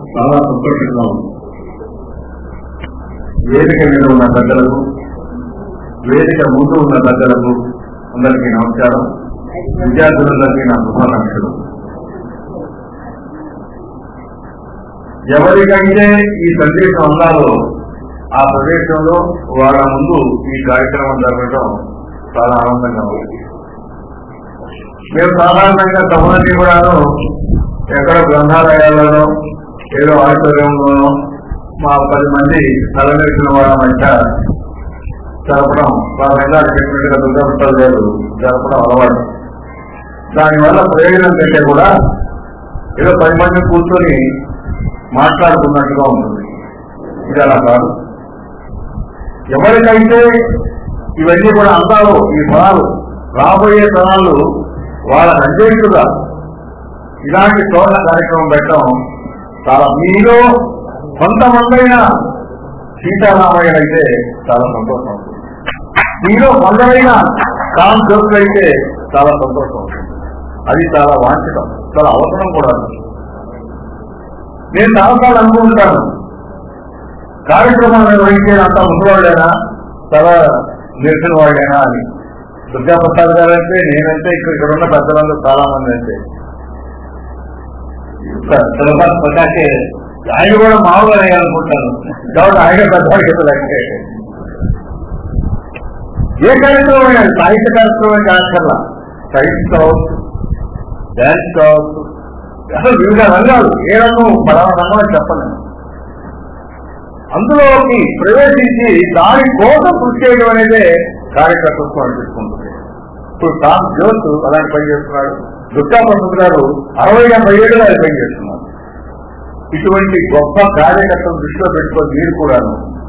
చాలా సంతోషంగా ఉంది వేదిక మీద ఉన్న పెద్దలకు వేదిక ముందు ఉన్న పెద్దలకు అందరికీ నమస్కారం విద్యార్థులందరికీ నా శుభాకాంక్షలు ఎవరికైతే ఈ సందేశం అందాలో ఆ ప్రదేశంలో వాళ్ళ ముందు ఈ కార్యక్రమం జరగడం చాలా ఆనందంగా ఉంది మేము సాధారణంగా సభలన్నీ కూడాను ఎక్కడ గ్రంథాలయాల్లోనో ఏదో ఆడిటోరియంలోనో మా పది మంది తలవేసిన వాళ్ళ మధ్య జరపడం వాళ్ళ మీద చెప్పినట్టుగా దుర్గపుట్టాలు లేదు జరపడం అలవాటు దానివల్ల ప్రయోజనం కంటే కూడా ఏదో పది మంది కూర్చొని మాట్లాడుకున్నట్టుగా ఉంటుంది ఇది అలా కాదు ఎవరికైతే ఇవన్నీ కూడా అందాలో ఈ ఫలాలు రాబోయే తరాలు వాళ్ళ అధ్యక్షుగా ఇలాంటి చోట్ల కార్యక్రమం పెట్టడం చాలా మీలో కొంతమందైనా సీతారామయ్య అయితే చాలా సంతోషం అవుతుంది మీలో కొందరైనా రామ్ జోకులు అయితే చాలా సంతోషం అవుతుంది అది చాలా వాంఛితం చాలా అవసరం కూడా నేను చాలాసార్లు అనుకుంటాను కార్యక్రమాలు నిర్వహించే అంత ముందువాళ్ళైనా చాలా నేర్చిన వాళ్ళైనా అని దుర్గాప్రసాద్ గారు అంటే నేనంటే ఇక్కడ ఇక్కడ ఉన్న పెద్దలందరూ చాలా మంది అంటే సులభాన్ ప్రకాశే ఆయన కూడా మామూలుగా అనుకుంటాను కాబట్టి ఆయన పెద్దవాళ్ళకి ఏ కార్యక్రమం అయినా సాహిత్య కార్యక్రమం కాకర్లా సైన్స్ కావచ్చు డ్యాన్స్ కావచ్చు అసలు వివిధ రంగాలు ఏ రంగం పలానా రంగం అని చెప్పలేము అందులోకి ప్రవేశించి దాని కోసం కృషి చేయడం అనేది కార్యకర్తత్వం అనిపిస్తుంటుంది ఇప్పుడు టామ్ జోస్ అలాంటి పని చేస్తున్నాడు దుర్గా ప్రసాద్ గారు అరవై డెబ్బై ఏళ్ళు ఆయన పని చేస్తున్నారు ఇటువంటి గొప్ప కార్యకర్తలు దృష్టిలో పెట్టుకొని మీరు కూడాను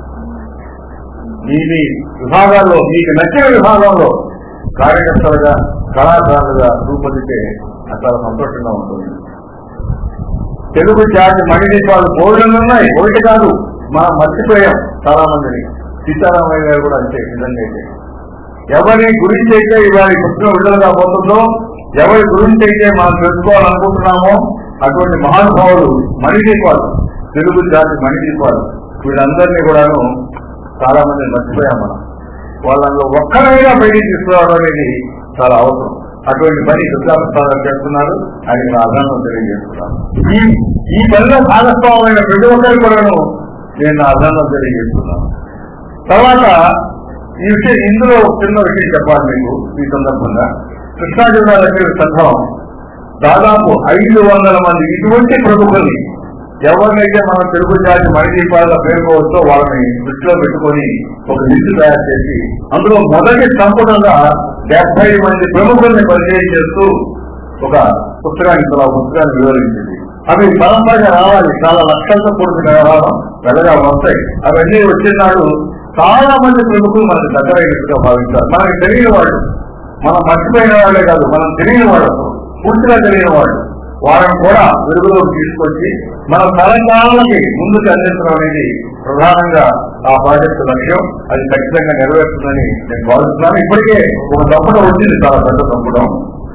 మీ మీ విభాగాల్లో మీకు నచ్చిన విభాగంలో కార్యకర్తలుగా కళాకారులుగా రూపొందితే అది చాలా సంతోషంగా ఉంటుంది తెలుగు జాతి మణిదీపాలు బోర్డులు ఉన్నాయి ఒకటి కాదు మనం మర్చిపోయాం చాలా మందిని సీతారామయ్య గారు కూడా అంతే నిజంగా అయితే ఎవరి గురించి అయితే ఇవాళ పుస్తకం విడుదలగా పోతుందో ఎవరి గురించి అయితే మనం తెలుసుకోవాలనుకుంటున్నామో అటువంటి మహానుభావులు మణిదీపాలు తెలుగు జాతి మణిదీపాలు వీళ్ళందరినీ కూడాను చాలా మంది మర్చిపోయాం మనం వాళ్ళలో ఒక్కరైనా బయటికి తీసుకురావడం అనేది చాలా అవసరం అటువంటి పని దుర్గాప్రసాద్ చేస్తున్నారు ఆయన అర్థాన్ని తెలియజేస్తున్నాను ఈ ఈ పనిలో భాగస్వామైన ప్రతి ఒక్కరు కూడాను నేను అర్థంలో తెలియజేస్తున్నాను తర్వాత ఈ విషయం ఇందులో ఒక చిన్న విషయం చెప్పాలి మీకు ఈ సందర్భంగా కృష్ణా జిల్లా దగ్గర సంఘం దాదాపు ఐదు వందల మంది ఇటువంటి ప్రముఖుల్ని ఎవరినైతే మనం తెలుగు జాతి మణిదీపాలుగా పేర్కోవచ్చో వాళ్ళని దృష్టిలో పెట్టుకొని ఒక లిస్టు తయారు చేసి అందులో మొదటి సంపదగా డెబ్బై మంది ప్రముఖుల్ని పరిచయం చేస్తూ ఒక పుస్తకాన్ని ఆ పుస్తకాన్ని వివరించింది అవి పరంపరగా రావాలి చాలా లక్షలతో కూడిన వ్యవహారం పెద్దగా వస్తాయి అవన్నీ వచ్చినాడు చాలా మంది ప్రముఖులు మనకు దగ్గరైనట్టుగా భావించారు మనకి తెలియని వాళ్ళు మనం మర్చిపోయిన వాళ్ళే కాదు మనం తెలియని వాళ్ళు పూర్తిగా తెలియని వాళ్ళు వాళ్ళని కూడా వెలుగులోకి తీసుకొచ్చి మన తెలంగాణకి ముందుకు అందించడం అనేది ప్రధానంగా ఆ ప్రాజెక్టు లక్ష్యం అది ఖచ్చితంగా నెరవేరుతుందని నేను భావిస్తున్నాను ఇప్పటికే ఒక తప్పడం వచ్చింది చాలా పెద్ద తప్పడం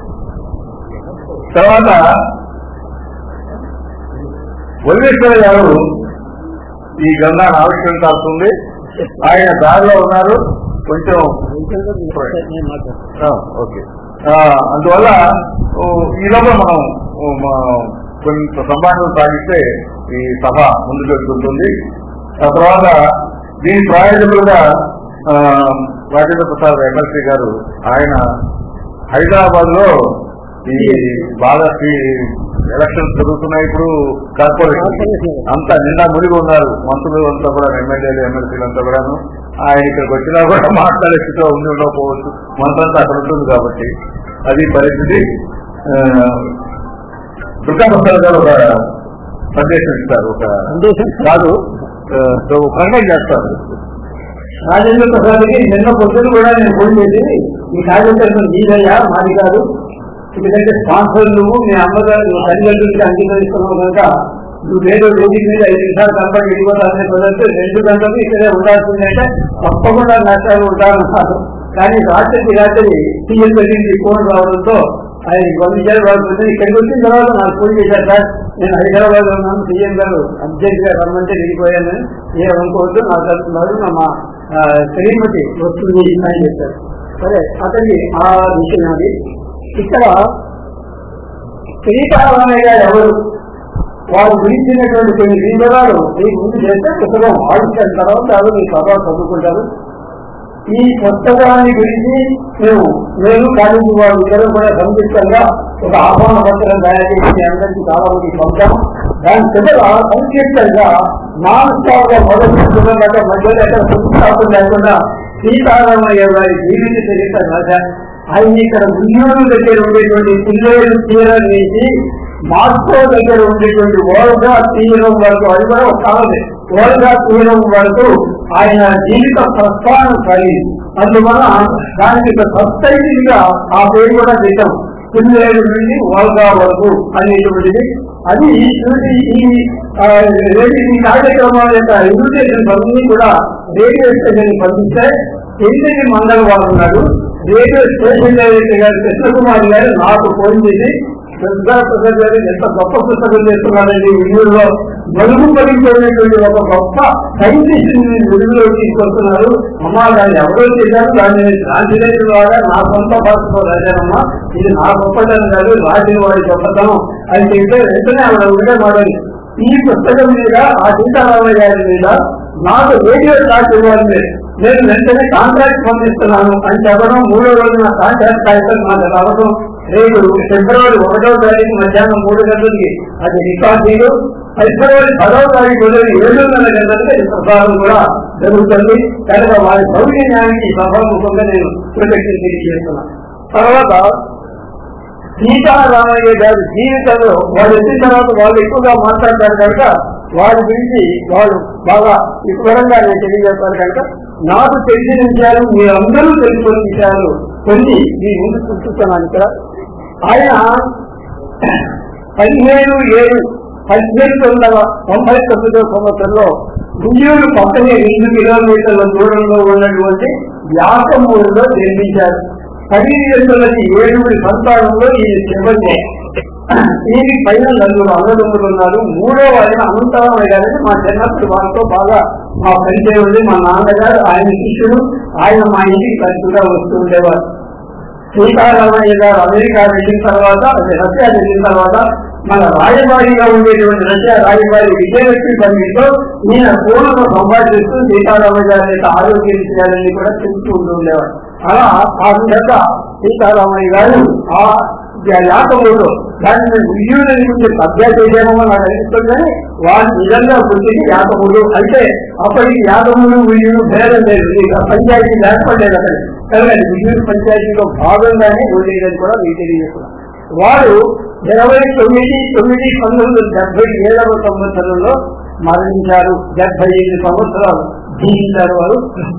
తర్వాత వల్లేశ్వర గారు ఈ గ్రంథాన్ని ఆవిష్కరించాల్సింది ఆయన దారిలో ఉన్నారు కొంచెం ఆ, ఓకే ఆ, అందువల్ల ఓ, ఈ లోపల మనం ఓ, మా- కొంత సంభాషణలు సాగిస్తే ఈ సభ ముందుకు వెళ్తుంటుంది ఆ తర్వాత దీని ప్రాయోజకులుగా ఆ, రాజేంద్ర ప్రసాద్ ఎమ్మెల్సీ గారు ఆయన హైదరాబాద్ లో ఈ బాగా ఎలక్షన్స్ జరుగుతున్నాయి ఇప్పుడు కార్పొరేషన్ అంతా నిండా మునిగి ఉన్నారు మంత్రులు అంతా కూడా ఎమ్మెల్యేలు ఎమ్మెల్సీలు అంతా కూడాను ఆయన ఇక్కడికి వచ్చినా కూడా మాట్లాడే స్థితిలో ఉండి ఉండకపోవచ్చు మనసంతా అక్కడ ఉంటుంది కాబట్టి అది పరిస్థితి ఆ, దుర్గా ప్రసాద్ గారు ఒక సందేశం ఇస్తారు ఒక కాదు ఆ, ఒక ప్రకటన చేస్తారు రాజేంద్ర ప్రసాద్కి నిన్న పొద్దున కూడా నేను ఫోన్ చేసి ఈ కార్యక్రమం నీదయ్యా మాది కాదు ఎందుకంటే స్పాన్సర్ నువ్వు మీ అమ్మగారు నీ తల్లిదండ్రులకి అంగీకరిస్తున్నావు కనుక నువ్వు వేరే వేదిక మీద ఐదు నిమిషాలు కనపడి వెళ్ళిపోతానని కుదరదు రెండు గంటలు ఇక్కడే ఉండాల్సింది అంటే తప్పకుండా నష్టాలు ఉంటారన్నారు కానీ రాత్రికి రాత్రి సీఎం దగ్గరికి ఫోన్ రావడంతో ఆయన పంపించారు వాళ్ళు పొద్దున్న ఇక్కడికి వచ్చిన తర్వాత నాకు ఫోన్ చేశారు సార్ నేను హైదరాబాద్ లో ఉన్నాను సీఎం గారు అర్జెంట్ గా రమ్మంటే వెళ్ళిపోయాను ఏ అనుకోవద్దు నా తరఫున్నారు నా మా ఆ, శ్రీమతి వస్తుంది అని చెప్పారు సరే అతనికి ఆ విషయం అది ఇక్కడ శ్రీకారామయ్య గారు ఎవరు వారు గురించినటువంటి కొన్ని వివరాలు మీ ముందు చేస్తే పుస్తకం ఆడించిన తర్వాత అది మీ తర్వాత చదువుకుంటారు ఈ పుస్తకాన్ని గురించి మేము నేను కాలేజీ వారు ఇద్దరు కూడా సంయుక్తంగా ఒక ఆహ్వాన పత్రం తయారు చేసి మీ అందరికీ చాలా మంది పంపాం దాని చివర సంక్షిప్తంగా నాన్ స్టాప్ గా మొదటి చూడలేక మధ్యలో ఎక్కడ పుస్తకాలు లేకుండా సీతారామయ్య గారి జీవిత చరిత్ర రాశారు ఆయన ఇక్కడ ఉద్యోగం దగ్గర ఉండేటువంటి పిల్లలు తీరం నుంచి మాస్కో దగ్గర ఉండేటువంటి ఓల్గా తీరం వరకు అది కూడా ఒక కాలమే ఓల్గా తీరం వరకు ఆయన జీవిత ప్రస్థానం కలిగి అందువల్ల దానికి సబ్టైటిల్ ఆ పేరు కూడా పెట్టాం పిల్లేరు నుండి ఓల్గా వరకు అనేటువంటిది అది చూసి ఈ ఆ, రేడియో ఈ కార్యక్రమాల యొక్క ఇన్విటేషన్ అన్ని కూడా రేడియో స్టేషన్ పంపిస్తే ఎనిమిది మంగళవారం నాడు రేడియో స్టేషన్ డైరెక్టర్ గారు కృష్ణకుమారి గారు నాకు ఫోన్ చేసి ప్రసాద్ ప్రసాద్ గారు ఎంత గొప్ప పుస్తకం చేస్తున్నారండి విలువలో మలుగు పడిపోయినటువంటి ఒక గొప్ప సైంటిస్ట్ విలువలో తీసుకొస్తున్నారు అమ్మా దాన్ని ఎవరో చేశారు దాన్ని రాజరేఖ ద్వారా నా సొంత భాషలో రాశానమ్మా ఇది నా గొప్పతనం కాదు రాసిన వారి గొప్పతనం అని చెప్తే వెంటనే ఆవిడ ఉండే మాడని ఈ పుస్తకం మీద ఆ సీతారామయ్య గారి మీద నాకు రేడియో స్టార్ట్ ఇవ్వాలి నేను వెంటనే కాంట్రాక్ట్ పంపిస్తున్నాను అని చెప్పడం మూడో రోజు నా కాంట్రాక్ట్ కాగితం నాకు రావడం రేపు ఫిబ్రవరి ఒకటో తారీఖు మధ్యాహ్నం మూడు గంటలకి అది రికార్డింగ్ ఫిబ్రవరి పదవ తారీఖు ఉదయం ఏడున్నర గంటలకి అది ప్రసారం కూడా జరుగుతుంది కనుక వారి సౌకర్యానికి సభాముఖంగా నేను కృతజ్ఞత తెలియజేస్తున్నాను తర్వాత సీతారామయ్య గారి జీవితంలో వాళ్ళు వచ్చిన తర్వాత వాళ్ళు ఎక్కువగా మాట్లాడతారు కనుక వారి గురించి వాళ్ళు బాగా వివరంగా నేను తెలియజేస్తాను కనుక నాకు తెలిసిన విషయాలు మీరందరూ తెలుసుకున్న విషయాలు కొన్ని మీ ముందు చూస్తున్నాను ఇక్కడ ఆయన పదిహేను ఏడు పద్దెనిమిది వందల తొంభై తొమ్మిదో సంవత్సరంలో గుంజూరు పక్కనే రెండు కిలోమీటర్ల దూరంలో ఉన్నటువంటి వ్యాసమూరులో జన్మించారు పదిహేనులకి ఏడుగురి సంతానంలో ఈయన చివరి దీని పైన నలుగురు అన్నదమ్ములు ఉన్నారు మూడో ఆయన అనంతరామయ్య గారని మా చిన్నప్పుడు వారితో బాగా మా పరిచయం ఉంది మా నాన్నగారు ఆయన శిష్యుడు ఆయన మా ఇంటికి తరచుగా వస్తూ ఉండేవారు సీతారామయ్య గారు అమెరికా వెళ్ళిన తర్వాత అది రష్యా వెళ్ళిన తర్వాత మన రాయబారిగా ఉండేటువంటి రష్యా రాయబారి విజయలక్ష్మి పండితో ఈయన పూర్ణతో సంభాషిస్తూ సీతారామయ్య గారి యొక్క ఆరోగ్య విషయాలన్నీ కూడా తెలుస్తూ ఉంటూ ఉండేవారు అలా ఆ విధంగా సీతారామయ్య గారు ఆ యాకముడు దాన్ని ఉయ్యూరిని గురించి కబ్జా చేసేమో నాకు అనిపిస్తుంది కానీ వారు నిజంగా పుట్టింది యాకముడు అంటే అప్పటికి యాకముడు ఉయ్యూరు భేదం లేదు ఇక పంచాయతీ ఏర్పడలేదు అక్కడ కనుక ఉయ్యూరు పంచాయతీలో భాగంగానే ఉండేదని కూడా మీకు తెలియజేస్తున్నాను వారు ఇరవై తొమ్మిది తొమ్మిది పంతొమ్మిది వందల డెబ్బై ఏడవ సంవత్సరంలో మరణించారు డెబ్బై ఐదు సంవత్సరాలు జీవించారు వారు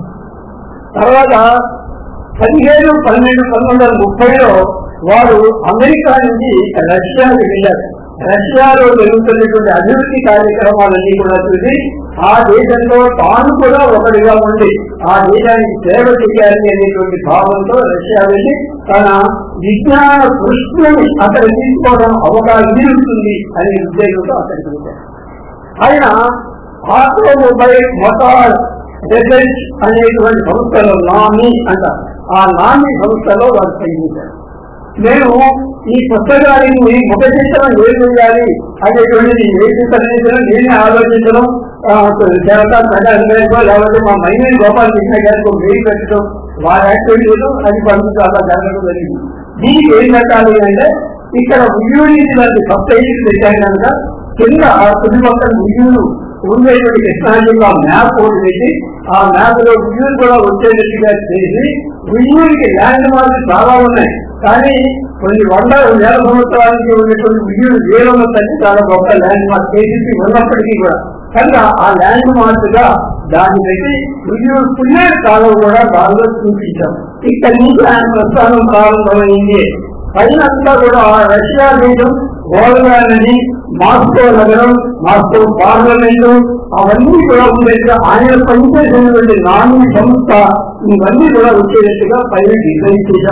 తర్వాత పదిహేను పన్నెండు పంతొమ్మిది వందల ముప్పైలో వారు అమెరికా నుంచి రష్యాకి వెళ్ళారు రష్యాలో జరుగుతున్నటువంటి అభివృద్ధి కార్యక్రమాలన్నీ కూడా చూసి ఆ దేశంలో తాను కూడా ఒకటిగా ఉండి ఆ దేశానికి సేవ చేయాలి అనేటువంటి భావంతో రష్యా వెళ్ళి తన విజ్ఞాన కృష్ణుని అక్కడ తీసుకోవడం అవకాశం ఉంటుంది అనే ఉద్దేశంతో అక్కడికి వెళ్ళారు ఆయన ఆటోమొబైల్ మోటార్ రిసర్చ్ అనేటువంటి సంస్థలో నామి అంటారు ఆ నామి సంస్థలో వారు పనిచేశారు నేను ఈ పుస్తకానికి ముఖ చిత్రం ఏం చేయాలి అనేటువంటిది ఏ చిత్రం చేసినా నేనే ఆలోచించడం జనతా ప్రజానికో లేకపోతే మా మైనర్ గోపాల్ కృష్ణ గారికి ఒక మెయిల్ పెట్టడం వారి యాక్టివిటీలు అది పంపించడం అలా జరగడం జరిగింది దీనికి ఏం పెట్టాలి అంటే ఇక్కడ ఉయ్యూరి లాంటి సబ్సైడీలు పెట్టాను కనుక కింద చుట్టుపక్కల ఉయ్యూరు ఉండేటువంటి కృష్ణా జిల్లా మ్యాప్ ఒకటి పెట్టి ఆ మ్యాప్ లో ఉయ్యూరు కూడా వచ్చేటట్టుగా చేసి ఉయ్యూరికి ల్యాండ్ మార్క్స్ చాలా ఉన్నాయి కానీ కొన్ని వంద వేల సంవత్సరాలకి ఉన్నటువంటి ఉయ్యూరు వేల తల్లి చాలా గొప్ప ల్యాండ్ మార్క్ కేసీపీ ఉన్నప్పటికీ కూడా కనుక ఆ ల్యాండ్ మార్క్ గా దాన్ని పెట్టి ఉయ్యూరు పుణ్య కాలం కూడా బాగా చూపించాం ఇక్కడి నుంచి ఆయన ప్రస్థానం ప్రారంభమైంది పైన అంతా కూడా రష్యా దేశం గోల్గా నది మాస్కో నగరం మాస్కో పార్లమెంటు అవన్నీ కూడా ఉండేట్టుగా ఆయన పనిచేసినటువంటి నాని సంస్థ ఇవన్నీ కూడా వచ్చేటట్టుగా పైన డిజైన్ చేశాం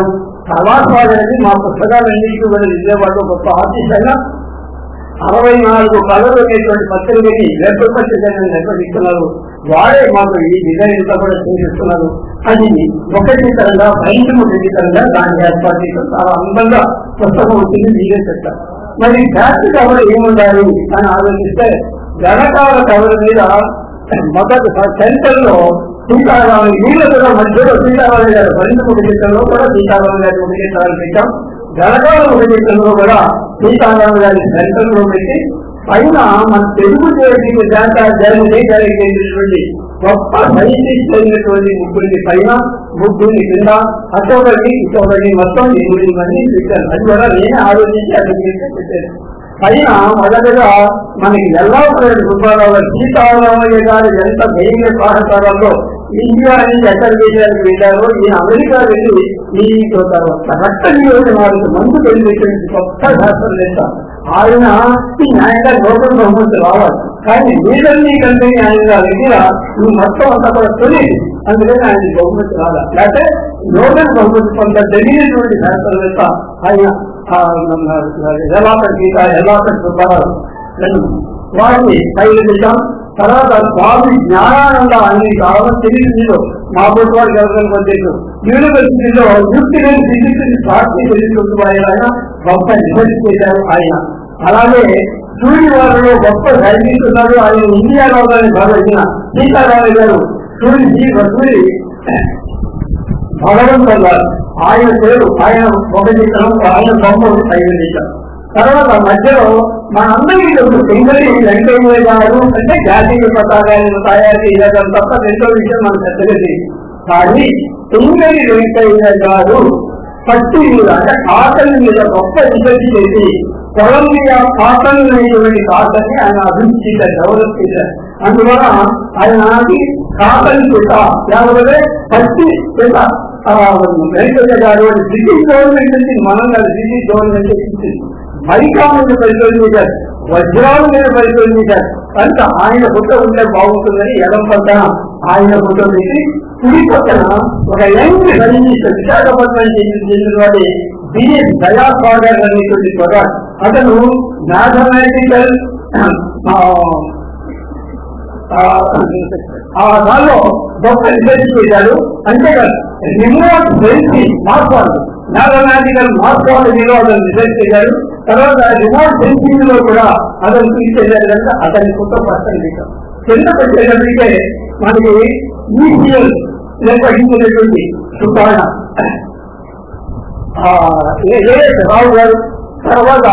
సర్వాస్వాది అనేది మా పుస్తకాలన్నింటికి కూడా విజయవాడలో గొప్ప ఆర్టిస్ట్ అయినా అరవై నాలుగు కళలు అనేటువంటి పత్రికని వెబ్ పత్రికలను నిర్వహిస్తున్నారు వాడే మాకు ఈ డిజైన్ అంతా కూడా చేపిస్తున్నారు అది ఒకటి తరంగా బయట ఒకటి తరంగా దాన్ని ఏర్పాటు చేయడం చాలా అందంగా పుస్తకం వచ్చింది మీరే చెప్తారు మరి బ్యాక్ కవర్ ఏముండాలి అని ఆలోచిస్తే వెనకాల కవర్ మీద మొదటి సెంటర్ లో సీతారామన్ వీళ్ళ కూడా మధ్యలో సీతారామన్ గారు రెండు ముఖ చిత్రంలో కూడా సీతారామన్ గారి ముఖ చిత్రాలు పెట్టాం వెనకాల ముఖ చిత్రంలో కూడా సీతారామన్ గారి సెంటర్ లో పెట్టి పైన మన తెలుగు దేశీయ జాతర జరిగి జరిగేటటువంటి గొప్ప సైంటిస్ట్ అయినటువంటి ముగ్గురిని పైన ముగ్గురిని కింద అటోబడి ఇటోబడి మొత్తం ఎనిమిది మంది పెట్టారు అది కూడా నేనే ఆలోచించి అక్కడికి పెట్టాను పైన మొదటగా మనకి ఎల్లాపల్లి సుబ్బారావు గారు సీతారామయ్య గారు ఎంత ధైర్య సాహసాలలో ఇండియా నుంచి ఎక్కడ దేశానికి వెళ్ళారో ఈయన అమెరికా వెళ్ళి ఈ ఒక రక్త నియోజకవర్గ మందు వెళ్ళేటువంటి గొప్ప శాస్త్రవేత్త ఆయన ఈ న్యాయంగా లోకల్ బహుమతి రావాలి కానీ వీళ్ళని కంటే న్యాయంగా దగ్గర ఈ మొత్తం అంతా కూడా తొలి అందుకని ఆయన బహుమతి రావాలి లేకపోతే నోబెల్ బహుమతి పొంద తెలియనటువంటి శాస్త్రవేత్త ఆయన ఎలాపటి గీత ఎలాపటి సుబ్బారావు వారిని బయలుదేశాం తర్వాత స్వామి జ్ఞానానంద అన్ని కావాలని తెలిసిందో మా బోటి వారికి ఎవరికైనా పొందేది యూనివర్సిటీలో న్యూక్లియర్ ఫిజిక్స్ సాక్షి తెలుసుకుంటూ ఆయన గొప్ప రిసర్చ్ చేశారు ఆయన అలాగే సూర్య వారిలో గొప్ప సైంటిస్ట్ ఉన్నారు ఆయన ఇండియాలో భావించిన సీతారామయ్య గారు సూర్య సూరి భగవంతుడు గారు ఆయన పేరు ఆయన ఒక చిత్రం ఆయన బొమ్మ తయారు తర్వాత మధ్యలో మనందరికీ తెలుసు సింగరి వెంకయ్య గారు అంటే జాతీయ పతాకాలను తయారు చేయడం తప్ప రెండో విషయం మనకు తెలియదు కానీ సింగరి వెంకయ్య గారు పట్టు మీద అంటే కాటన్ మీద గొప్ప రీసెర్చ్ చేసి కొలంబియా కాటన్ అనేటువంటి కాటన్ ని ఆయన అభివృద్ధి చేశారు డెవలప్ చేశారు అందువల్ల ఆయన కాటన్ చేత లేకపోతే పత్తి చేత వెంకయ్య గారు బ్రిటిష్ గవర్నమెంట్ నుంచి మనం కాదు బ్రిటిష్ గవర్నమెంట్ ఇచ్చింది మైకా మీద పరిశోధించారు వజ్రాల మీద పరిశోధించారు కనుక ఆయన ఫోటో ఉంటే బాగుంటుందని ఎడం పక్కన ఆయన ఫోటో పెట్టి కుడి పక్కన ఒక యంగ్ సైంటిస్ట్ విశాఖపట్నం చెందిన వాడి బిఎస్ దయాసాగర్ అనేటువంటి కూడా అతను మ్యాథమెటికల్ ఆ దానిలో గొప్ప రిసర్చ్ చేశాడు అంతేకాదు రిమోట్ సెన్సింగ్ మార్పాలు మ్యాథమెటికల్ మార్పాలజీలో అతను రిసర్చ్ చేశాడు తర్వాత రిమోట్ సెన్సింగ్ లో కూడా అతను తీసుకెళ్ళాడు కనుక అతని కొత్త పర్సన్ చేశాం కిందకు వచ్చేటప్పటికే మనకి ఈసీఎల్ నిర్వహించినటువంటి సుఖాన రావు గారు తర్వాత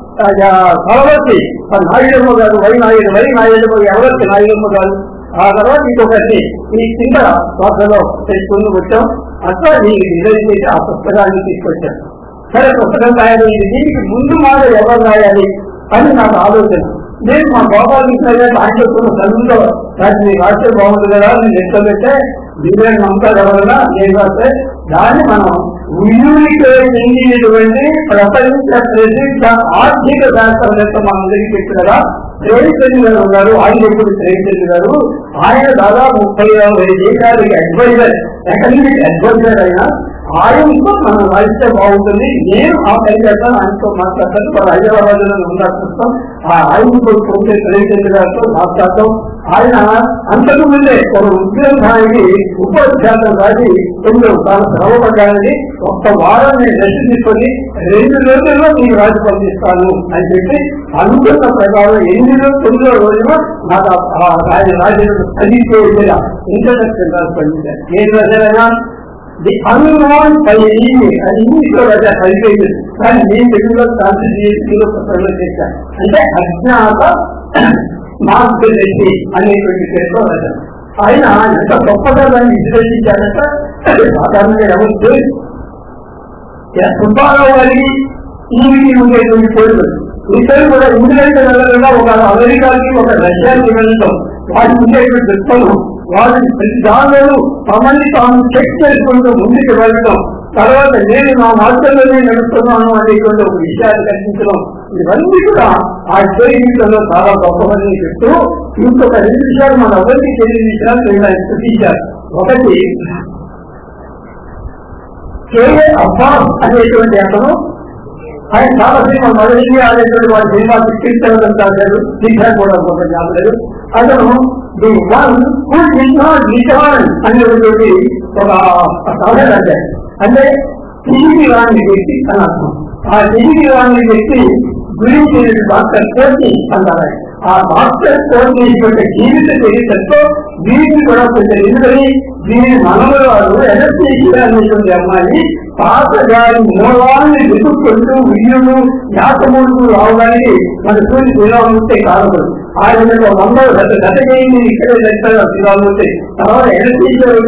సరవతి నాయుడమ్మ గారు వై నాయుడు వై నాయుడమ్మ ఎవరికి నాయుడమ్మ గారు ఆ తర్వాత ఇంకొకటి ఈ కింద వార్తలో తెచ్చుకుని వచ్చాం అట్లా దీనికి డిజైన్ చేసి ఆ పుస్తకాన్ని తీసుకొచ్చాను సరే పుస్తకం తయారైంది దీనికి ముందు మాట ఎవరు రాయాలి అని నాకు ఆలోచన నేను మా గోపాల కృష్ణ ఆయన చెప్తున్న చదువుతో దాన్ని రాస్తే బాగుంటుంది కదా నేను ఎట్లా పెట్టే డిజైన్ అంతా ఎవరన్నా నేను రాస్తే దాన్ని మనం ఉయ్యూరికేటువంటి ప్రపంచ ప్రసిద్ధ ఆర్థిక శాస్త్రవేత్త మనందరికీ చెప్పు కదా ప్రేమచంద్ర గారు ఉన్నారు ఆయన ఎప్పుడు ప్రేమచంద్ర గారు ఆయన దాదాపు ముప్పై యాభై దేశాలకి అడ్వైజర్ ఎకనమిక్ అడ్వైజర్ అయినా ఆయనతో మనం రాయిస్తే బాగుంటుంది నేను ఆ పని చేస్తాను ఆయనతో మాట్లాడతాను వాళ్ళు హైదరాబాద్ లో ఉన్నారు ప్రస్తుతం ఆ ఆయనతో పోతే ప్రేమచంద్ర గారితో మాట్లాడతాం ఆయన అంతకు ముందే ఒక ఉద్యోగానికి ఉపాధ్యాసం రాసి కొంచెం తాను శ్రమపడ్డానని ఒక్క వారం నేను రెస్ట్ తీసుకొని రెండు రోజుల్లో మీకు రాజు పంపిస్తాను అని చెప్పి అనుకున్న ప్రకారం ఎనిమిది రోజులు తొమ్మిదో రోజున నాకు ఆ ఆయన రాజు చదివితే ఇంటర్నెట్ రాసి పంపించారు ఏం రాశారైనా ది అన్వాన్ అది ఇంగ్లీష్ లో రాశారు పదిహేను కానీ నేను తెలుగులో కాన్స్టిట్యూన్సీలో పుస్తకంలో చేశాను అంటే అజ్ఞాత మార్పు వ్యక్తి అనేటువంటి పేరులో రాశారు ఆయన ఎంత గొప్పగా దాన్ని విశ్లేషించారంటే సాధారణంగా ఎవరు తెలియదు సుబ్బారావు గారికి ఈవికి ఉండేటువంటి పేర్లు ఇద్దరు కూడా ఇంగ్లాండ్ వెళ్ళకుండా ఒక అమెరికాకి ఒక రష్యాకి వెళ్ళడం వారికి ఉండేటువంటి దృక్పథం వారిని ప్రతి దానిలో తమని తాము చెక్ చేసుకుంటూ ముందుకు వెళ్ళడం తర్వాత నేను నా మార్గంలోనే నడుస్తున్నాను అనేటువంటి ఒక విషయాన్ని కనిపించడం ఇవన్నీ కూడా ఆ జీవితంలో చాలా గొప్పవని చెప్తూ ఇంకొక రెండు విషయాలు మన ఎవరికి తెలియని విషయాలు నేను స్థుతించారు ఒకటి కేఏ అబ్బాస్ అనేటువంటి అతను ఆయన చాలా సినిమా మొదటి అనేటువంటి వాడి సినిమా సృష్టించడం రాశారు తీశారు కూడా కొంత జ్ఞాపలేదు అతను the one who did not return అనేటువంటి ఒక కథ రాశారు అంటే తిరిగి రాని వ్యక్తి అని అర్థం ఆ తిరిగి రాని వ్యక్తి గురించి డాక్టర్ కోటి అంటారు ఆ డాక్టర్ కోటి యొక్క జీవిత చరిత్రతో వీరిని కూడా కొంచెం ఎందుకని వీరి మనవరాలు ఎనర్జీ అనేటువంటి అమ్మాయి పాత గారి మూలాన్ని వెతుక్కుంటూ వియ్యుడు యాతమూడు రావడానికి మన సూర్య శ్రీరామూర్తి కాదు ఆయన యొక్క వందలు గత గత చేయింది ఇక్కడే చేస్తారు శ్రీరామూర్తి తర్వాత ఎనర్జీ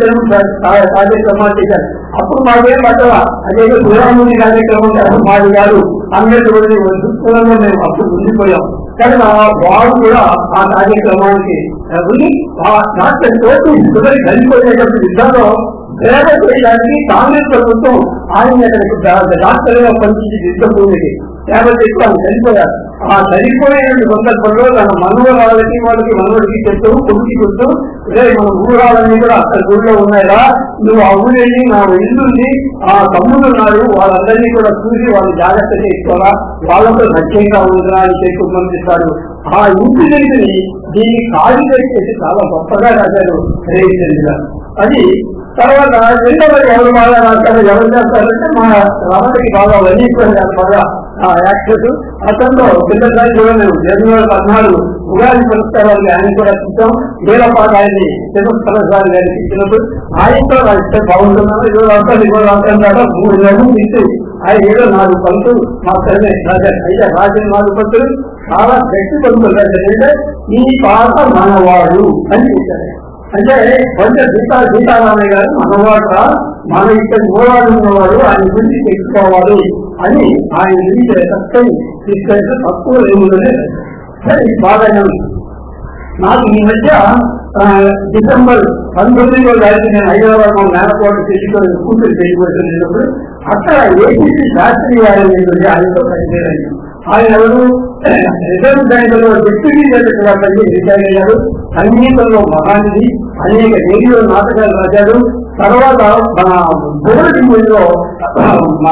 కార్యక్రమాలు చేశారు అప్పుడు మాకేం పట్టవ అదేదో శ్రీరామూర్తి కార్యక్రమం కాదు మాది కాదు అందరి దృష్టిలో మేము అప్పుడు ఉండిపోయాం కనుక వారు కూడా ఆ కార్యక్రమానికి వెళ్ళి ఆ డాక్టర్ తోటి సుగరి కలిసిపోయేటప్పుడు యుద్ధంలో సేవ చేయడానికి కాంగ్రెస్ ప్రభుత్వం ఆయన అక్కడికి డాక్టర్ గా పనిచేసి యుద్ధ భూమికి సేవ చేస్తూ ఆయన చనిపోయారు ఆ చనిపోయిన సందర్భంలో తన మనవరాలకి వాళ్ళకి మనవడికి చెప్తూ కొడుకు చెప్తూ రే మన ఊరాలన్నీ కూడా అక్కడ ఊళ్ళో ఉన్నాయా నువ్వు ఆ ఊరెళ్ళి నా ఇల్లుంది ఆ తమ్ముడు ఉన్నారు వాళ్ళందరినీ కూడా చూసి వాళ్ళు జాగ్రత్త చేసుకోవాలా వాళ్ళతో సత్యంగా ఉందా అని చెప్పి పంపిస్తాడు ఆ ఇన్సిడెంట్ ని దీన్ని ఖాళీ చేసి చాలా గొప్పగా రాశారు రేవిచంద్ర గారు అది తర్వాత రెండవది ఎవరు బాగా రాస్తారు ఎవరు చేస్తారంటే మా రమణకి బాగా వనీశ్వర్ గారు బాగా ఆ యాక్టర్స్ అతనిలో కిందసారి కూడా మేము రెండు వేల పద్నాలుగు ఉగాది పురస్కారాలు ఆయన కూడా ఇచ్చాం వీరపాట ఆయన్ని శివప్రసాద్ గారికి ఇచ్చినప్పుడు ఆయనతో రాస్తే బాగుంటున్నాను ఇరవై రాష్ట్రాలు ఇరవై రాష్ట్రాలు మూడు నెలలు తీసి ఆయన ఏదో నాలుగు పంతులు మా సరే రాశారు అయితే రాసిన నాలుగు పంతులు చాలా గట్టి పంతులు రాశారు ఈ పాట మనవాడు అని చెప్పారు అంటే కొంచెం సీతా సీతారామయ్య గారు మనవాట మన ఇక్కడ మూలాలు ఉన్నవాడు ఆయన గురించి తెలుసుకోవాలి అని ఆయన గురించి చక్కని తీసుకెళ్తే తక్కువ లేదని సరే బాగా నాకు ఈ మధ్య ఆ, డిసెంబర్ పంతొమ్మిదిలో దానికి నేను హైదరాబాద్ మా మేనకోట చేసి కూతురు చేయబోతున్నప్పుడు అక్కడ ఏసీసీ శాస్త్రి గారు అనేటువంటి ఆయనతో పనిచేయాలి ఆయన ఎవరు రిజర్వ్ బ్యాంక్ లో డిప్యూటీ డైరెక్టర్ గా పనిచేసి రిటైర్ అయ్యారు సంగీతంలో మహానిధి అనేక రేడియో నాటకాలు రాశారు తర్వాత మన బోర్డు మూవీలో మా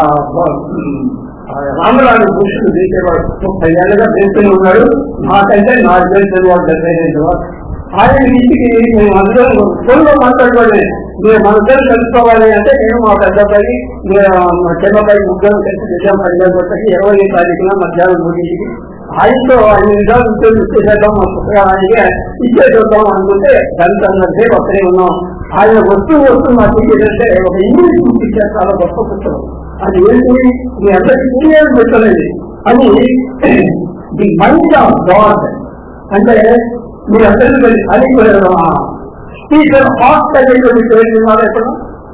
రామరాజు పురుషుడు చేసేవాడు ముప్పై ఏళ్ళగా చేస్తూనే ఉన్నాడు నాకంటే నాకు తెలిసిన వాడు డెబ్బై ఐదు వాడు ఆయన ఇంటికి మేము అందరం ఫోన్లో మాట్లాడుకోవాలి మీరు మన ఇద్దరు కలుసుకోవాలి అంటే నేను మా పెద్దబ్బాయి మా చిన్నబ్బాయి ముగ్గురు కలిసి విజయం పండుగకి ఇరవై తారీఖున మధ్యాహ్నం మూడింటికి ఆయనతో ఆయన విధాలు ఇచ్చేసేద్దాం మా పుస్తకానికి ఇచ్చేసేద్దాం అనుకుంటే గంట అన్నట్టే ఒక్కడే ఉన్నాం ఆయన వస్తూ వస్తూ మాకు ఏంటంటే ఒక ఇంగ్లీష్ బుక్ ఇచ్చారు చాలా గొప్ప పుస్తకం అది ఏంటి మీ అందరికీ సీనియర్ పెట్టలేదు అది ది మైండ్ ఆఫ్ గాడ్ అంటే మీరు అందరికీ అది స్పీకర్ హాస్ట్ అనేటువంటి పేరు ఎప్పుడు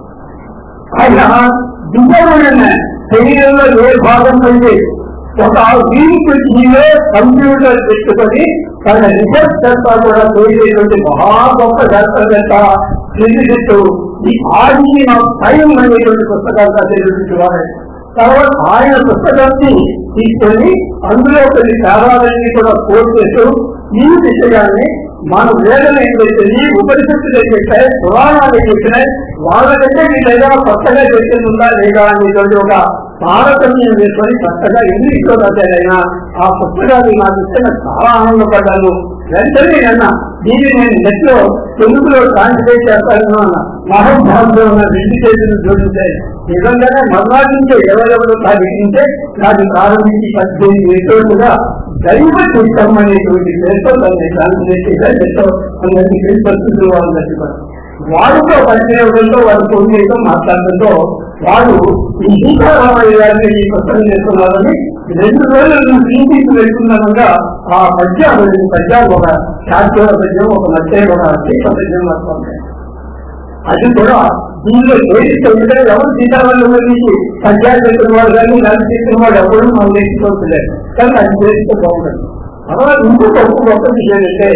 ఆయన దివ్యమైన శరీరంలో ఏ భాగం అయితే ఒక వీక్ జీవే కంప్యూటర్ పెట్టుకొని తన రిసెర్చ్ అంతా కూడా చేసేటువంటి మహా గొప్ప శాస్త్రవేత్త ఫిజిసిస్ట్ ఈ ఆర్జీ ఆఫ్ టైం అనేటువంటి పుస్తకాలు రాసేటువంటి వారు తర్వాత ఆయన పుస్తకాన్ని తీసుకొని అందులో కొన్ని తేడాలన్నీ కూడా కోట్ చేస్తూ ఈ విషయాన్ని మన వేదన ఏం చేసింది ఉపనిషత్తులు ఏం చేశాయి పురాణాలు ఏం చేసినాయి వాళ్ళకంటే మీకు ఏదైనా కొత్తగా చేసిందా లేదా అనేటువంటి ఒక తారతమ్యం వేసుకొని కొత్తగా ఇంగ్లీష్ లో రాశారైనా ఆ పుస్తకాన్ని నాకు ఇస్తే నాకు చాలా ఆనందపడ్డాను వెంటనే అన్న దీన్ని నేను నెట్ లో తెలుగులో ట్రాన్స్లేట్ చేస్తాను అన్న మహోద్భావంలో ఉన్న రెండు చేతులు జోడించాయి నిజంగానే మర్నాటి నుంచే ఎవరెవరు సాగించే దాన్ని ప్రారంభించి పద్దెనిమిది ఎటువంటి దైవ చిత్తం అనేటువంటి పేరుతో దాన్ని ట్రాన్స్లేట్ చేశారు ఎంతో అందరికీ తెలిసి పరిస్థితులు వాళ్ళకి వారితో పనిచేయడంతో వారి ఫోన్ చేయడం మాట్లాడడంతో వారు ఈ సీతారామయ్య గారిని ఈ పుస్తకం చేస్తున్నారని రెండు రోజులు టీపీకి వెళ్తున్నానగా ఆ పద్య రెండు పద్యాలు ఒక శాస్త్ర పద్యం ఒక మధ్య ఒక శీత పద్యం వస్తుంది అది కూడా దీనిలో ఏది ఉంటే ఎవరు సీతారామయ్య గురించి పద్యాలు చెప్పిన వాడు కానీ దాన్ని చేసిన వాడు ఎవరు మనం నేర్చుకోవట్లేదు కానీ అది చేస్తే బాగుంటుంది తర్వాత ఇంకొక గొప్ప గొప్ప విషయం అంటే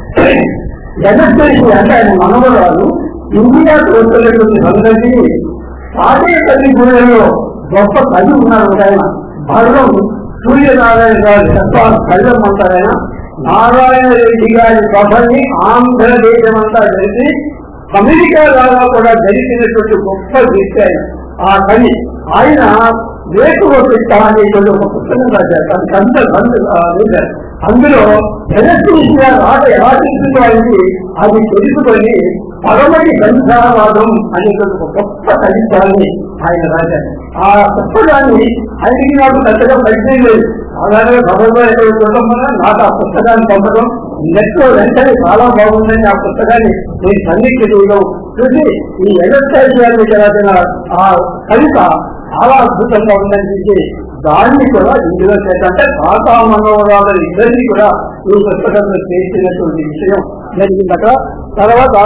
జగత్తేసి అంటే ఆయన మనవరాలు ఇండియాకు వస్తున్నటువంటి సంగతి పాటే తల్లి గుడిలో గొప్ప కవి ఉన్నారు ఒక ఆయన భరణం సూర్యనారాయణ గారి చెప్పాలి కళ్ళం అంటారు ఆయన నారాయణ రెడ్డి గారి సభని ఆంధ్రదేశం అంతా జరిపి అమెరికా లాగా కూడా జరిపినటువంటి గొప్ప వ్యక్తి ఆయన ఆ కవి ఆయన వేటు పెట్ట అనేటువంటి ఒక పుస్తకం రాశారు దానికి అందరూ అందరూ ఆ, వేశారు. అందులో ఎలక్ట్రీషియా రాట ఎలా చేస్తుందో ఆయనకి అది తెలుసుకొని పరమటి సంసారవాదం అనేటువంటి ఒక గొప్ప కవిత్వాన్ని ఆయన రాశారు ఆ పుస్తకాన్ని ఆయనకి నాకు పెద్దగా పరిచయం లేదు సాధారణంగా సభలో ఎక్కడ చూడడం వల్ల నాకు ఆ పుస్తకాన్ని పంపడం నెట్ లో వెంటనే చాలా బాగుందని ఆ పుస్తకాన్ని నేను సమీక్ష చేయడం చూసి ఈ ఎలక్ట్రీషియాన్ని రాసిన ఆ కవిత చాలా అద్భుతంగా ఉందని చూసి దాన్ని కూడా ఇందులో చేద్దంటే ఖాతా మనోరాలు ఇద్దరిని కూడా ఈ పుస్తకంలో చేసినటువంటి విషయం జరిగింది అక్కడ తర్వాత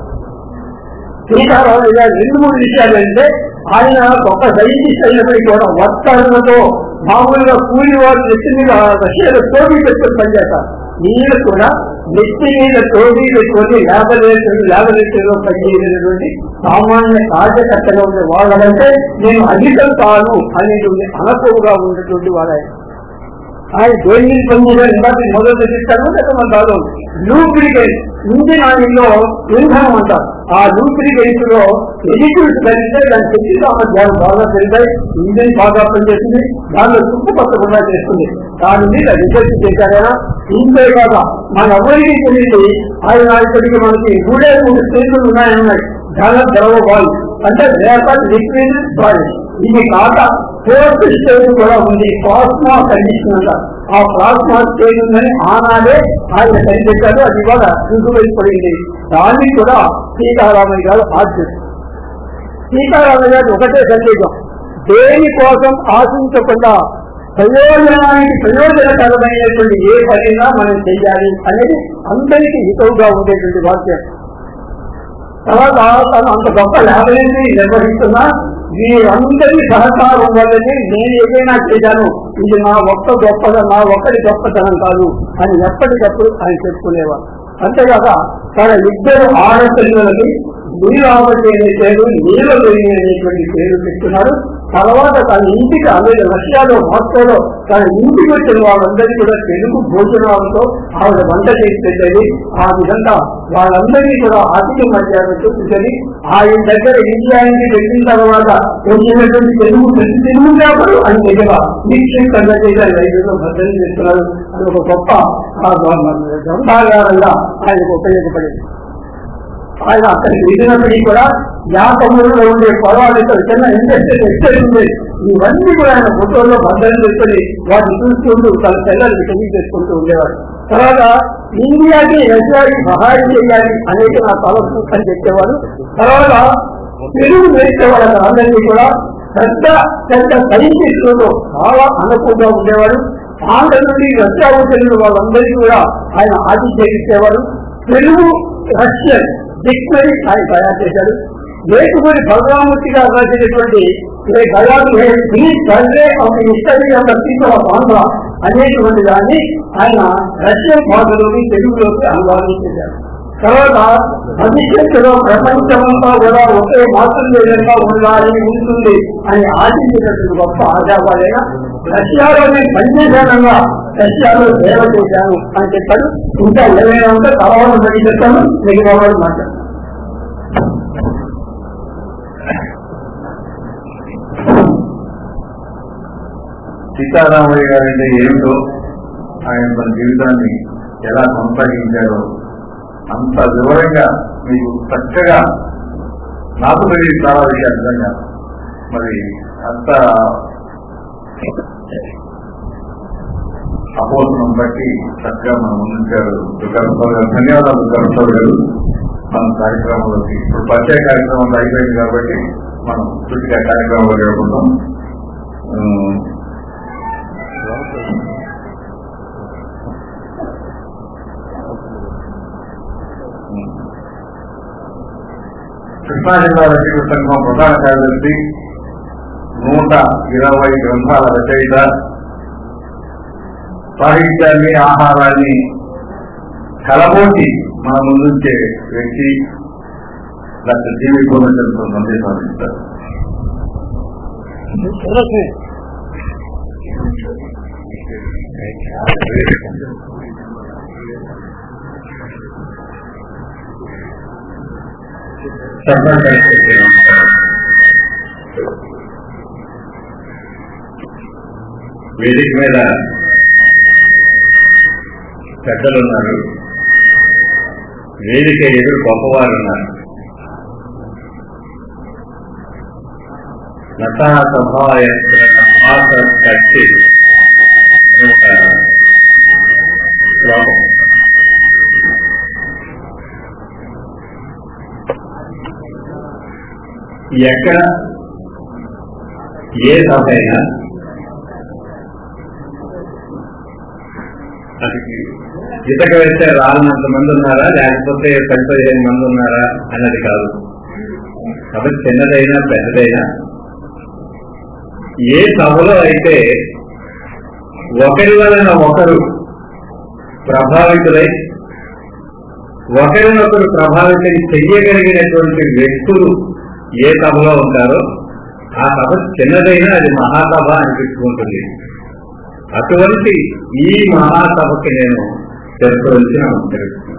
సీతారామయ్య గారు రెండు మూడు విషయాలు అంటే ఆయన గొప్ప సైంటిస్ట్ అయినప్పటికీ కూడా వర్తకులతో మామూలుగా కూలి వారు నెత్తి మీద రష్యాలో టోపీ పెట్టుకుని పనిచేస్తారు ఈయన కూడా నెత్తి మీద టోపీ పెట్టుకొని ల్యాబొరేటరీ ల్యాబొరేటరీలో పనిచేసినటువంటి సామాన్య కార్యకర్తగా ఉండే వాళ్ళంటే నేను అధికం కాను అనేటువంటి అనకువగా ఉన్నటువంటి వాడు ఆయన దేని మీద పనిచేయాలి ఇందాక మొదలు చెప్తాను లేదా మన కాదు లూబ్రికేట్ ఇంజిన్ ఆయిల్లో ఇంధనం అంటారు ఆ లూబ్రికేట్ లో ఎడిక్యూస్ పెరిగితే దాని శక్తి సామర్థ్యాలు బాగా పెరిగాయి ఇంజిన్ బాగా పనిచేస్తుంది దానిలో తుప్పు పట్టకుండా చేస్తుంది దాని మీద రిసర్చ్ చేశారైనా ఇంతే కాక మన ఎవరికి తెలియదు ఆయన ఇప్పటికి మనకి మూడే మూడు స్టేజ్లు ఉన్నాయన్నాయి ధన ద్రవ బాల్ అంటే వేపర్ లిక్విడ్ సాలిడ్ ఇది కాక ఫోర్త్ స్టేజ్ కూడా ఉంది ప్లాస్మా కండిషన్ అంటారు ఆ ప్లాస్మా స్టేజ్ ఉందని ఆనాడే ఆయన కనిపెట్టారు అది కూడా రుజువైపడింది దాన్ని కూడా సీతారామయ్య గారు ఆద్యం సీతారామయ్య గారు ఒకటే సందేశం దేని కోసం ఆశించకుండా ప్రయోజనానికి ప్రయోజనకరమైనటువంటి ఏ పనైనా మనం చెయ్యాలి అనేది అందరికీ హితవుగా ఉండేటువంటి వాక్యం తర్వాత తను అంత గొప్ప ల్యాబొరేటరీ నిర్వహిస్తున్నా వీరందరి సహకారం వల్లనే నేను ఏదైనా చేశాను ఇది నా ఒక్క గొప్పగా నా ఒక్కడి గొప్పతనం కాదు అని ఎప్పటికప్పుడు ఆయన చెప్పుకునేవారు అంతేకాక తన ఇద్దరు ఆడపిల్లలకి నీరావతి అనే పేరు నీలవేణి అనేటువంటి పేరు పెట్టున్నారు తర్వాత తన ఇంటికి అలాగే రష్యాలో మాస్కోలో తన ఇంటికి వచ్చిన వాళ్ళందరినీ కూడా తెలుగు భోజనాలతో ఆవిడ వంట చేసి పెట్టేది ఆ విధంగా వాళ్ళందరినీ కూడా అతిథి మర్యాద చూపించని ఆయన దగ్గర ఇండియానికి వెళ్ళిన తర్వాత వచ్చినటువంటి తెలుగు ప్రతి తెలుగు వ్యాపారం ఆయన దగ్గర నిక్షిప్తంగా చేశారు రైతుల్లో భద్రం చేస్తున్నారు అది ఒక గొప్ప ఆ, గ్రంథాగారంగా ఆయనకు ఉపయోగపడింది ఆయన అక్కడికి వెళ్ళినప్పటికీ కూడా వ్యాపములలో ఉండే పొలాలు ఇక్కడ చిన్న ఇండస్ట్రీ ఎక్స్టైల్ ఉంది ఇవన్నీ కూడా ఆయన ఫోటోల్లో భద్రం చేసుకుని వాటిని చూసుకుంటూ తన పిల్లలకి తెలియజేసుకుంటూ ఉండేవాడు తర్వాత ఇండియాకి రష్యాకి సహాయం చేయాలి అనేది నా తలసు అని చెప్పేవాడు తర్వాత తెలుగు నేర్చే వాళ్ళకి అందరినీ కూడా పెద్ద పెద్ద సైంటిస్టులతో చాలా అనుకూలంగా ఉండేవాడు ఆంధ్ర నుండి రష్యా వచ్చిన వాళ్ళందరికీ కూడా ఆయన ఆతిథ్యం ఇచ్చేవాడు తెలుగు రష్యన్ డిక్షనరీ ఆయన తయారు చేశాడు లేకపోతే బలరామూర్తి గారు రాసినటువంటి ఏ గయాలు Greek survey of history of the people of Andhra అనేటువంటి దాన్ని ఆయన రష్యన్ భాషలోకి తెలుగులోకి అనువాదం చేశారు తర్వాత భవిష్యత్తులో ప్రపంచమంతా కూడా ఒకే మాతృదేశంగా ఉండాలి ఉంటుంది అని ఆశించినటువంటి గొప్ప ఆశావాదైన రష్యాలో నేను పనిచేశానన్నా రష్యాలో సేవ చేశాను అని చెప్పాడు ఇంకా ఏమైనా ఉంటే తర్వాత పడి చెప్తాను మిగతా వాడు మాట్లాడు సీతారామయ్య గారు అంటే ఏమిటో ఆయన తన జీవితాన్ని ఎలా కొనసాగించారో అంత వివరంగా మీకు చక్కగా నాకు తెలియదు చాలా విషయాలు నిజంగా మరి అంత అపోసనం బట్టి చక్కగా మనం ముందుంచారు దుర్గారావు గారు ధన్యవాదాలు దుర్గారావు గారు మన కార్యక్రమంలోకి ఇప్పుడు పరిచయ కార్యక్రమం అయిపోయింది కాబట్టి మనం చుట్టుగా కార్యక్రమాలు జరుపుకుంటాం ఉమ్, కృష్ణా జిల్లా రచయిత సంఘం ప్రధాన కార్యదర్శి నూట ఇరవై గ్రంథాల రచయిత సాహిత్యాన్ని ఆహారాన్ని కలబోటి మన ముందుంచే వ్యక్తి డాక్టర్ జీవి పూర్ణచంద్ర సందేశం ఇస్తారు సర్వకర్త వేదిక మీద పెద్దలు ఉన్నారు వేదిక ఎదురు గొప్పవారు ఉన్నారు నతా సభాయ కట్టి ఒక శ్లోకం ఎక్కడ ఏ సభ అయినా అది ఇతక వేస్తే రాలినంత మంది ఉన్నారా లేకపోతే పది పదిహేను మంది ఉన్నారా అన్నది కాదు కాబట్టి చిన్నదైనా పెద్దదైనా ఏ సభలో అయితే ఒకరి వలన ఒకరు ప్రభావితులై ఒకరినొకరు ప్రభావితం చెయ్యగలిగినటువంటి వ్యక్తులు ఏ సభలో ఉంటారో ఆ సభ చిన్నదైనా అది మహాసభ అనిపిస్తుంటుంది అటువంటి ఈ మహాసభకి నేను తెలుసుకోవాల్సిన తెలుస్తున్నాను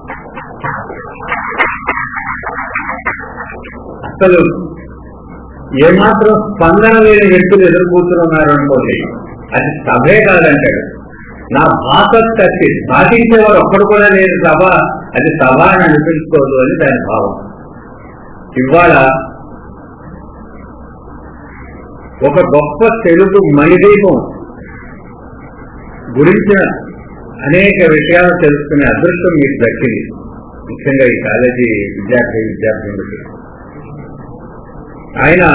అసలు ఏమాత్రం స్పందన లేని వ్యక్తులు ఎదురు కూర్చున్నారు అనుకోండి అది సభే కాదంటాడు నా భాష కట్టి సాధించేవాడు ఒక్కడు కూడా లేని సభ అది సభ అని అనిపించుకోదు అని దాని భావం ఇవాళ ఒక గొప్ప తెలుగు మణిదీపం గురించిన అనేక విషయాలు తెలుసుకునే అదృష్టం మీకు దక్కింది ముఖ్యంగా ఈ కాలేజీ విద్యార్థి విద్యార్థులకి ఆయన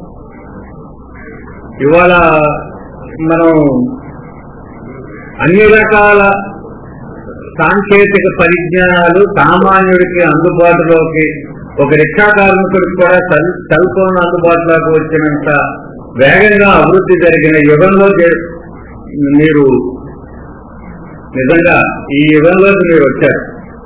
ఇవాళ మనం అన్ని రకాల సాంకేతిక పరిజ్ఞానాలు సామాన్యుడికి అందుబాటులోకి ఒక రిక్షా కార్మికుడికి కూడా సెల్ సెల్ ఫోన్ అందుబాటులోకి వచ్చినంత వేగంగా అభివృద్ధి జరిగిన యుగంలో చే- మీరు నిజంగా ఈ యుగంలోకి మీరు వచ్చారు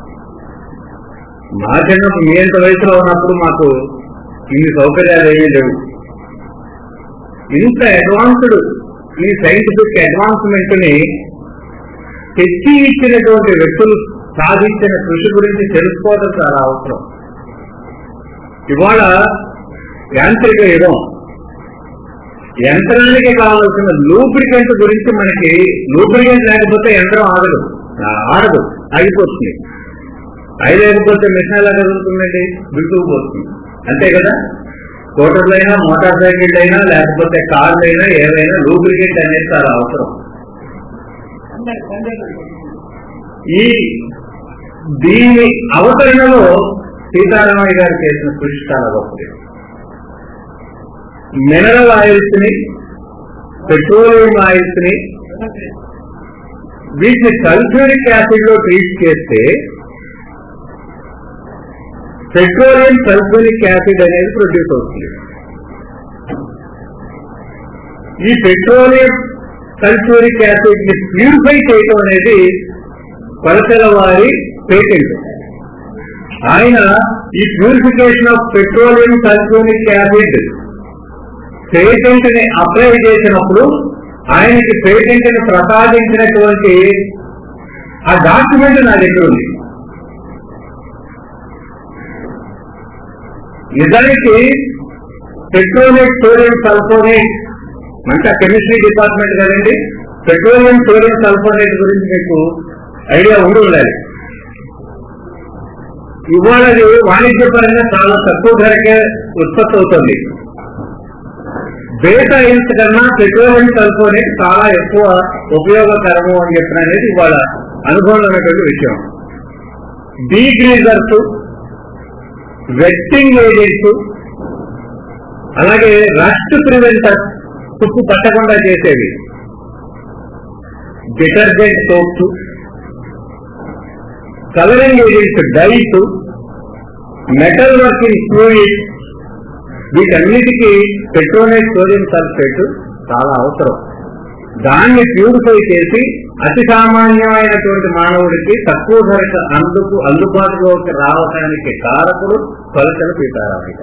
మా చిన్నప్పుడు మీ ఎంత వయసులో ఉన్నప్పుడు మాకు ఇన్ని సౌకర్యాలు ఏమీ లేవు ఇంత అడ్వాన్స్డ్ ఈ సైంటిఫిక్ అడ్వాన్స్మెంట్ ని తెచ్చి ఇచ్చినటువంటి వ్యక్తులు సాధించిన కృషి గురించి తెలుసుకోవడం చాలా అవసరం ఇవాళ యాంత్రిక యుగం యంత్రానికి కావాల్సిన లూబ్రికెంట్ గురించి మనకి లూబ్రికెంట్ లేకపోతే యంత్రం ఆగదు ఆ, ఆడదు ఆగిపోతుంది అయి లేకపోతే మిషన్ ఎలా కదులుతుందండి బిగుతుకుపోతుంది అంతే కదా స్కూటర్లు అయినా మోటార్ సైకిల్ అయినా లేకపోతే కార్లు అయినా ఏవైనా లూబ్రికెంట్ అనేది చాలా అవసరం ఈ దీని అవతరణలో సీతారామయ్య గారు చేసిన కృషి చాలా గొప్పది మినరల్ ఆయిల్స్ ని పెట్రోలియం ఆయిల్స్ ని వీటిని సల్ఫ్యూరిక్ యాసిడ్ లో ట్రీట్ చేస్తే పెట్రోలియం సల్ఫ్యూరిక్ యాసిడ్ అనేది ప్రొడ్యూస్ అవుతుంది ఈ పెట్రోలియం సల్ఫ్యూరిక్ యాసిడ్ ని ప్యూరిఫై చేయటం అనేది కొలతల వారి పేటెంట్ ఆయన ఈ purification of petroleum sulphuric acid patent ని అప్లై చేసినప్పుడు ఆయనకి పేటెంట్ ని ప్రసాదించినటువంటి ఆ డాక్యుమెంట్ నా దగ్గర ఉంది నిజానికి పెట్రోలియం సోడియం సల్ఫోనేట్ అంటే కెమిస్ట్రీ డిపార్ట్మెంట్ కదండి పెట్రోలియం సోడియం సల్ఫోనేట్ గురించి మీకు ఐడియా ఉండి ఉండాలి ఇవాళ అది వాణిజ్యపరంగా చాలా తక్కువ ధరకే ఉత్పత్తి అవుతుంది బేస్ ఆయిల్స్ కన్నా పెట్రోలియం సల్ఫోనేట్ చాలా ఎక్కువ ఉపయోగకరము అని చెప్పిన అనేది ఇవాళ అనుభవంలో ఉన్నటువంటి విషయం డీగ్రీజర్స్ వెట్టింగ్ ఏజెంట్స్ అలాగే రస్ట్ ప్రివెంటర్ తుప్పు పట్టకుండా చేసేవి detergent soaps colouring agents dyes metal working fluid వీటన్నిటికీ పెట్రోనేట్ సోడియం సల్ఫేట్ చాలా అవసరం దాన్ని ప్యూరిఫై చేసి అతి సామాన్యమైనటువంటి మానవుడికి తక్కువ ధరకు అందుకు అందుబాటులోకి రావడానికి కారకుడు కొలతల సీతారామయ్య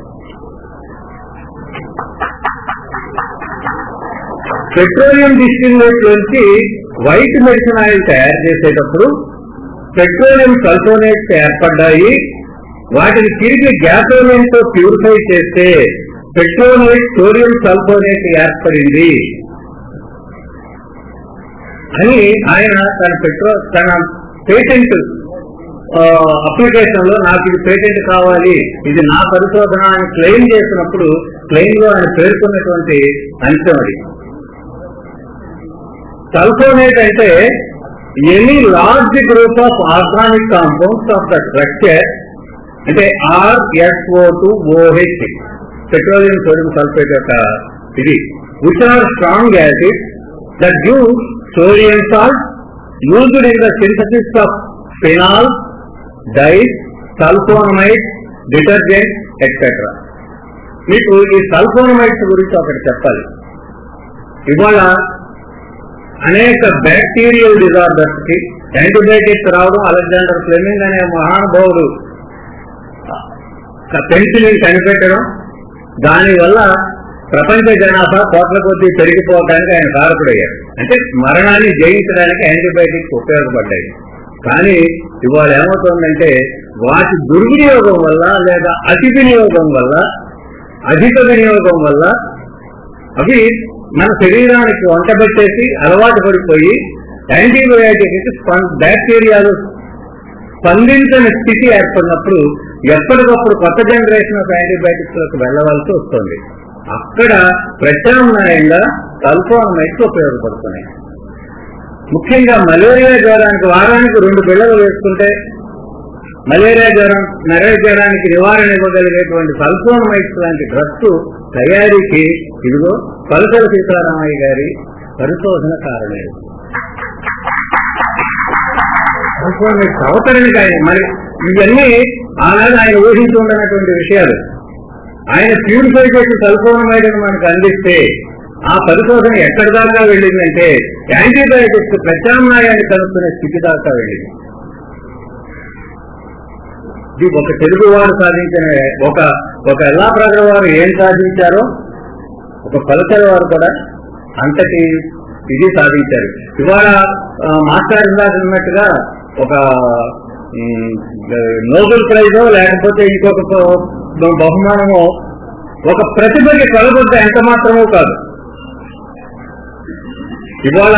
పెట్రోలియం డిస్టిల్లేట్ నుంచి వైట్ మెడిసిన్ ఆయిల్ తయారు చేసేటప్పుడు పెట్రోలియం సల్ఫోనేట్స్ ఏర్పడ్డాయి వాటిని తిరిగి గ్యాసోలిన్ తో ప్యూరిఫై చేస్తే పెట్రోలేట్ సోడియం సల్ఫోనేట్ ఏర్పడింది అని ఆయన తన పెట్రో తన పేటెంట్ అప్లికేషన్ లో నాకు ఇది పేటెంట్ కావాలి ఇది నా పరిశోధన అని క్లెయిమ్ చేసినప్పుడు క్లెయిమ్ లో ఆయన పేర్కొన్నటువంటి అంశం అది సల్ఫోనేట్ అంటే any large group of organic compounds of the structure అంటే RSO two OH petroleum sodium sulphate యొక్క ఇది which are strong acid that give sodium salt used in the synthesis of phenol dyes sulphonamide detergent etcetera మీకు ఈ sulphonamides గురించి ఒకటి చెప్పాలి ఇవాళ అనేక బ్యాక్టీరియల్ డిజార్డర్స్ కి యాంటీబయాటిక్స్ రావడం అలెగ్జాండర్ ఫ్లెమింగ్ అనే మహానుభావుడు పెన్సిలిన్ కనిపెట్టడం దానివల్ల ప్రపంచ జనాభా కోట్ల కొద్దీ పెరిగిపోవడానికి ఆయన కారకుడయ్యారు అంటే మరణాన్ని జయించడానికి యాంటీబయాటిక్స్ ఉపయోగపడ్డాయి కానీ ఇవాళ ఏమవుతుందంటే వాటి దుర్వినియోగం వల్ల లేదా అతి వినియోగం వల్ల అధిక వినియోగం వల్ల అవి మన శరీరానికి వంటబెట్టేసి అలవాటు పడిపోయి యాంటీబయాటిక్ బ్యాక్టీరియాలు స్పందించని స్థితి ఏర్పడినప్పుడు ఎప్పటికప్పుడు కొత్త జనరేషన్ ఆఫ్ యాంటీబయాటిక్స్ లోకి వెళ్ళవలసి వస్తుంది అక్కడ ప్రత్యామ్నాయంగా సల్ఫోనమైట్స్ ఉపయోగపడుతున్నాయి ముఖ్యంగా మలేరియా జ్వరానికి వారానికి రెండు బిళ్ళలు వేసుకుంటే మలేరియా జ్వరం నరే జ్వరానికి నివారణ ఇవ్వగలిగేటువంటి సల్ఫోనమైట్స్ లాంటి డ్రగ్స్ తయారీకి ఇదిగో పలుకల సీతారామయ్య గారి పరిశోధన కారణం సల్ఫోనమైట్స్ అవతరణకి ఆయన మరి ఇవన్నీ ఆనాడు ఆయన ఊహించి ఉండనటువంటి విషయాలు ఆయన ప్యూరిఫై చేసి సల్ఫోనమైడ్ మనకు అందిస్తే ఆ పరిశోధన ఎక్కడి దాకా వెళ్ళిందంటే యాంటీబయాటిక్స్ ప్రత్యామ్నాయాన్ని కనుక్కునే స్థితి దాకా వెళ్ళింది ఇది ఒక తెలుగు వారు సాధించిన ఒక ఒక ఎల్లాప్రగడ వారు ఏం సాధించారో ఒక పలకల వారు కూడా అంతటి ఇది సాధించారు ఇవాళ ఆ, మాస్టర్ ఇందాక ఉన్నట్టుగా ఒక ఉమ్, నోబెల్ ప్రైజో లేకపోతే ఇంకొక బ- బహుమానమో ఒక ప్రతిభకి కలగొద్ద ఎంత మాత్రమూ కాదు ఇవాళ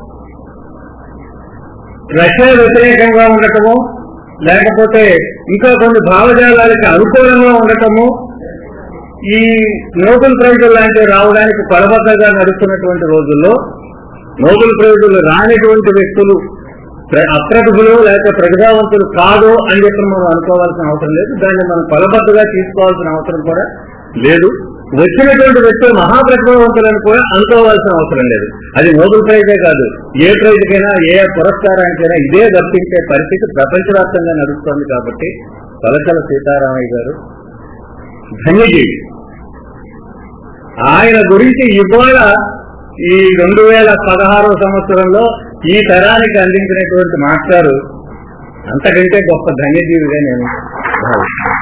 రష్యా వ్యతిరేకంగా ఉండటము లేకపోతే ఇంకా కొన్ని భావజాలాలకి అనుకూలంగా ఉండటము ఈ నోబెల్ ప్రైజులు లాంటివి రావడానికి కొలబద్దగా నడుస్తున్నటువంటి రోజుల్లో నోబెల్ ప్రైజులు రానిటువంటి వ్యక్తులు ప్ర- అప్రతిభులు లేకపోతే ప్రతిభావంతులు కాదు అని చెప్పి మనం అనుకోవాల్సిన అవసరం లేదు దాన్ని మనం కొలబద్దగా తీసుకోవాల్సిన అవసరం కూడా లేదు వచ్చినటువంటి వ్యక్తులు మహాప్రతిభావంతులను కూడా అనుకోవాల్సిన అవసరం లేదు అది నోబెల్ ప్రైజే కాదు ఏ ప్రైజ్కైనా ఏ పురస్కారానికైనా ఇదే దర్శించే పరిస్థితి ప్రపంచవ్యాప్తంగా నడుస్తోంది కాబట్టి పలకల సీతారామయ్య గారు ధన్యజీవి ఆయన గురించి ఇవాళ ఈ రెండు వేల పదహారో సంవత్సరంలో ఈ తరానికి అందించినటువంటి మాస్టారు అంతకంటే గొప్ప ధన్యజీవిగా నేను భావిస్తున్నాను.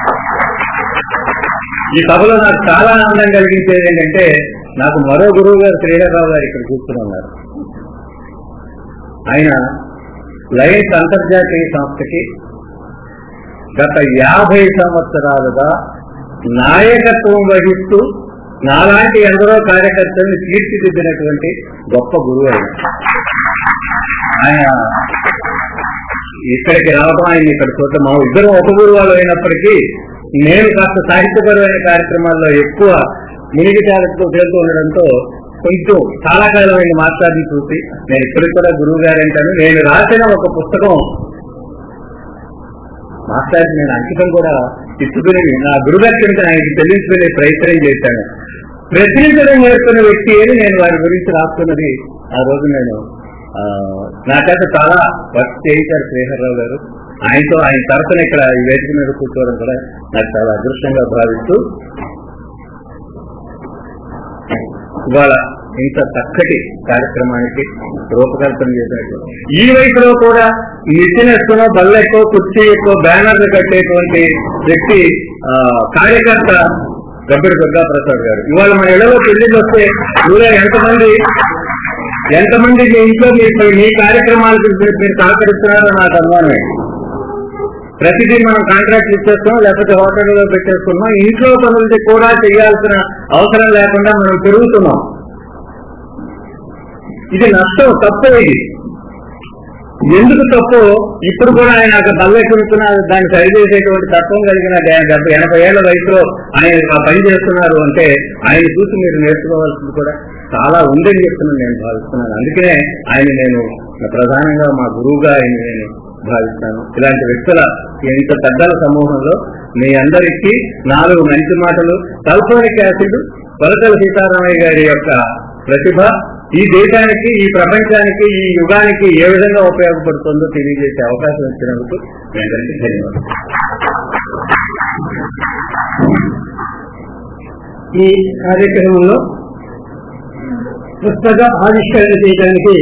ఈ సభలో నాకు చాలా ఆనందం కలిగించేది ఏంటంటే నాకు మరో గురువు గారు శ్రీధర్రావు గారు ఇక్కడ కూర్చుని ఉన్నారు ఆయన లయన్స్ అంతర్జాతీయ సంస్థకి గత యాభై సంవత్సరాలుగా నాయకత్వం వహిస్తూ నాలాంటి ఎందరో కార్యకర్తల్ని తీర్చిదిద్దినటువంటి గొప్ప గురువు ఆయన ఆయన ఇక్కడికి రావడం ఆయన ఇక్కడ చూడటం మా ఇద్దరు ఒక గురువాలు అయినప్పటికీ నేను కాస్త సాహిత్యపరమైన కార్యక్రమాల్లో ఎక్కువ మునిగి తేలతో తేలుతూ ఉండడంతో కొంచెం చాలా కాలమైన మాట్లాడి చూసి నేను ఇప్పటికి కూడా గురువు గారు అంటాను నేను రాసిన ఒక పుస్తకం మాట్లాడి నేను అంకితం కూడా ఇచ్చుకుని నా గురుదక్షిణకి ఆయనకి చెల్లించుకునే ప్రయత్నం చేశాను ప్రశ్నించడం నేర్చుకున్న వ్యక్తి అని నేను వారి గురించి రాస్తున్నది ఆ రోజు నేను ఆ, నా చేత చాలా వర్క్ చేయించారు శ్రీహర్రావు గారు ఆయనతో ఆయన తరఫున ఇక్కడ ఈ వేదిక మీద కూర్చోవడం కూడా నాకు చాలా అదృష్టంగా భావిస్తూ ఇవాళ ఇంత చక్కటి కార్యక్రమానికి రూపకల్పన చేసినట్టు ఈ వయసులో కూడా నిచ్చినెక్కువ బల్లెక్కో కుర్చీ ఎక్కువ బ్యానర్లు కట్టేటువంటి వ్యక్తి ఆ, కార్యకర్త గబ్బిడి దుర్గా ప్రసాద్ గారు ఇవాళ మన ఇళ్లలో పెళ్లిళ్ళు వస్తే మీలో ఎంతమంది ఎంతమంది మీ ఇంట్లో మీ మీ కార్యక్రమాలకు మీరు మీరు సహకరిస్తున్నారో నాకు అనుమానమే ప్రతిదీ మనం కాంట్రాక్ట్ ఇచ్చేస్తాం లేకపోతే హోటల్లో పెట్టేస్తున్నాం ఇంట్లో పనులది కూడా చేయాల్సిన అవసరం లేకుండా మనం పెరుగుతున్నాం ఇది నష్టం తప్పే ఇది ఎందుకు తప్పు ఇప్పుడు కూడా ఆయన ఒక తల్లెక్కుతున్న దాన్ని సరిచేసేటువంటి తత్వం కలిగిన డే- డెబ్బై ఎనభై ఏళ్ల వయసులో ఆయన ఆ పని చేస్తున్నారు అంటే ఆయన చూసి మీరు నేర్చుకోవాల్సింది కూడా చాలా ఉందని చెప్తున్నాను నేను భావిస్తున్నాను అందుకనే ఆయన నేను ప్రధానంగా మా గురువుగా ఆయన నేను భావిస్తాను ఇలాంటి వ్యక్తుల ఇంత పెద్దల సమూహంలో మీ అందరికీ నాలుగు మంచి మాటలు సల్ఫోనిక్ యాసిడ్ కొలతల సీతారామయ్య గారి యొక్క ప్రతిభ ఈ దేశానికి ఈ ప్రపంచానికి ఈ యుగానికి ఏ విధంగా ఉపయోగపడుతుందో తెలియజేసే అవకాశం ఇచ్చినందుకు మీ అందరికీ ధన్యవాదాలు ఈ కార్యక్రమంలో పుస్తక ఆవిష్కరణ చేయడానికి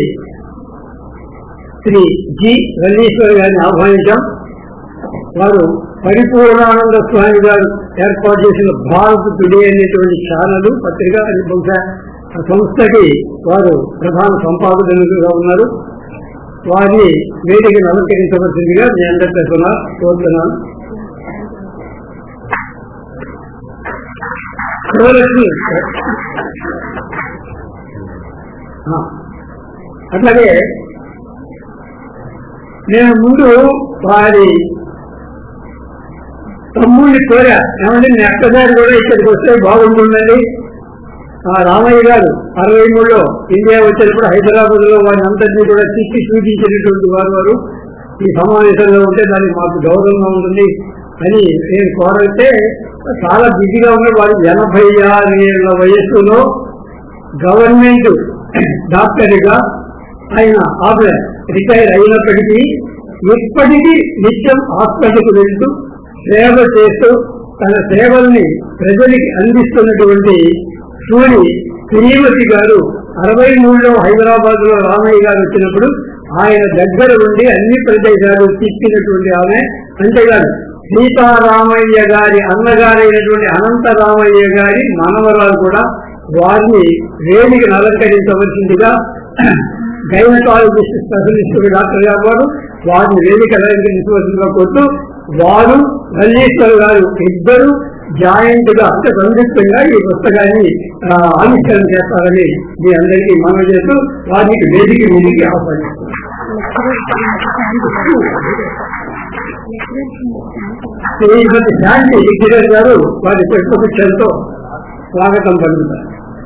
శ్రీ జి రమేశ్వర్ గారిని ఆహ్వానించాం వారు పరిపూర్ణానంద స్వామి గారు ఏర్పాటు చేసిన భారత్ టుడే అనేటువంటి ఛానల్ పత్రిక అది బహుశా ఆ సంస్థకి వారు ప్రధాన సంపాదకులుగా ఉన్నారు వారిని వేదికను అలంకరించవలసిందిగా మీ అందరి తరఫున కోరుతున్నాను శివలక్ష్మి ఆ, అట్లాగే నేను ముందు వారి తమ్ముడిని కోరా ఏమంటే నేను ఎక్కదారి కూడా ఇక్కడికి వస్తే బాగుంటుందండి ఆ రామయ్య గారు అరవై మూడులో ఇండియా వచ్చినప్పుడు హైదరాబాద్ లో వారిని అందరినీ కూడా తిట్టి చూపించినటువంటి వారు వారు ఈ సమావేశంలో ఉంటే దానికి మాకు గౌరవంగా ఉంటుంది అని నేను కోరితే చాలా బిజీగా ఉన్న వారు ఎనభై ఆరు ఏళ్ల వయస్సులో గవర్నమెంట్ డాక్టర్గా ఆయన ఆమె రిటైర్ అయినప్పటికీ ఇప్పటికీ నిత్యం హాస్పిటల్కి వెళ్తూ సేవ చేస్తూ తన సేవల్ని ప్రజలకి అందిస్తున్నటువంటి సూరి శ్రీమతి గారు అరవై మూడులో హైదరాబాద్ లో రామయ్య గారు వచ్చినప్పుడు ఆయన దగ్గర ఉండి అన్ని ప్రదేశాలు తిప్పినటువంటి ఆమె అంతేకాదు సీతారామయ్య గారి అన్నగారైనటువంటి అనంతరామయ్య గారి మనవరాలు కూడా వారిని వేదికను అలంకరించవలసిందిగా గైనకాలజిస్ట్ స్పెషలిస్ట్ డాక్టర్ గారు వారు వారిని వేదిక అలంకరించవలసిందిగా కొట్టు వారు మల్లీశ్వర్ గారు ఇద్దరు జాయింట్ గా అంటే సంయుక్తంగా ఈ పుస్తకాన్ని ఆ, ఆవిష్కరణ చేస్తారని మీ అందరికీ మనం చేస్తూ వారికి వేదిక మీదికి ఆహ్వానిస్తున్నాం శ్రీమతి శాంతి కిరణ్ గారు వారి పుష్పగుచ్చంతో స్వాగతం పలుకుతారు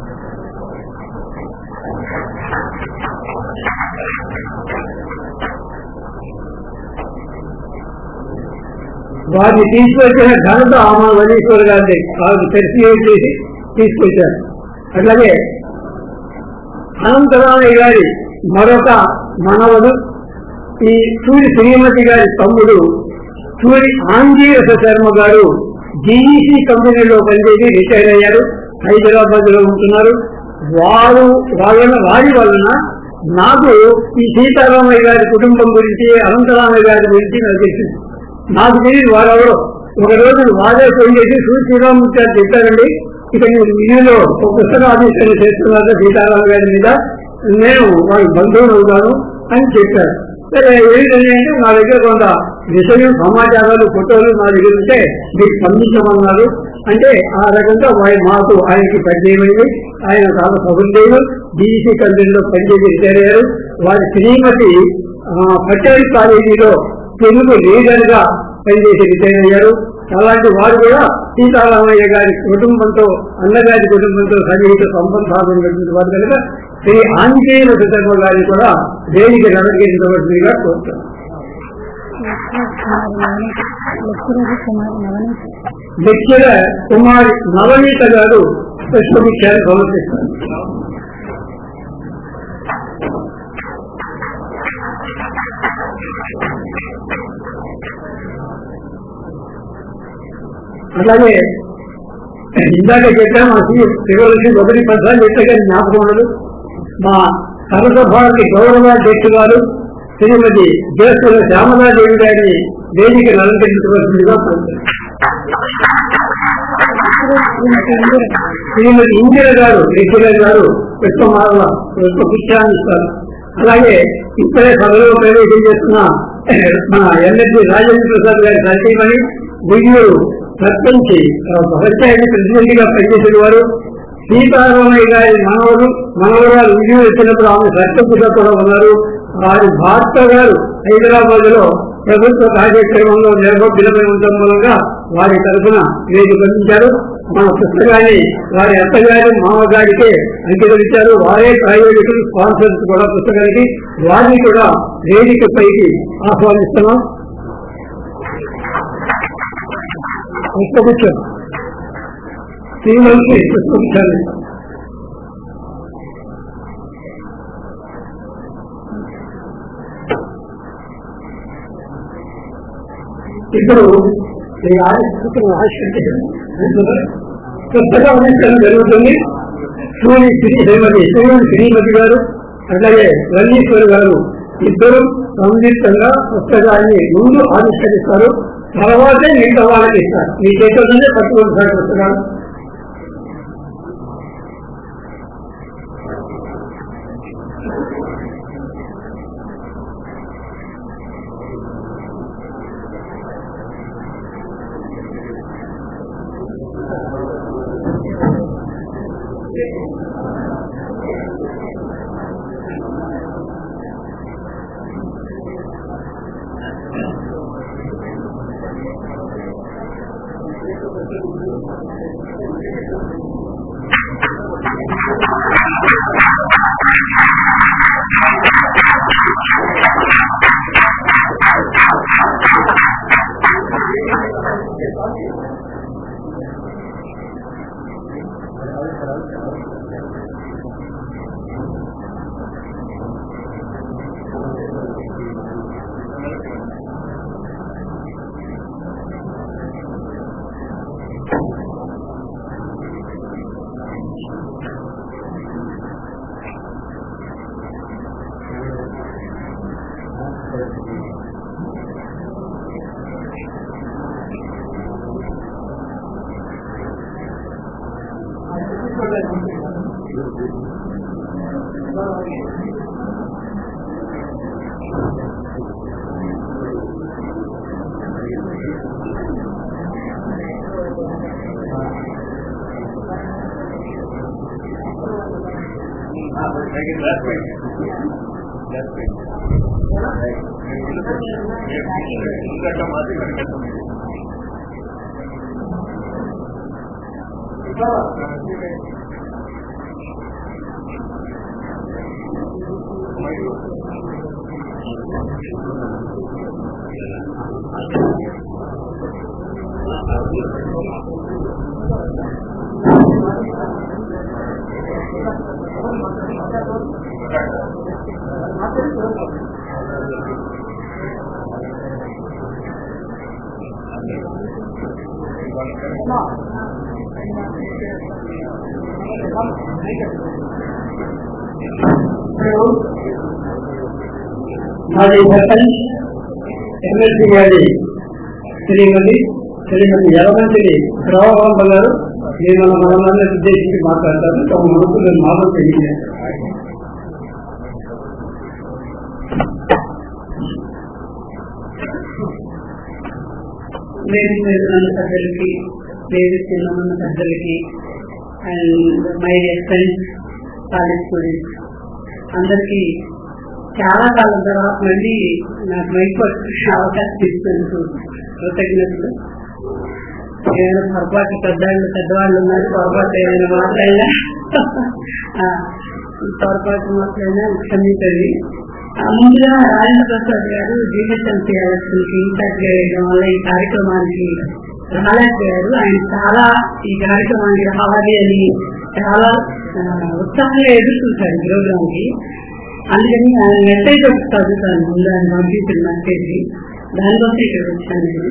వారిని తీసుకొచ్చిన ఘనత ఆమె వనీశ్వర్ గారిని వారిని పరిశీలన చేసి తీసుకొచ్చారు అట్లాగే అనంతరామయ్య గారి మరొక మనవడు ఈ సూరి శ్రీమతి గారి తమ్ముడు సూరి ఆంజీరస శర్మ గారు జీఈసీ కంపెనీలో పనిచేసి రిటైర్ అయ్యారు హైదరాబాద్ లో ఉంటున్నారు వారు వాళ్ళ వారి వలన నాకు ఈ సీతారామయ్య గారి కుటుంబం గురించి అనంతరామయ్య గారి గురించి నాకు తెలిసింది నాకు తెలియదు వారెవరో ఒక రోజు వారే ఫోన్ చేసి సూరి శ్రీరామూర్తి గారు చెప్పారండి ఇక నేను వీధిలో ఒక పుస్తక ఆవిష్కరణ చేస్తున్నారు సీతారామ గారి మీద నేను వాళ్ళ బంధువులు అవుతాను అని చెప్పారు సరే ఏంటంటే అంటే నా దగ్గర కొంత విషయం సమాచారాలు ఫోటోలు నా దగ్గర ఉంటే మీకు స్పందించమన్నారు అంటే ఆ రకంగా వారి మాకు ఆయనకి పరిచయమైంది ఆయన చాలా సహృదయులు బీసీ కంపెనీలో పనిచేసి రిటైర్ అయ్యారు వారి శ్రీమతి ఆ, పటేల్ కాలేజీలో తెలుగు లీడర్ గా పనిచేసి రిటైర్ అయ్యారు అలాంటి వారు కూడా సీతారామయ్య గారి కుటుంబంతో అన్నగారి కుటుంబంతో సన్నిహిత సంబంధాలు ఉన్నటువంటి వారు కనుక శ్రీ ఆంజనేయ శర్మ గారిని కూడా దేనికి నడకేంద్రవలసిందిగా కోరుతారు లెక్చరర్ కుమారి నవనీత గారు పుష్పభిక్షాన్ని సమర్పిస్తారు అలాగే ఇందాక చెప్పాము మా శివలక్ష్మి ఒకటి పద్నాలుగు చెప్పగా జ్ఞాపకం ఉండదు మా సరస భారతి గౌరవాధ్యక్షు గారు శ్రీమతి జయసుల శ్యామలాదేవి గారిని వేదిక అలంకరించవలసిందిగా కోరుతున్నాను. శ్రీమతి ఇందిర గారు లెక్చరర్ గారు పుష్పమాల పుష్పపుష్పాన్ని ఇస్తారు అలాగే ఇప్పుడే సభలో ప్రవేశం చేస్తున్న మన ఎన్ఎస్సి రాజేంద్ర ప్రసాద్ గారి సతీమణి గుయ్యూరు సర్పంచి పంచాయతీ ప్రెసిడెంట్ గా పనిచేసిన వారు సీతారామయ్య గారి మనవరు మనవరాలు విజయం వచ్చినప్పుడు ఆమె సర్పంచ్గా కూడా ఉన్నారు వారి భారత గారు హైదరాబాద్ లో ప్రభుత్వ కార్యక్రమంలో నిర్వహించడం ఉండడం మూలంగా వారి తరఫున వేదిక అందించారు మన పుస్తకాన్ని వారి అత్తగారి మామగారికి అంకితమిచ్చారు వారే ప్రాయోజకులు స్పాన్సర్స్ కూడా పుస్తకానికి వారిని కూడా వేదిక పైకి ఆహ్వానిస్తున్నాం పుష్పగుచ్చం శ్రీమంతి పుష్పగుచ్చాన్ని ఇప్పుడు ఈ ఆవిష్కృతం ఆవిష్కరించడం కొత్తగా ఆవిష్కరణ జరుగుతుంది సూర్య శ్రీమతి సూర్యుడు శ్రీమతి గారు అట్లాగే వల్లీశ్వరి గారు ఇద్దరు సంయుక్తంగా పుస్తకాన్ని ముందు ఆవిష్కరిస్తారు తర్వాతే మిగతా వాళ్ళకి ఇస్తారు మీ చేతుల్లోనే పట్టుకుని సార్ పుస్తకాలు మాజీ సర్పంచ్ ఎమ్మెల్సీ గారి శ్రీమతి శ్రీమతి యలమంత్రి ప్రభావం గారు నేను మన మనమందరిని ఉద్దేశించి మాట్లాడతాను తమ మనసులో మామూలు తెలియజేస్తాను వేదిక మీద ఉన్న పెద్దలకి వేదిక కింద ఉన్న పెద్దలకి and my dear friends college students అందరికీ చాలా కాలం తర్వాత మళ్ళీ నాకు మైక్ పట్టుకునే అవకాశం ఇస్తున్నందుకు కృతజ్ఞతలు ఏమైనా పొరపాటు పెద్దవాళ్ళు పెద్దవాళ్ళు ఉన్నారు పొరపాటు ఏమైనా మాట్లాడినా ఆ, పొరపాటు మాట్లాడినా క్షమించండి ఆ, ముందుగా రాజేంద్ర ప్రసాద్ గారు జీహెచ్ఎంసీ ఎలక్షన్కి ఇన్ఛార్జ్ వేయడం వల్ల ఈ కార్యక్రమానికి రాలేకపోయారు ఆయన చాలా ఈ కార్యక్రమానికి రావాలి అని చాలా ఆ, ఉత్సాహంగా ఎదుర్కొంటారు ఈ ప్రోగ్రామ్కి అందుకని ఆయన మెసేజ్ ఒకటి చదువుతాను ముందు ఆయన పంపించిన మెసేజ్ దానికోసం ఇక్కడ వచ్చాను నేను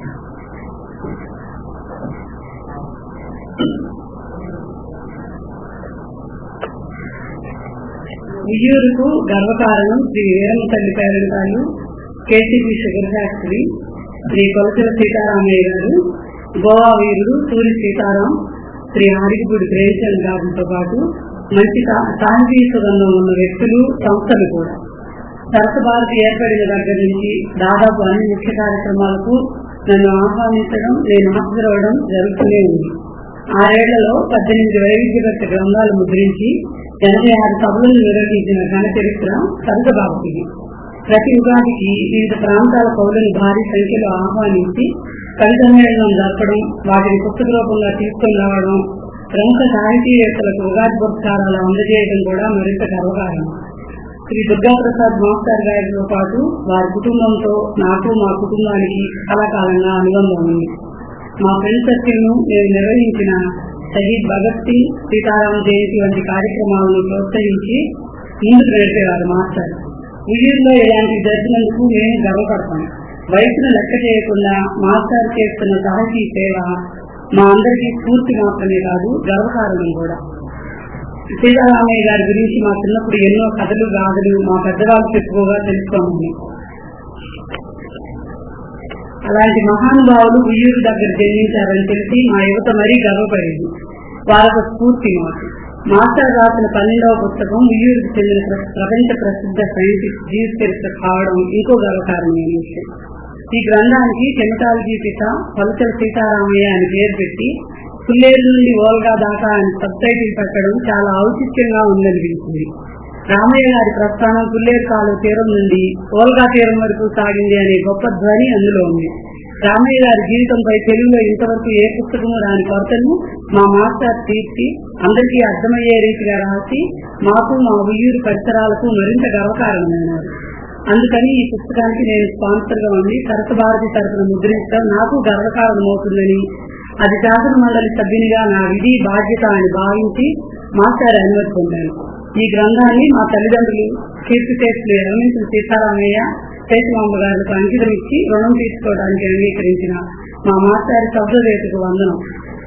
విజయూరుకు గర్వకారణం శ్రీ వీరమ్మ తల్లి పేరెంటాలు KCP sugar factory Shri Kolachala Sitaramaiah garu Goa వీరుడు సూరి సీతారాం శ్రీ ఆరిగిపూడి ప్రేమచంద్ గారితో పాటు మంచి సా- సాహితీ సుగంధం ఉన్న వ్యక్తులు సంస్థలు కూడా సరస భారతి ఏర్పడిన దగ్గర నుంచి దాదాపు అన్ని ముఖ్య కార్యక్రమాలకు నన్ను ఆహ్వానించడం నేను హాజరవడం జరుగుతూనే ఉంది ఆరేళ్లలో పద్దెనిమిది వైవిధ్యభక్త గ్రంథాలు ముద్రించి ఎనభై ఆరు సభలను నిర్వహించిన ఘన చరిత్ర సరితబాబుకి ప్రతి ఉగాదికి వివిధ ప్రాంతాల పౌరులను భారీ సంఖ్యలో ఆహ్వానించి కవి సమ్మేళనం జరపడం వాటిని పుస్తక రూపంగా తీసుకొని రావడం ప్రముఖ సాహితీవేత్తలకు ఉగాది పురస్కారాలు అందజేయడం కూడా మరింత గర్వకారణం శ్రీ దుర్గాప్రసాద్ మాస్టర్ గారితో పాటు వారి కుటుంబంతో నాకు మా కుటుంబానికి చాలా కాలంగా అనుబంధం ఉంది మా ఫ్రెండ్ సర్కిల్ ను మేము నిర్వహించిన షహీద్ భగత్ సింగ్ సీతారాం జయంతి వంటి కార్యక్రమాలను ప్రోత్సహించి ముందుకు నడిపేవారు మాస్టర్ విజయంలో ఇలాంటి జరిగినందుకు మేము గర్వపడతాం వయసును లెక్క చేయకుండా మాస్టర్ చేస్తున్న సాహితీ సేవ మా అందరికీ స్ఫూర్తి మాత్రమే కాదు గర్వకారణం కూడా సీతారామయ్య గారి గురించి మా చిన్నప్పుడు ఎన్నో కథలు గాథలు మా పెద్దవాళ్ళు చెప్పుకోగా తెలుసుకోమని అలాంటి మహానుభావులు ఉయ్యూరు దగ్గర జన్మించారని తెలిసి మా యువత మరీ గర్వపడింది వారొక స్ఫూర్తి మాకు మాస్టర్ రాసిన పన్నెండవ పుస్తకం ఉయ్యూరుకు చెందిన ప్ర- ప్రపంచ ప్రసిద్ధ సైంటిస్ట్ జీవిత చరిత్ర కావడం ఇంకో గర్వకారణమైన విషయం ఈ గ్రంథానికి కెమిటాలజీ పిత పలుచల సీతారామయ్య అని పేరు పెట్టి పుల్లేరు నుండి ఓల్గా దాకా అని సబ్ టైటిల్ పెట్టడం చాలా ఔచిత్యంగా ఉందనిపించింది రామయ్య గారి ప్రస్థానం పుల్లేరు కాలువ తీరం నుండి ఓల్గా తీరం వరకు సాగింది అనే గొప్ప ధ్వని అందులో ఉంది రామయ్య గారి జీవితంపై తెలుగులో ఇంతవరకు ఏ పుస్తకము రాని కొరతను మా మాస్టర్ తీర్చి అందరికీ అర్థమయ్యే రీతిగా రాసి మాకు మా ఉయ్యూరు పరిసరాలకు మరింత గర్వకారణమైనారు అందుకని ఈ పుస్తకానికి నేను స్పాన్సర్ గా ఉండి సరస భారతి తరఫున ముద్రించడం నాకు గర్వకారణమవుతుందని అది శాసన మండలి సభ్యునిగా నా విధి బాధ్యత అని భావించి మాస్టర్ అనుమతి పొందాను ఈ గ్రంథాన్ని మా తల్లిదండ్రులు కీర్తిశేషులు ఎర్రమించిన సీతారామయ్య శేషమాంబ గారికి అంకితం ఇచ్చి రుణం తీసుకోవడానికి అంగీకరించిన మా మాస్టర్ శబ్దవేతకు వందనం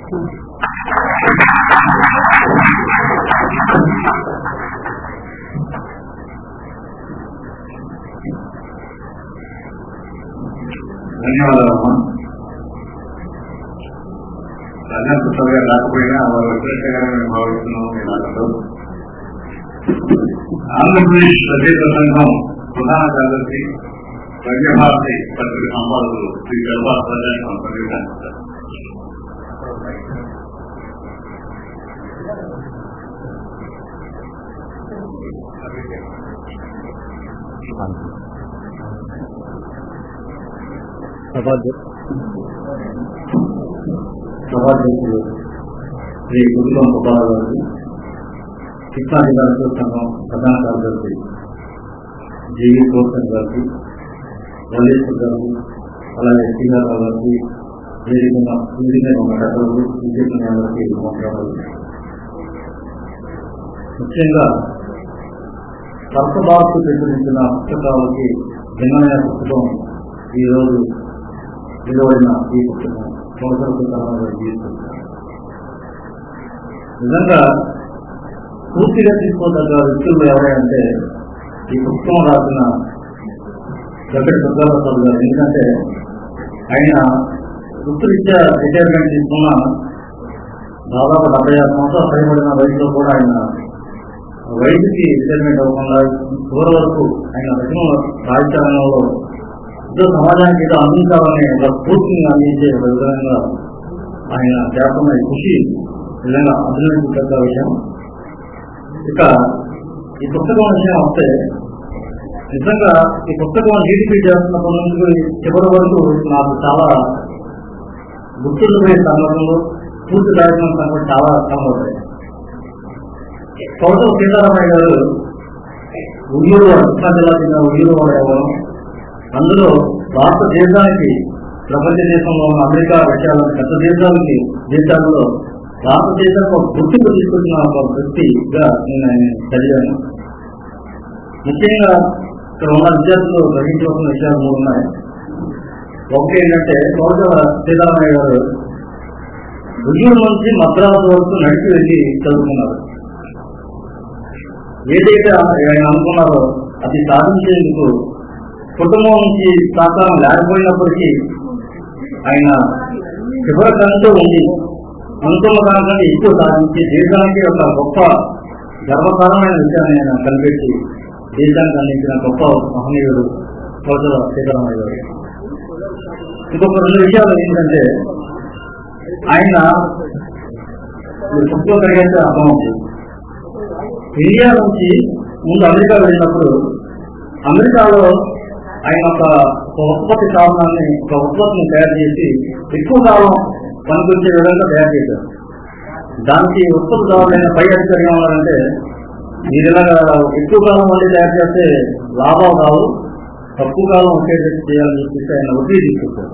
ధన్యవాదాలమ్మా ప్రజలకు త్వరగా రాకపోయినా వారు వచ్చినట్టుగానే మేము భావిస్తున్నాము మీ నాటలో ఆంధ్రప్రదేశ్ రచయిత సంఘం ప్రధాన కార్యదర్శి ప్రజాభారతి పత్రిక సంపాదకులు శ్రీ గర్భా ప్రజా సంప్రదించారు సభాధ్యక్షులు శ్రీ గురులం గోపాల గారు కృష్ణా జిల్లా ఉద్యోగ సంఘం ప్రధాన కార్యదర్శి జీవి కోర్సన్ గారికి వల్లేశ్వర్ గారు అలాగే శ్రీగారావు గారికి వేదిక వేదిక ఉన్న పెద్దలు విద్యుత్ గారికి నమస్కారాలు ముఖ్యంగా సర్పభారత్ ప్రచురించిన పుస్తకాలకి భిన్నమైన పుస్తకం ఈ రోజు విలువైన ఈ పుస్తకం సంవత్సర పుస్తకాలను జీవిస్తుంది నిజంగా పూర్తిగా తీసుకోదగ్గ వ్యక్తులు ఎవరంటే ఈ పుస్తకం రాసిన జగన్ దుర్గాప్రసాద్ గారు ఎందుకంటే ఆయన వృత్తిరీత్యా రిటైర్మెంట్ తీసుకున్న దాదాపు డెబ్బై ఆరు సంవత్సరాలు పైబడిన వయసులో కూడా ఆయన వయసుకి రిటైర్మెంట్ అవ్వకుండా చివరి వరకు ఆయన రచన సాహిత్యంలో ఏదో సమాజానికి ఏదో అందించాలనే ఒక స్ఫూర్తిని అందించే ఒక విధంగా ఆయన చేస్తున్న ఈ కృషి నిజంగా అభినందించదగ్గ విషయం ఇక ఈ పుస్తకం విషయం వస్తే నిజంగా ఈ పుస్తకం జీడిపి చేస్తున్నప్పటి నుంచి చివరి వరకు నాకు చాలా గుర్తుండిపోయే సందర్భంలో పూర్తి కార్యక్రమం సంగతి చాలా కనబడ్డాయి కౌటల సీతారామయ్య గారు ఉయ్యూరు వాడు, కృష్ణా జిల్లా చెందిన ఉయ్యూరు వాడు ఎవరు అందులో భారతదేశానికి ప్రపంచ దేశంలో ఉన్న అమెరికా రష్యాలోని పెద్ద దేశాలకి దేశాల్లో భారతదేశానికి ఒక గుర్తింపు తీసుకొచ్చిన ఒక వ్యక్తిగా నేను ఆయన చదివాను ముఖ్యంగా ఇక్కడ ఉన్న విద్యార్థులు గ్రహించవలసిన విషయాలు మూడు ఉన్నాయి ఒకటి ఏంటంటే కౌటల సీతారామయ్య గారు ఉయ్యూరు నుంచి మద్రాసు వరకు నడిచి వెళ్ళి చదువుకున్నారు ఏదైతే ఆయన అనుకున్నారో అది సాధించేందుకు కుటుంబం నుంచి సహకారం లేకపోయినప్పటికీ ఆయన చివరికంటూ ఉంది అనుకున్న దానికంటే ఎక్కువ సాధించి దేశానికి ఒక గొప్ప గర్వకారమైన విషయాన్ని ఆయన కనిపెట్టి దేశానికి అందించిన గొప్ప మహనీయుడు కోటల సీతారామయ్య గారు ఇంకొక రెండు విషయాలు ఏంటంటే ఆయన మీరు పుస్తకం కలిగితే అర్థమవుతుంది ఇండియా నుంచి ముందు అమెరికా వెళ్ళినప్పుడు అమెరికాలో ఆయన ఒక ఒక ఉత్పత్తి సాధనాన్ని ఒక ఉత్పత్తిని తయారు చేసి ఎక్కువ కాలం పనికొచ్చే విధంగా తయారు చేశారు దానికి ఉత్పత్తిదారులైన పై అధికారి ఏమన్నారంటే మీరు ఇలాగా ఎక్కువ కాలం మళ్ళీ తయారు చేస్తే లాభాలు రావు తక్కువ కాలం ఒకేసారి చేయాలని చెప్పేసి ఆయన ఒత్తిడి తీసుకొచ్చారు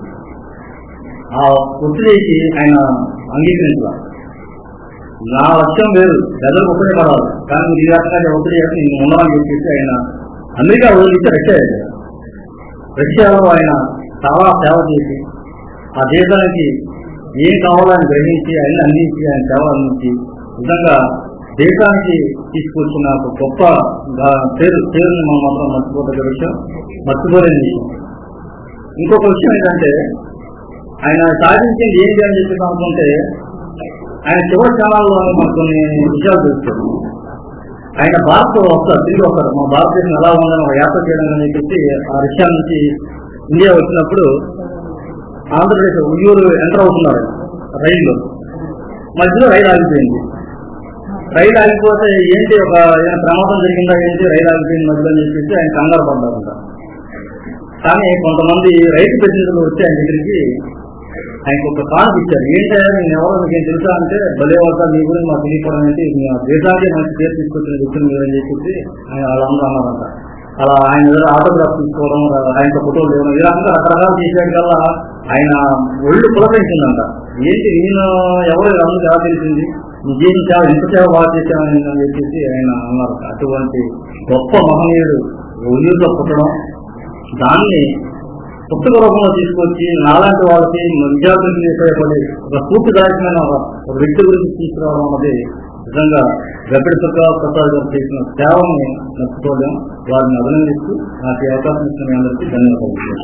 ఆ ఒత్తిడికి ఆయన అంగీకరించాలి నా లక్ష్యం వేరు ప్రజలకు ఒక్కడే పడాలి కానీ ఈ రకంగా ఒత్తిడి చేసి నేను ఉండాలని చెప్పేసి ఆయన అమెరికా వదిలిస్తే రష్యా వెళ్ళారు రష్యాలో ఆయన చాలా సేవ చేసి ఆ దేశానికి ఏం కావాలని గ్రహించి ఆయన అందించి ఆయన సేవ అందించి నిజంగా దేశానికి తీసుకొచ్చిన ఒక గొప్ప గా- పేరు పేరుని మనం మాత్రం మర్చిపోదగ్గ విషయం మర్చిపోలేని విషయం ఇంకొక విషయం ఏంటంటే ఆయన సాధించింది ఏంటి అని చెప్పి అనుకుంటే ఆయన చివరి క్షణాల్లో మనకు కొన్ని విషయాలు తెలుస్తాయి ఆయన భారత్ వస్తారు తిరిగి వస్తారు మా భారతదేశం ఎలా ఉందని ఒక యాత్ర చేయడం అని చెప్పి ఆ రష్యా నుంచి ఇండియా వచ్చినప్పుడు ఆంధ్రప్రదేశ్ ఉయ్యూరు ఎంటర్ అవుతున్నారు రైల్లో మధ్యలో రైలు ఆగిపోయింది రైలు ఆగిపోతే ఏంటి ఒక ఏదైనా ప్రమాదం జరిగిందా ఏంటి రైలు ఆగిపోయింది మధ్యలో అని చెప్పేసి ఆయన కంగారు పడ్డారంట కానీ కొంతమంది రైతు ప్రతినిధులు వచ్చి ఆయన దగ్గరికి ఆయనకు ఒక కానుక ఇచ్చారు ఏంటంటే నేను ఎవరో మీకు ఏం తెలుసా అంటే భలే వాళ్ళ మీ గురించి మాకు తెలియకపోవడం ఏంటి మీ దేశానికి మంచి పేరు తీసుకొచ్చిన వ్యక్తులు మీరు అని చెప్పేసి ఆయన వాళ్ళందరూ అన్నారంట అలా ఆయన దగ్గర ఆటోగ్రాఫ్ తీసుకోవడం ఆయన ఫోటోలు ఇవ్వడం ఈ రకంగా రకరకాలు చేసేది కల్లా ఆయన ఒళ్ళు పులకరించిందంట ఏంటి నేను ఎవరు అందరూ ఎలా తెలిసింది నీకేం సేవ ఇంత సేవ బాగా చేశామని అని చెప్పేసి ఆయన అన్నారు అటువంటి గొప్ప మహనీయుడు ఉయ్యూరులో పుట్టడం దాన్ని పుస్తక రూపంలో తీసుకొచ్చి నాలాంటి వాళ్ళకి విద్యార్థులకి ఉపయోగపడి ఒక స్ఫూర్తిదాయకమైన ఒక ఒక వ్యక్తి గురించి తీసుకురావడం అన్నది నిజంగా గబ్బడి దుర్గా ప్రసాద్ గారు చేసిన సేవని నచ్చుకోలేం వారిని అభినందిస్తూ నాకు ఈ అవకాశం ఇచ్చిన మీ అందరికీ ధన్యవాదాలు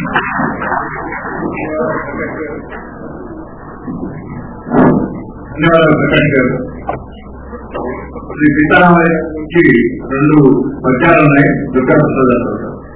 ధన్యవాదాలు ప్రకాష్ గారు శ్రీ సీతారామయ్యకి రెండు పద్యాలు ఉన్నాయి దుర్గా ప్రసాద్ గారు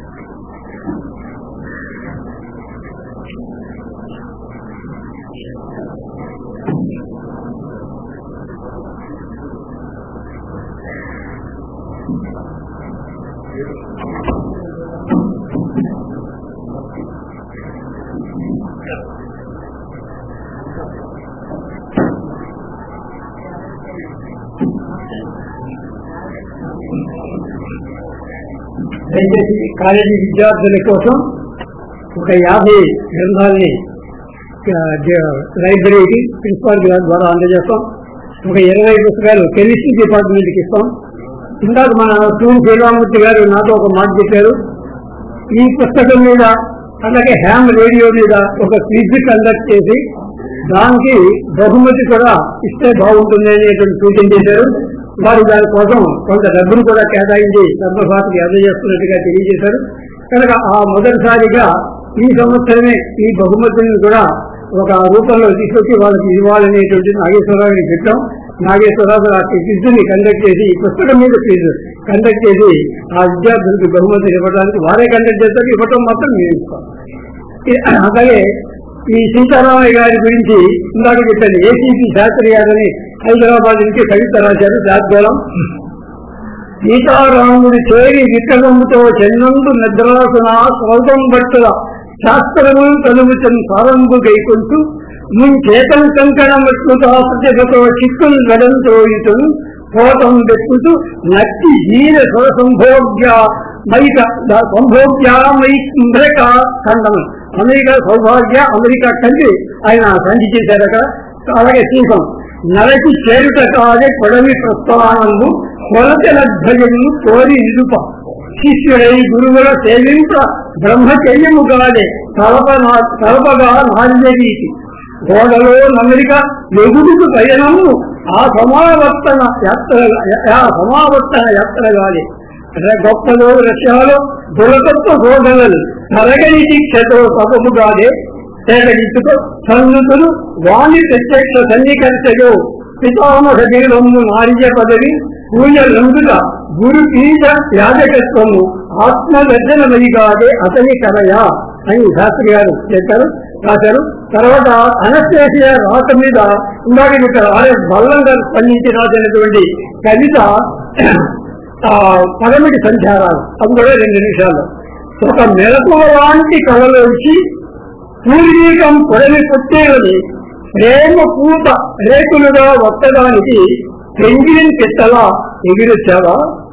దయచేసి కాలేజీ విద్యార్థుల కోసం ఒక యాభై గ్రంథాలని ఆ, జ- లైబ్రరీకి ప్రిన్సిపాల్ గారి ద్వారా అందజేస్తాం ఒక ఇరవై పుస్తకాలు కెమిస్ట్రీ డిపార్ట్మెంట్కి ఇస్తాం ఇందాక మన సూన్ శ్రీరామూర్తి గారు నాతో ఒక మాట చెప్పారు ఈ పుస్తకం మీద అలాగే హ్యామ్ రేడియో మీద ఒక క్విజ్ కండక్ట్ చేసి దానికి బహుమతి కూడా ఇస్తే బాగుంటుంది అనేటువంటి సూచన చేశారు వారు దానికోసం కొంత డబ్బును కూడా కేటాయించి ధర్మభాతకి అందజేస్తున్నట్టుగా తెలియజేశారు కనుక ఆ మొదటిసారిగా ఈ సంవత్సరమే ఈ బహుమతులను కూడా ఒక రూపంలో తీసుకొచ్చి వాళ్ళకి ఇవ్వాలనేటువంటి నాగేశ్వరరావుని చెప్పాం నాగేశ్వరరావు ఆ క్విజ్ని కండక్ట్ చేసి ఈ పుస్తకం మీద క్విజ్ కండక్ట్ చేసి ఆ విద్యార్థులకు బహుమతులు ఇవ్వడానికి వారే కండక్ట్ చేస్తారు ఇవ్వటం మాత్రం మేము ఇస్తాం ఈ- అలాగే ఈ సీతారామయ్య గారి గురించి ఇందాక చెప్పాను ఏసీపీ శాస్త్రి గారని హైదరాబాద్ నుంచి కవిత రాశారు శాస్త్రం సీతారాముడు చేరి విత్తగముతో చెన్నందు నిద్రాసున సౌదం బట్టుల శాస్త్రము కలుగుచన్ సారంభు గైకొంటూ ముంచేతం కంకణం పెట్టుతో ప్రతిభతో చిక్కులు వెడంతోయుతూ పోతం పెట్టుతూ నట్టి జీర స్వర సంభోగ్య మైక సంభోగ్య మైక ఖండం అమెరికా సౌభాగ్య అమెరికా కంటి ఆయన సంధి చేశారు అక్కడ అలాగే సీసం నలకి చేరుట కాదే కొడవి ప్రస్థానము కొలతల ధ్వజము కోరి నిలుప శిష్యుడై గురువుల సేవింప బ్రహ్మచర్యము కాదే తలప తలపగా నాల్యరీతి గోడలో నమరిక ఎగుడుకు పయనము ఆ సమావర్తన యాత్ర ఆ సమావర్తన యాత్రగాలి గొప్పలో రష్యాలో దురతత్వ శోధనలు తరగని దీక్షతో తపముగానే సేకరించుకో సన్నుతులు వాణి ప్రత్యక్ష సన్నికర్తయో పితామహ దీనము నార్య పదవి పూజ రంగుల గురు పీఠ యాజకత్వము ఆత్మ దర్శనమయ్యాదే అతని కరయా అని శాస్త్రి గారు చెప్పారు రాశారు తర్వాత అనస్థేసియా రాత మీద ఇందాక ఇక్కడ ఆర్ఎస్ బల్లం గారు స్పందించి రాసినటువంటి కవిత ఆ పదమిటి సంచారాలు అది కూడా రెండు నిమిషాలు ఒక మెలకువ లాంటి కళలోంచి పూర్వీకం పొడవి పుట్టేవని ప్రేమ పూత రేకులుగా వత్తడానికి పెంగిలిన్ పిట్టలా ఎగిరొచ్చావా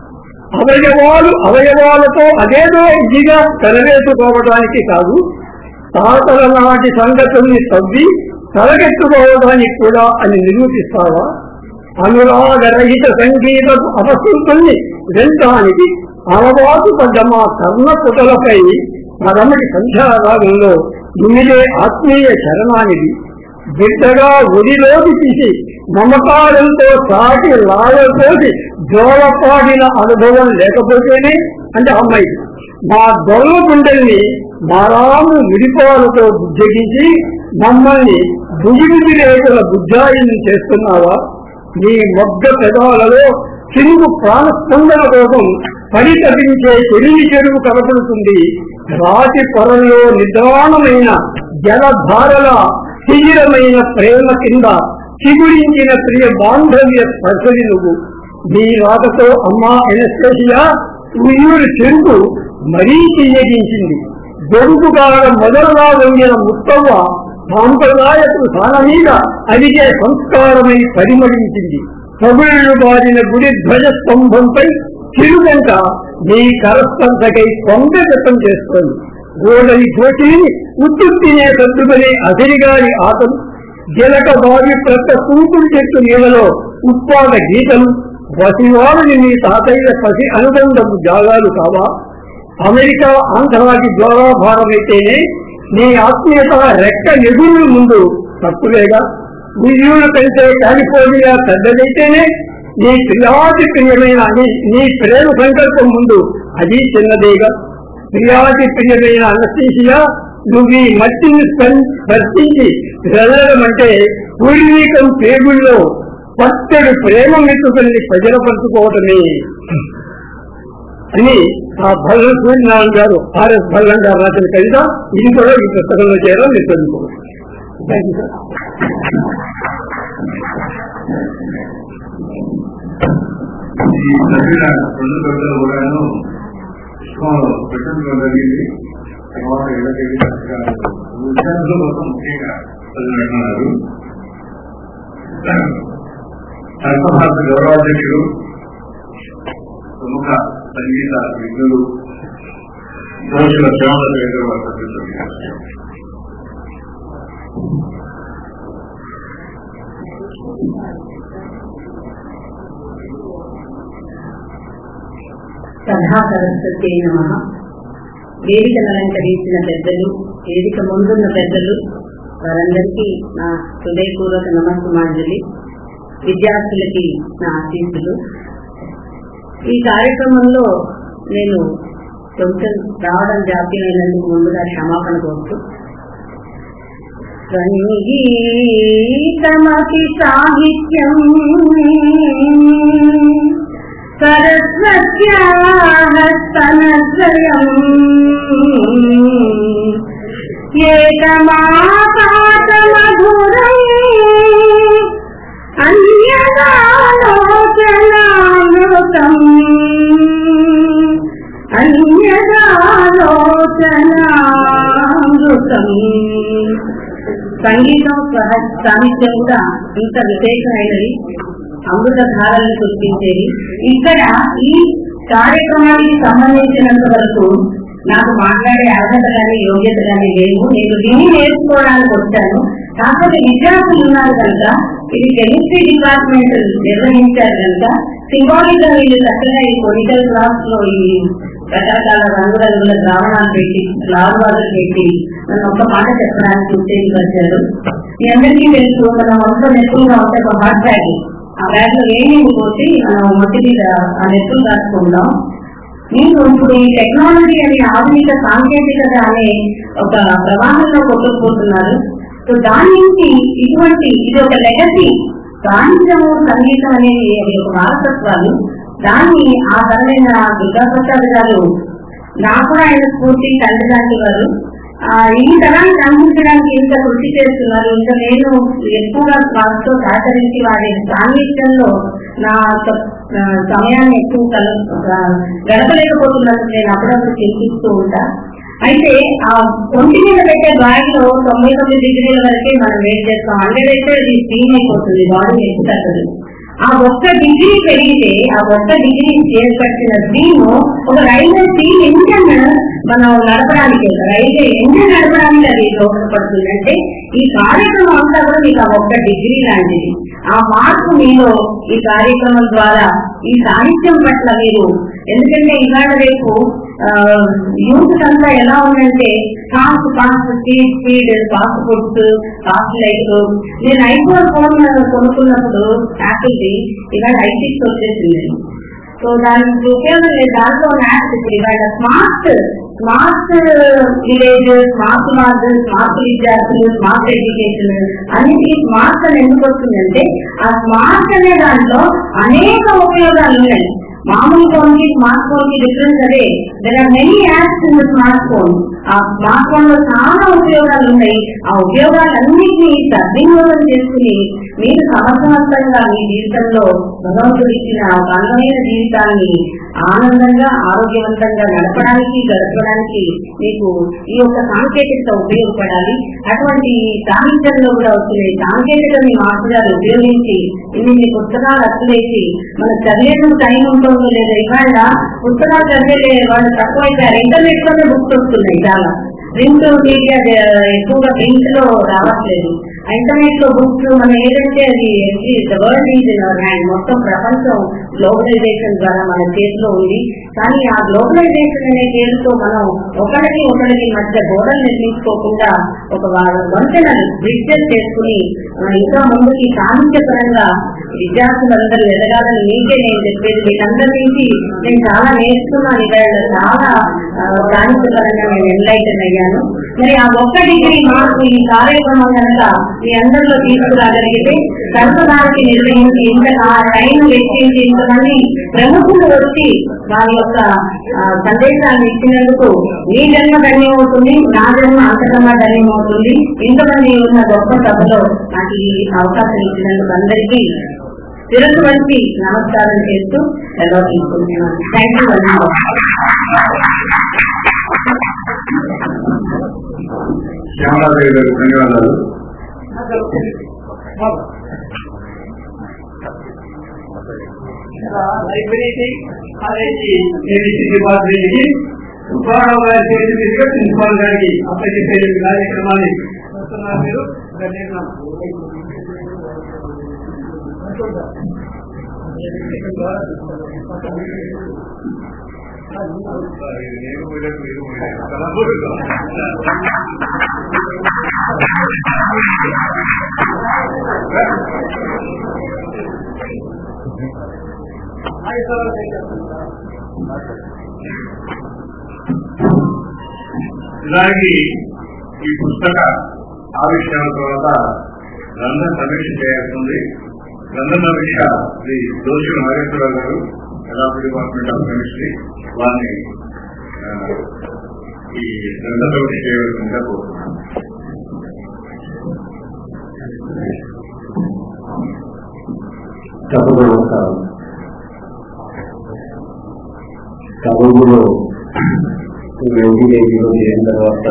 అవయవాలు అవయవాలతో అదేదో ఇదిగా తెరవేసుకోవడానికి కాదు తాతల నాటి సంగతుల్ని తవ్వి తలకెత్తుకోవడానికి కూడా అని నిరూపిస్తావా అనురాగరహిత సంగీతపు అవసృతుల్ని వినటానికి అలవాటు పడ్డ మా కర్ణ పుటలపై పదమటి సంధ్యారాగంలో ఇమిడే ఆత్మీయ చరణానిది బిడ్డగా ఒడిలోకి తీసి మమకారంతో సాటి లాగతోటి జోలపాడిన అనుభవం లేకపోతేనే అంటే అమ్మాయి మా దొల్ల గుండెల్ని మారాము విడిపాలతో బుజ్జగించి మమ్మల్ని బుగిబుగి రేఖల బుజ్జాయిని చేస్తున్నావా నీ మొగ్గ పెదాలలో చిరుగు ప్రాణస్పందన కోసం పరితపించే చెరిమి చెరువు కనపడుతుంది రాతి పొరల్లో నిదానమైన జలధారల శిథిరమైన ప్రేమ కింద చిగురించిన ప్రియ బాంధవ్య స్పర్శని నువ్వు నీ రాకతో అమ్మా ఎనస్టేషియా ఉయ్యూరు చెరుకు మరీ తీయగించింది దొరుకుగాడ మొదలుగా వంగిన ముత్తవ్వ సాంప్రదాయపు సాన మీద అడిగే సంస్కారమై పరిమళించింది కబుళ్ళు బారిన గుడి ధ్వజ స్తంభంపై చిరుగంట నీ కరస్పర్శకై కొంగ జపం చేస్తోంది గోడని కోటిని ఉత్తుత్తినే సర్దుకునే అసిరిగారి ఆటలు గిలక బావి ప్రక్క కూతురు చెట్టు నీళ్ళలో ఉత్పాద గీతలు వసివారిని నీ తాతయ్య పసి అనుబంధపు జాగాలు కావా అమెరికా ఆంధ్రాకి జ్వరాభారమైతేనే నీ ఆత్మీయత రెక్క ఎగురు ముందు తప్పులేగా మిలియన్ల కంటే కాలిఫోర్నియా పెద్దదైతేనే నీ ప్రియాతి ప్రియమైన నీ- నీ ప్రేమ సంకల్పం ముందు అది చిన్నదేగా ప్రియాతి ప్రియమైన అనస్థీసియా నువ్వు ఈ మట్టిని స్పం- స్పర్శించి వెళ్ళడం అంటే పూర్వీకం పేగుల్లో పచ్చడి ప్రేమ మెతుకుల్ని ప్రజలపరుచుకోవటమే అని ఆ భల్ల సూర్యనారాయణ గారు ఆర్ఎస్ భల్లం గారు రాసిన కవిత ఇది కూడా ఈ పుస్తకంలో చేయడం మీరు చదువుకోవచ్చు థ్యాంక్ యూ సార్ ఈ చదివిన రెండు గంటలు కూడాను పుష్పంలో పెట్టడం జరిగింది తర్వాత ఇళ్ళకి విద్యార్థుల కోసం ముఖ్యంగా చదివినట్టున్నారు సంస్థ గౌరవాధ్యక్షులు ప్రముఖ సంగీత విజ్ఞులు దోషుల శ్యామల దగ్గర సదా సరస్వతి నమ వేదికను అలంకరించిన పెద్దలు వేదిక ముందున్న పెద్దలు వారందరికీ నా హృదయపూర్వక నమస్సుమాంజలి విద్యార్థులకి నా ఆశీస్సులు ఈ కార్యక్రమంలో నేను కొంచెం రావడం జాప్యమైనందుకు ముందుగా క్షమాపణ కోరుతూ సంగీతమపి సాహిత్యం సరస్వత్యాः స్తనద్వయం ఏకమాపాతమధురం అన్యదాలోచనామృతం అన్యదాలోచనామృతం సంగీతం సహ- సాహిత్యం కూడా ఇంత విశేషమైనది అమృత ధారలను కురిపించేది ఇక్కడ ఈ కార్యక్రమానికి సంబంధించినంత వరకు నాకు మాట్లాడే అర్హత కానీ యోగ్యత కానీ లేవు నేను విని నేర్చుకోవడానికి వచ్చాను కాకపోతే విద్యార్థులు ఉన్నారు కనుక ఇది కెమిస్ట్రీ డిపార్ట్మెంట్ నిర్వహించారు కనుక సింబాలిక్ గా వీళ్ళు చక్కగా ఈ పొలిటికల్ క్లాస్ లో ఈ రకరకాల రంగురంగుల ద్రావణాలు పెట్టి లాభాలు పెట్టి నన్ను ఒక మాట చెప్పడానికి ఉత్తేజపరిచారు మీ అందరికీ తెలుసు మన వంశం నెప్పులుగా ఉంటే ఒక హాట్ బ్యాగ్ ఆ బ్యాగ్ లో ఏమీ పోసి మనం మట్టి మీద ఆ నెప్పులు రాసుకుందాం మీరు ఇప్పుడు ఈ టెక్నాలజీ అనే ఆధునిక సాంకేతికత అనే ఒక ప్రవాహంలో కొట్టుకుపోతున్నారు సో దాని నుంచి ఇటువంటి ఇది ఒక లెగసీ సాహిత్యము సంగీతం అనేది అది ఒక వారసత్వాలు దాన్ని ఆ తరమైన దుర్గాప్రసాద్ గారు నాకు కూడా ఆయన స్ఫూర్తి తండ్రి లాంటి వారు ఆ, ఈ తరానికి అందించడానికి ఇంత కృషి చేస్తున్నారు ఇంకా నేను ఎక్కువగా వారితో సహకరించి వారి సాన్నిధ్యంలో నా యొక్క, ఆ, సమయాన్ని ఎక్కువ కల- ఆ, గడపలేకపోతున్నట్టు నేను అప్పుడప్పుడు చింతిస్తూ ఉంటా అయితే ఆ ఒంటి మీద పెట్టే బాడీలో తొంభై తొమ్మిది డిగ్రీల వరకే మనం వెయిట్ చేస్తాం హండ్రెడ్ అయితే అది స్టీమ్ అయిపోతుంది బాడీ ఎక్కుతుంది ఆ ఒక్క డిగ్రీ పెరిగితే ఆ ఒక్క డిగ్రీ ఏర్పరిచిన స్టీమ్ ఒక రైల్వే స్టీమ్ ఇంజన్ మనం నడపడానికి రైల్వే ఇంజన్ నడపడానికి అది దోహదపడుతుంది అంటే ఈ కార్యక్రమం అంతా కూడా మీకు ఆ ఒక్క డిగ్రీ లాంటిది ఆ మార్పు మీలో ఈ కార్యక్రమం ద్వారా ఈ సాహిత్యం పట్ల మీరు ఎందుకంటే ఇవాళ రేపు యూత్ అంతా ఎలా ఉందంటే fast fast speed speed fast foods fast life నేను ఐఫోన్ ఫోన్ కొనుక్కున్నప్పుడు యాపిల్ది ఇవాళ ఐసిక్స్ వచ్చేసింది సో దానికి ఉపయోగం లేదు దాంట్లో ఉన్న యాప్స్ ఇప్పుడు ఇవాళ smart smart village smart mark smart విద్యార్థులు స్మార్ట్ ఎడ్యుకేషన్ అన్నిటికీ స్మార్ట్ అని ఎందుకు వస్తుందంటే ఆ స్మార్ట్ అనే దాంట్లో అనేక ఉపయోగాలు ఉన్నాయి మామూలు ఫోన్ కి స్మార్ట్ ఫోన్ కి డిఫరెన్స్ అదే there are many apps in smart phone ఆ స్మార్ట్ ఫోన్ లో చాలా ఉపయోగాలు ఉన్నాయి ఆ ఉపయోగాలన్నింటినీ సద్వినియోగం చేసుకుని మీరు సమర్థవంతంగా మీ జీవితంలో భగవంతుడు ఇచ్చిన ఒక అందమైన జీవితాన్ని ఆనందంగా ఆరోగ్యవంతంగా గడపడానికి గడపడానికి మీకు ఈ యొక్క సాంకేతికత ఉపయోగపడాలి అటువంటి సాహిత్యంలో కూడా వస్తున్నాయి సాంకేతికతని మాస్టర్ ఉపయోగించి ఇన్ని పుస్తకాలు అచ్చులేసి మన చదివేందుకు టైం ఉంటుందో లేదో ఇవాళ పుస్తకాలు చదివే వాళ్ళు తక్కువైపోయారు ఇంటర్నెట్ లోనే బుక్స్ వస్తున్నాయి చాలా ప్రింట్ మీడియా ఎక్కువగా ప్రింట్ లో రావట్లేదు ఇంటర్నెట్ లో బుక్స్ మనం ఏదంటే అది world is in our hand మొత్తం ప్రపంచం గ్లోబలైజేషన్ ద్వారా మన చేతిలో ఉంది కానీ ఆ గ్లోబలైజేషన్ అనే పేరుతో మనం ఒకరికి ఒకరికి మధ్య గోడలు నిర్మించుకోకుండా ఒక వా- వంతెనలు బ్రిడ్జెస్ చేసుకుని ఆ, ఇంకా ముందుకి సాహిత్యపరంగా విద్యార్థులందరూ ఎదగాలని మీకే నేను చెప్పేది మీకందరి నుంచి నేను చాలా నేర్చుకున్నాను ఇవాళ చాలా ఆ, సాహిత్యపరంగా నేను ఎన్లైటన్ అయ్యాను మరి ఆ ఒక్క డిగ్రీ మార్పు ఈ కార్యక్రమం కనుక మీ అందరిలో తీసుకురాగలిగితే సర్వదానికి నిర్వహించి ఇంత కా- టైం వెచ్చించి ఇంతమంది ప్రముఖులు వచ్చి వారి యొక్క ఆ, సందేశాన్ని ఇచ్చినందుకు మీ జన్మ ధన్యమవుతుంది నా జన్మ అంతకన్నా ధన్యమవుతుంది ఇంతమంది ఉన్న గొప్ప సభలో నాకు ఈ అవకాశం ఇచ్చినందుకు అందరికీ శిరస్సు వంచి నమస్కారం చేస్తూ సెలవు తీసుకుంటున్నాను థ్యాంక్ యూ వెరీ శ్యామలాదేవి గారు ధన్యవాదాలు లైబ్రరీకి కాలేజీ ఏబిసి డిపార్ట్మెంట్కి సుబ్బారావు గారి చేతి మీదుగా ప్రిన్సిపాల్ గారికి అప్పచెప్పే కార్యక్రమాన్ని వస్తున్నారు మీరు ఇలాగే ఈ పుస్తక ఆవిష్కరణ తర్వాత గ్రంథ సమీక్ష చేయాల్సింది గ్రంథ సమీక్ష శ్రీ దోషి నాగేశ్వరరావు గారు ఎలాంటి డిపార్ట్మెంట్ ఆఫ్ కెమిస్ట్రీ వారిని ఆ, ఈ గ్రంథ సమీక్ష చేయవలసిందిగా కోరుతున్నాను సభకు నమస్కారం సభలో వెంకటేశ్వరం చేరిన తర్వాత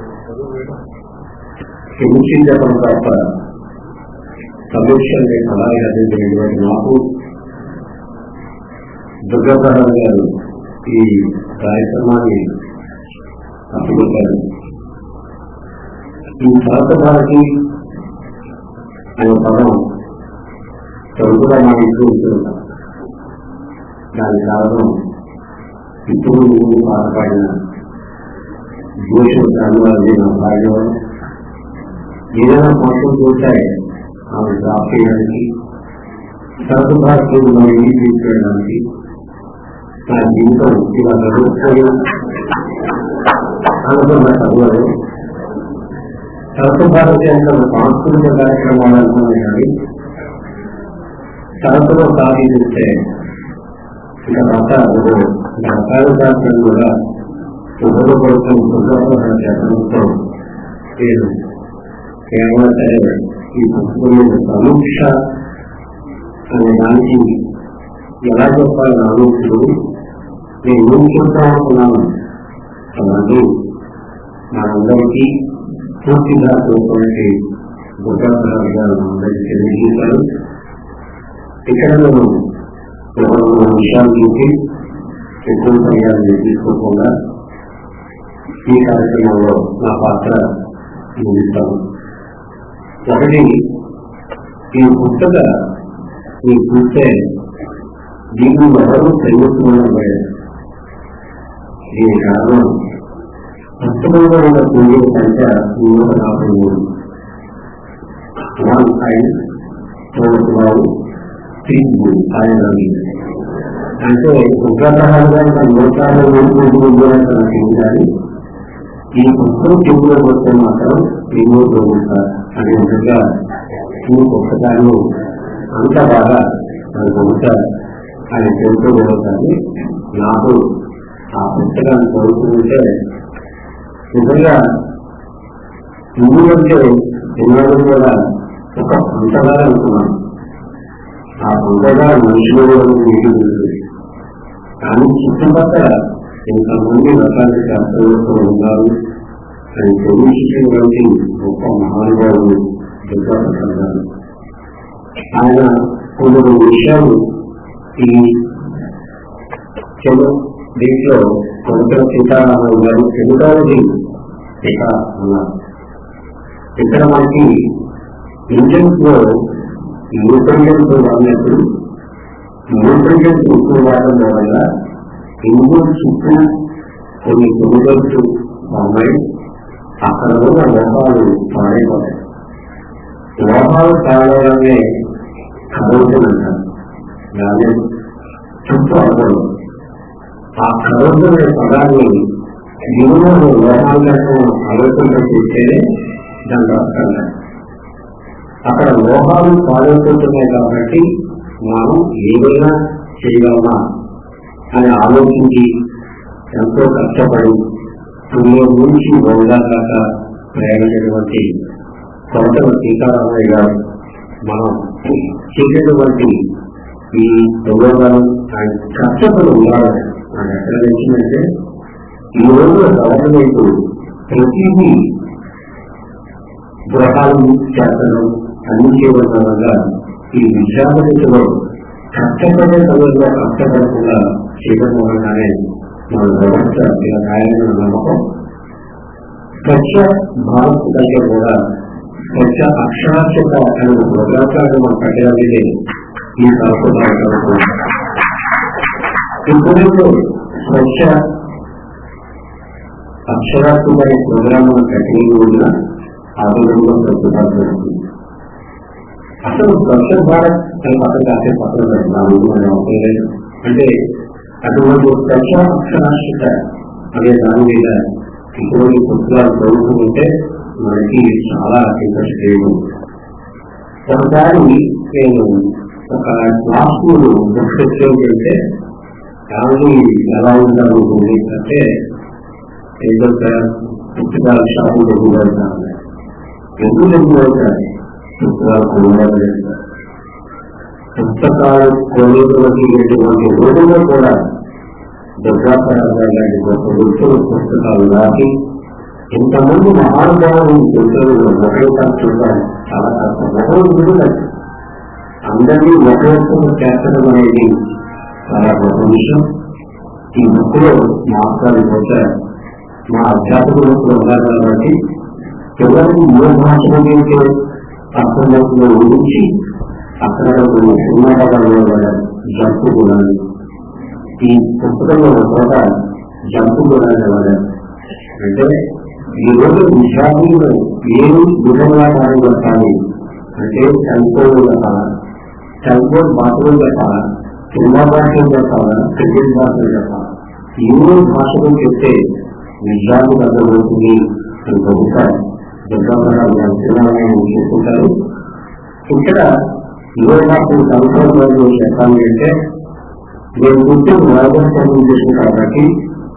కెమిస్ట్రీ చెప్పడం తప్ప సమీక్ష అనే సలహా అందించినటువంటి నాకు దుర్గాప్రసాద్ గారు ఈ కార్యక్రమాన్ని అప్పగించారు ఈ భారత భారతి అనే పదం తరచుగా మనం ఇస్తూ ఉంటున్నాం దాని కారణం ఇప్పుడు ముందు బాధపడిన జోషుడు అనువాది నా భార్య ఏదైనా ఫంక్షన్ చూస్తే ఆమె డ్రాప్ చేయడానికి సరదు భారతీయులు మన ఇంటికి తీసుకెళ్ళడానికి నా జీవితం ఇలా జరుగుతుంది అనుకున్న చదువు సరస్సు భారతి అంటే ఒక సాంస్కృతిక కార్యక్రమాలు అనుకున్నాయి కానీ సరస్సులో సాధిస్తే ఇక రకాలు రకాల శాస్త్రం కూడా ఉపయోగపడుతున్న పుస్తకాల చేతనంతో నేను కేవలం సరే ఈ పుస్తకం మీద సమీక్ష అనే దానికి ఎలా చెప్పాలని ఆలోచన నేను ఏం చెప్తామనుకున్నాను అవన్నీ మనందరికీ పూర్తిగా చూసినటువంటి బుద్ధరాజు గారు అందరికీ తెలియజేశారు ఇక్కడ నేను ఒక రెండు విషయాల నుంచి ఎక్కువ సమయాన్ని తీసుకోకుండా ఈ కార్యక్రమంలో నా పాత్ర ముగిస్తాను ఒకటి ఈ పుస్తక ఈ చూస్తే దీన్ని ఎవరు తెలుగుతున్నారు దీని కారణం పుస్తకంలో ఉన్న పుణ్యం సంఖ్య నూట నలభై మూడు వన్ ఐదు తోడువారు త్రీ ఆయన అంటే ఉగ్రగ్రహాలుగా నూట నలభై మూడు కానీ ఈ పుస్తకం తెలుగులో వస్తే మాత్రం ఎన్నో గౌరవిస్తారు అనే విధంగా ఈ పుస్తకాన్ని అంత బాగా గౌరవిస్తారు అని తెలుస్తూ గౌరవుతారు నాకు ఆ పుస్తకాన్ని చదువుతుంటే నిజంగా ఇందులో ఎన్నడూ కూడా ఒక పంటగా అనుకున్నాను ఆ పంటగా మనుషులు నీటి కానీ చుట్టుపక్కల ఇంతమంది రకాల శాస్త్రవేత్తలు ఉన్నారు అని తెలియచినటువంటి గొప్ప మహానుభావులు దుర్గాప్రసాద్ గారు ఆయన కొన్ని విషయాలు ఈ చెడు దీంట్లో కొంత సీతారామన్ గారు తెలుగుది ఇక ఉన్నారు ఇక్కడ మనకి ఇంజన్స్ లో న్యూట్రిజన్స్ వాడినప్పుడు న్యూట్రిజన్స్ ఎక్కువ వాడడం వల్ల ఇంజన్ చుట్టూ కొన్ని కెమికల్స్ ఉన్నాయి అక్కడ ఉన్న లోహాలు పాడైపోతాయి లోహాలు పాడవడమే కరోజన్ అంటారు దాని చుట్టూ అవ్వడం ఆ కరోజన్ అనే పదాన్ని దిగులో లోహాలకు ఆలోచన చేస్తేనే దాని అర్థం అక్కడ లోహాలు పాడైపోతున్నాయి కాబట్టి మనం ఏదైనా చేయగలమా అని ఆలోచించి ఎంతో కష్టపడి పుణ్యం నుంచి బౌద్ధ దాకా ప్రయాణించినటువంటి కొరతల సీతారామయ్య గారు మనం చేసేటువంటి ఈ దొంగలు ఆయన కష్టపడి ఉండాలని ఆయన ఎక్కడ తెచ్చిందంటే ఈ రోజు గవర్నమెంట్ ప్రతిదీ గృహాలు చేస్తడం అన్ని చేయడం వల్ల ఈ విశాఖలో కష్టపడే సమయంలో కష్టపడకుండా చేయడం వల్లనే మన వ్యవస్థ ఇలా కాయాలని నమ్మకం స్వచ్ఛ భారత్ కంటే కూడా స్వచ్ఛ అక్షరాస్యత అనే ప్రోగ్రాంలను మనం పెట్టగలిగితే ఈ తరపు ఎప్పుడైతే స్వచ్ఛ అక్షరాస్యత అనే ప్రోగ్రాం మనం పెట్టగలిగిన ఆరోగ్యంలో స్వచ్ఛత అసలు స్వచ్ఛ భారత్ అని పక్కన కాసే పక్కన పెట్టాలి అంటే అటువంటి స్వచ్ఛ అక్షరాస్యత అనే దాని మీద ఇటువంటి పుస్తకాలు చదువుతుంటే మనకి చాలా ఇంట్రెస్ట్ లేదు ఒకసారి నేను ఒక క్లాస్ స్కూల్ బుక్ తెచ్చేంటే ఫ్యామిలీ ఎలా ఉంటారు అంటే ఏదో పుస్తకాల షాపు దగ్గర పెడతాను ఎందుకు దగ్గర పెడతాను పుస్తకాలు కొనుగోలు చేస్తారు పుస్తకాలు కొనుగోలుకి ఎటువంటి రోజుల్లో కూడా దుర్గాప్రసాద్ లాంటి గొప్ప వ్యక్తులు పుస్తకాలు రాసి ఇంతమంది మహానుభావులు వ్యక్తులు ఒకరిసారి చూడాలి చాలా కష్టం ఒకరు విడుదల అందరినీ ఒకరితో చేర్చడం అనేది చాలా గొప్ప విషయం ఈ బుక్ లో మాస్టారు కూడా మా అధ్యాపకులు కూడా ఉన్నారు కాబట్టి పిల్లలకు ఏ భాషలో అయితే అర్థంలో ఊహించి అక్కడ కొన్ని సినిమా పదాలు జంపు గుణాలు ఈ పుస్తకంలో చోట జంపు గుణాలు వాడారు అంటే ఈ రోజు విద్యార్థులు ఏమి విధంగా పాల్గొట్టాలి అంటే చనిపోయి చెప్పాలా చనిపోయి భాషలు చెప్పాలా సినిమా భాషలు చెప్పాలా క్రికెట్ భాషలు చెప్పాలా ఎన్నో భాషలు చెప్తే విద్యార్థులు అర్థమవుతుంది అని బహుశా దుర్గాపరాలు చేసుకుంటారు ఇక్కడ ఏ భాషలు సంవత్సరాలు చెప్పాలి అంటే నేను పుట్టిన రాజస్థానం చేసిన కాబట్టి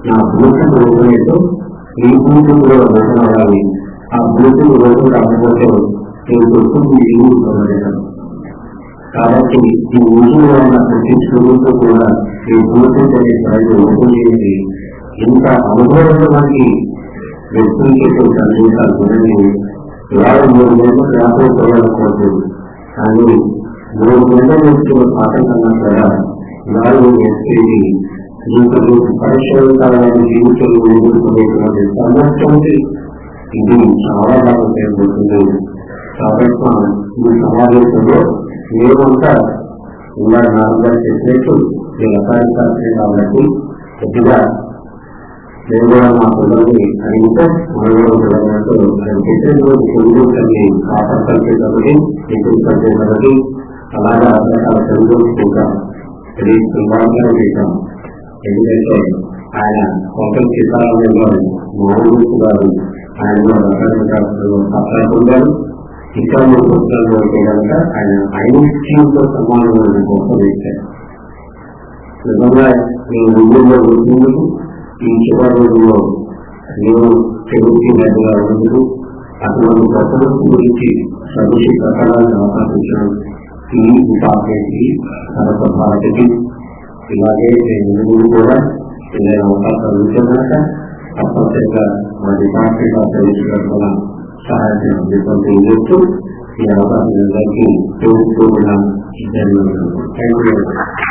నా భూమికి రోజులేదు ఈ భూమికి కూడా రోజునవ్వాలి ఆ భూమికి రోజు రాకపోతే నేను గుర్తు ఇల్లు పొందలేను కాబట్టి ఈ ఊరిలో ఉన్న ప్రతి స్టూడెంట్ కూడా ఈ భూమికి అనే ప్రజలు ఓపెన్ చేసి ఇంత అనుభవమైనటువంటి వ్యక్తులకి సందేశాలు వినండి ఇవాళ మూడు గంటలు రాకపోవాలనుకోవద్దు కానీ మూడు గంటల నుంచి పాఠం కన్నా కూడా ఇవాళ నేర్చేది జీవితంలో పరిశోధకాలని జీవితంలో ఎదుర్కొనేటువంటి సమస్య ఇది చాలా బాగా ఉపయోగపడుతుంది కాబట్టి మనం ఈ సమావేశంలో మేమంతా ఇలా నాన్నగారు చెప్పినట్టు ఈ రసాయన కాబట్టి కొద్దిగా నేను కూడా మా పిల్లల్ని అడిగితే మనం కూడా పిల్లలతో చెప్పేందుకు తెలుగు తల్లి కాపాడుతుంది కాబట్టి ఎక్కువ తల్లి కాబట్టి అలాగా రకరకాల తెలుగు చూద్దాం ఇది సుమారుగా చేశాం ఎందుకంటే ఆయన కొంత సీతారామయ్య గారు మోహన్ గారు ఆయన కూడా రకరకాల పత్రాలు పొందారు ఇంకా మూడు పుస్తకాలు అయితే కనుక ఆయన ఐన్స్టీన్తో సమానమైన గొప్ప వ్యక్తి నిజంగా నేను ఊళ్ళో వచ్చినందుకు ఈ చివరి రోజుల్లో నేను తెలుగు దగ్గర ఉన్నందుకు అటువంటి గొప్పల గురించి సదృశి ప్రకారాలను అవకాశించడం ఈ డిపార్ట్మెంట్ కి సరస భారతికి ఇలాగే నేను కూడా ఏదైనా అవకాశాలు ఉంటున్నాక తప్పనిసరిగా మా డిపార్ట్మెంట్ ఆఫ్ ఎడ్యుకేషన్ కూడా సహాయం చేయడం తెలియజేస్తూ ఈ అవకాశం అందరికీ తెలుసుకోవడం థ్యాంక్ యూ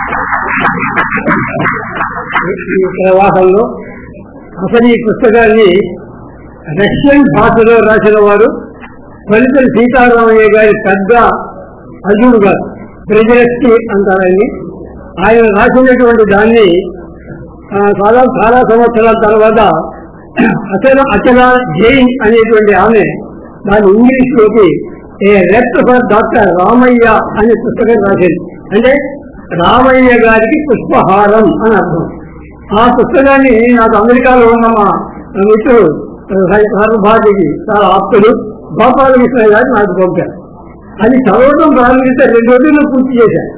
ఈ ప్రవాహంలో అసలు ఈ పుస్తకాన్ని రష్యన్ భాషలో రాసిన వారు ఫలితం సీతారామయ్య గారి పెద్ద అర్జునుడు గారు ప్రెజరస్కి అంటారని ఆయన రాసినటువంటి దాన్ని ఆ, చాలా చాలా సంవత్సరాల తర్వాత అసలు అచల జైన్ అనేటువంటి ఆమె దాని ఇంగ్లీష్ లోకి ఏ రెప్ట్ ఫర్ డాక్టర్ రామయ్య అనే పుస్తకం రాసింది అంటే రామయ్య గారికి పుష్పహారం అని అర్థం ఆ పుస్తకాన్ని నాకు అమెరికాలో ఉన్న మా మిత్రుడు భారతికి చాలా ఆప్తుడు గోపాలకృష్ణ గారు నాకు పంపారు అది చదవడం ప్రారంభిస్తే రెండు రోజుల్లో పూర్తి చేశాను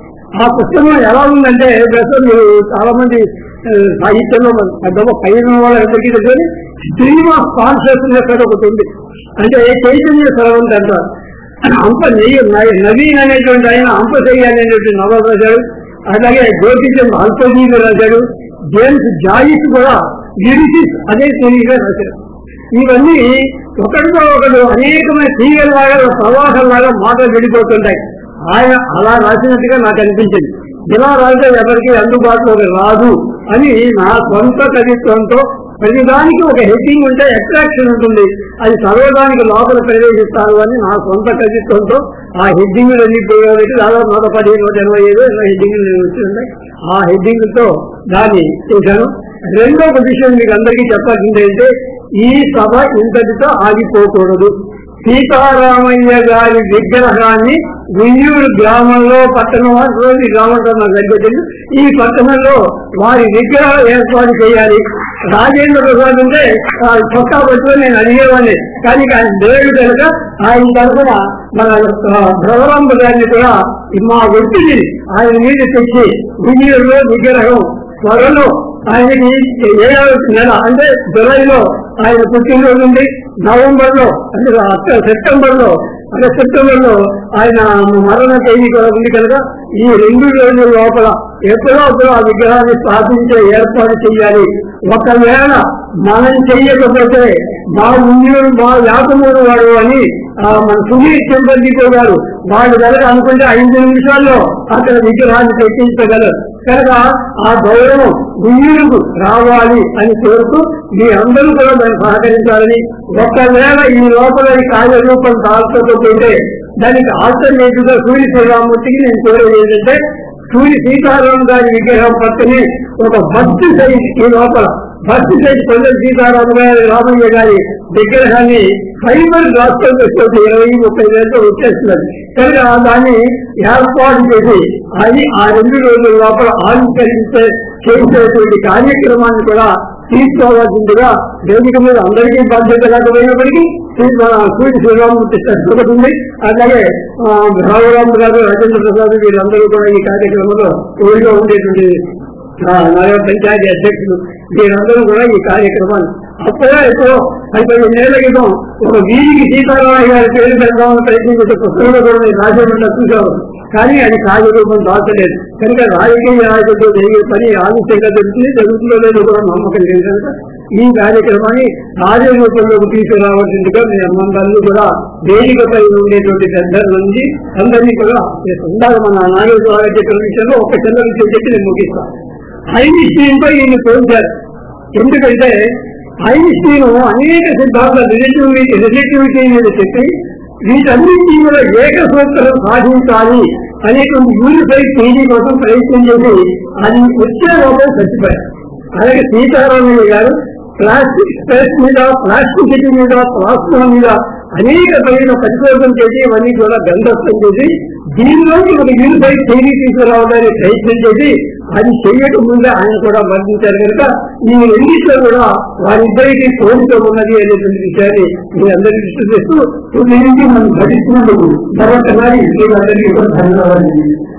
ఆ పుస్తకం ఎలా ఉందంటే ప్రస్తుతం మీరు చాలా మంది ఆ, సాహిత్యంలో పెద్ద పైన వాళ్ళకి తెలియదు స్ట్రీమ్ ఆఫ్ కాన్షియస్నెస్ అని ఒకటి ఉంది అంటే చైతన్య స్వరం అంటారు అంప నెయ్యి నయ- నవీన్ అనేటువంటి ఆయన అంపశయ్య అనేటువంటి నవల రాశాడు అలాగే జ్యోతిషం అల్పజీవి రాశాడు జేమ్స్ జాయిస్ కూడా లిరిసిస్ అదే తెలియగా రాశాడు ఇవన్నీ ఒకటితో ఒకడు అనేకమైన తీగలాగా ప్రవాహంలాగా మాటలు విడిపోతుంటాయి ఆయన అలా రాసినట్టుగా నాకు అనిపించింది ఇలా రాస్తే ఎవరికి అందుబాటులోకి రాదు అని నా సొంత కవిత్వంతో ప్రతిదానికి ఒక హెడ్డింగ్ ఉంటే అట్రాక్షన్ ఉంటుంది అది చదవడానికి లోపల ప్రవేశిస్తారు అని నా సొంత కవిత్వంతో ఆ హెడ్డింగ్ అన్నింటి కాబట్టి దాదాపు నూట పదిహేను నూట ఎనభై ఐదు హెడ్డింగ్ వచ్చి ఉన్నాయి ఆ హెడ్డింగ్ తో దాన్ని చేశాను రెండో విషయం మీకు అందరికీ చెప్పాల్సింది ఏంటంటే ఈ సభ ఇంతటితో ఆగిపోకూడదు సీతారామయ్య గారి విగ్రహాన్ని వియ్యూరు గ్రామంలో పట్టణంలో ఈ గ్రామంలో నాకు దగ్గర ఈ పట్టణంలో వారి విగ్రహం ఏర్పాటు చేయాలి రాజేంద్ర ప్రసాద్ అంటే ఆ చొక్కా పట్టుకొని నేను అడిగేవాడిని కానీ ఆయన దేవుడు కనుక ఆయన తరఫున మన భ్రవరాంబ గారిని కూడా మా ఒత్తిడి ఆయన మీద తెచ్చి వియ్యూరులో విగ్రహం త్వరలో ఆయనకి ఏడవ నెల అంటే జులైలో ఆయన పుట్టినరోజు ఉంది నవంబర్ లో అంటే అక్ట- సెప్టెంబర్ లో అంటే సెప్టెంబర్ లో ఆయన మరణ తేదీ కూడా ఉంది కనుక ఈ రెండు రోజుల లోపల ఎప్పుడో అప్పుడు ఆ విగ్రహాన్ని స్థాపించే ఏర్పాటు చేయాలి ఒకవేళ మనం చెయ్యకపోతే మా ముందు మా యాకమూడు వాడు అని ఆ, మన సునీల్ చెంపల్లికో గారు వాళ్ళు కనుక అనుకుంటే ఐదు నిమిషాల్లో అక్కడ విగ్రహాన్ని పెట్టించగలరు కనుక ఆ గౌరవం గుండీలకు రావాలి అని కోరుతూ మీ అందరూ కూడా దాన్ని సహకరించాలని ఒకవేళ ఈ లోపల ఈ కార్యరూపం దాల్చకపోతే దానికి ఆల్టర్నేటివ్ గా సూర్య శ్రీరామూర్తికి నేను కోరేది ఏంటంటే సూర్య సీతారాం గారి విగ్రహం పక్కనే ఒక భక్తి సైజ్ ఈ లోపల భక్తి సైజ్ కొండ సీతారాం గారి రామయ్య గారి విగ్రహాన్ని ఫైబర్ రాష్ట్రం వచ్చేసి ఇరవై ముప్పై వేలతో వచ్చేస్తున్నది కనుక దాన్ని ఏర్పాటు చేసి అది ఆ రెండు రోజుల లోపల ఆవిష్కరించే చేసేటువంటి కార్యక్రమాన్ని కూడా తీసుకోవాల్సిందిగా వేదిక మీద అందరికీ బాధ్యత లేకపోయినప్పటికీ శ్రీ- మన సూర్య శ్రీరామూర్తి ఒకటి ఉంది అలాగే రాఘవరామ్ గారు రాజేంద్ర ప్రసాద్ వీరందరూ కూడా ఈ కార్యక్రమంలో ఊరిలో ఉండేటువంటి నగర పంచాయతీ అధ్యక్షులు మీరందరూ కూడా ఈ కార్యక్రమాన్ని అప్పుడే ఎప్పుడో పది ఏళ్ల క్రితం ఒక వీధికి సీతారామయ్య గారి పేరు పెడదామని ప్రయత్నించే పుస్తకంలో కూడా నేను రాసేమంటా చూశాను కానీ అది కార్యరూపం దాచలేదు కనుక రాజకీయ నాయకులతో జరిగే పని ఆలస్యంగా జరుగుతుంది జరుగుతుందో లేదో కూడా నమ్మకం లేదు కనుక ఈ కార్యక్రమాన్ని కార్యరూపంలోకి తీసుకురావాల్సిందిగా మీ అమ్మందరినీ కూడా వేదికపై ఉండేటువంటి పెద్దల నుంచి అందరినీ కూడా ఉండాలి మన నాగేశ్వర గారు చెప్పిన విషయంలో ఒక చిన్న విషయం చెప్పి నేను ముగిస్తాను ఐన్స్టీన్పై ఈయన పోల్చారు ఎందుకంటే ఐన్స్టీన్ అనేక సిద్ధాంతాలు రిలేటివిటీ రిలేటివిటీ మీద చెప్పి వీటన్నింటి మీద ఏక సూత్రం సాధించాలి అనేటువంటి యూనిఫైడ్ థియరీ కోసం ప్రయత్నం చేసి అది వచ్చే లోపల చచ్చిపోయారు అలాగే సీతారామయ్య గారు ప్లాస్టిక్ స్పేస్ మీద ప్లాస్టిసిటీ మీద ప్లాస్మా మీద అనేక పైన పరిశోధన చేసి ఇవన్నీ కూడా గంధస్థం చేసి దీనిలోకి ఒక యూనిఫైడ్ థియరీ తీసుకురావడానికి ప్రయత్నం చేసి అది చేయక ముందే ఆయన కూడా వర్ణించారు కనుక ఈ రెండింటిలో కూడా వారిద్దరికి పోలిక ఉన్నది అనేటువంటి విషయాన్ని మీ అందరికీ దృష్టి చేస్తూ తొమ్మిది నుంచి మనం భరిస్తున్నందుకు మరొకసారి అందరికీ కూడా ధన్యవాదాలు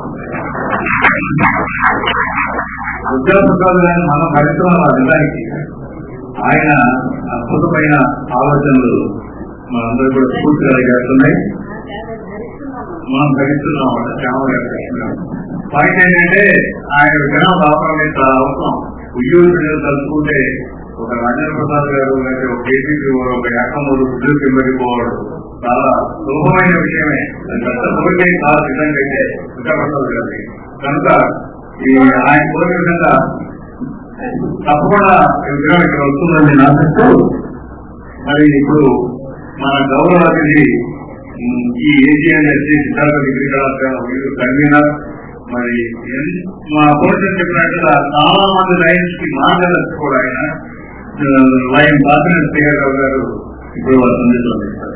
ఉద్యోగస్తులు మనం భరిస్తున్నాం ఆ నిజానికి ఆయన అద్భుతమైన ఆలోచనలు మనందరూ కూడా పూర్తిగా చేస్తున్నాయి మనం భరిస్తున్నాం అన్నమాట శ్యామ పాయింట్ ఏంటంటే ఆయన విగ్రహం రావడం లేదు చాలా అవసరం ఉద్యోగులు తలుచుకుంటే ఒక రాజేంద్ర ప్రసాద్ గారు లేకపోతే ఒక కేసీపీ ఒక యాకమూరు ఉద్యోగం వెళ్ళిపోవడం చాలా సులభమైన విషయమే అది పెద్ద కోరిక చాలా నిజంగా అయితే విశాఖపట్నం గారి కనుక ఈ ఆయన కోరిక విధంగా తప్పకుండా ఈ విగ్రహం ఇక్కడ వస్తుందని నేను ఆశిస్తూ మరి ఇప్పుడు మన గౌరవ అతిథి ఉమ్, ఈ ఏజీఎన్ఎస్సీ సిద్ధార్థ డిగ్రీ కళాశాల వీరు కన్వీనర్ మరి ఎన్- మా పోలీసులు చెప్పినట్టుగా చాలా మంది లైన్స్ కి మార్గదర్శి కూడా ఆయన ఆ, లైన్ బాత్రూమ్ స్పీకర్ గారు ఇప్పుడు వాళ్ళ సందేశం ఇస్తారు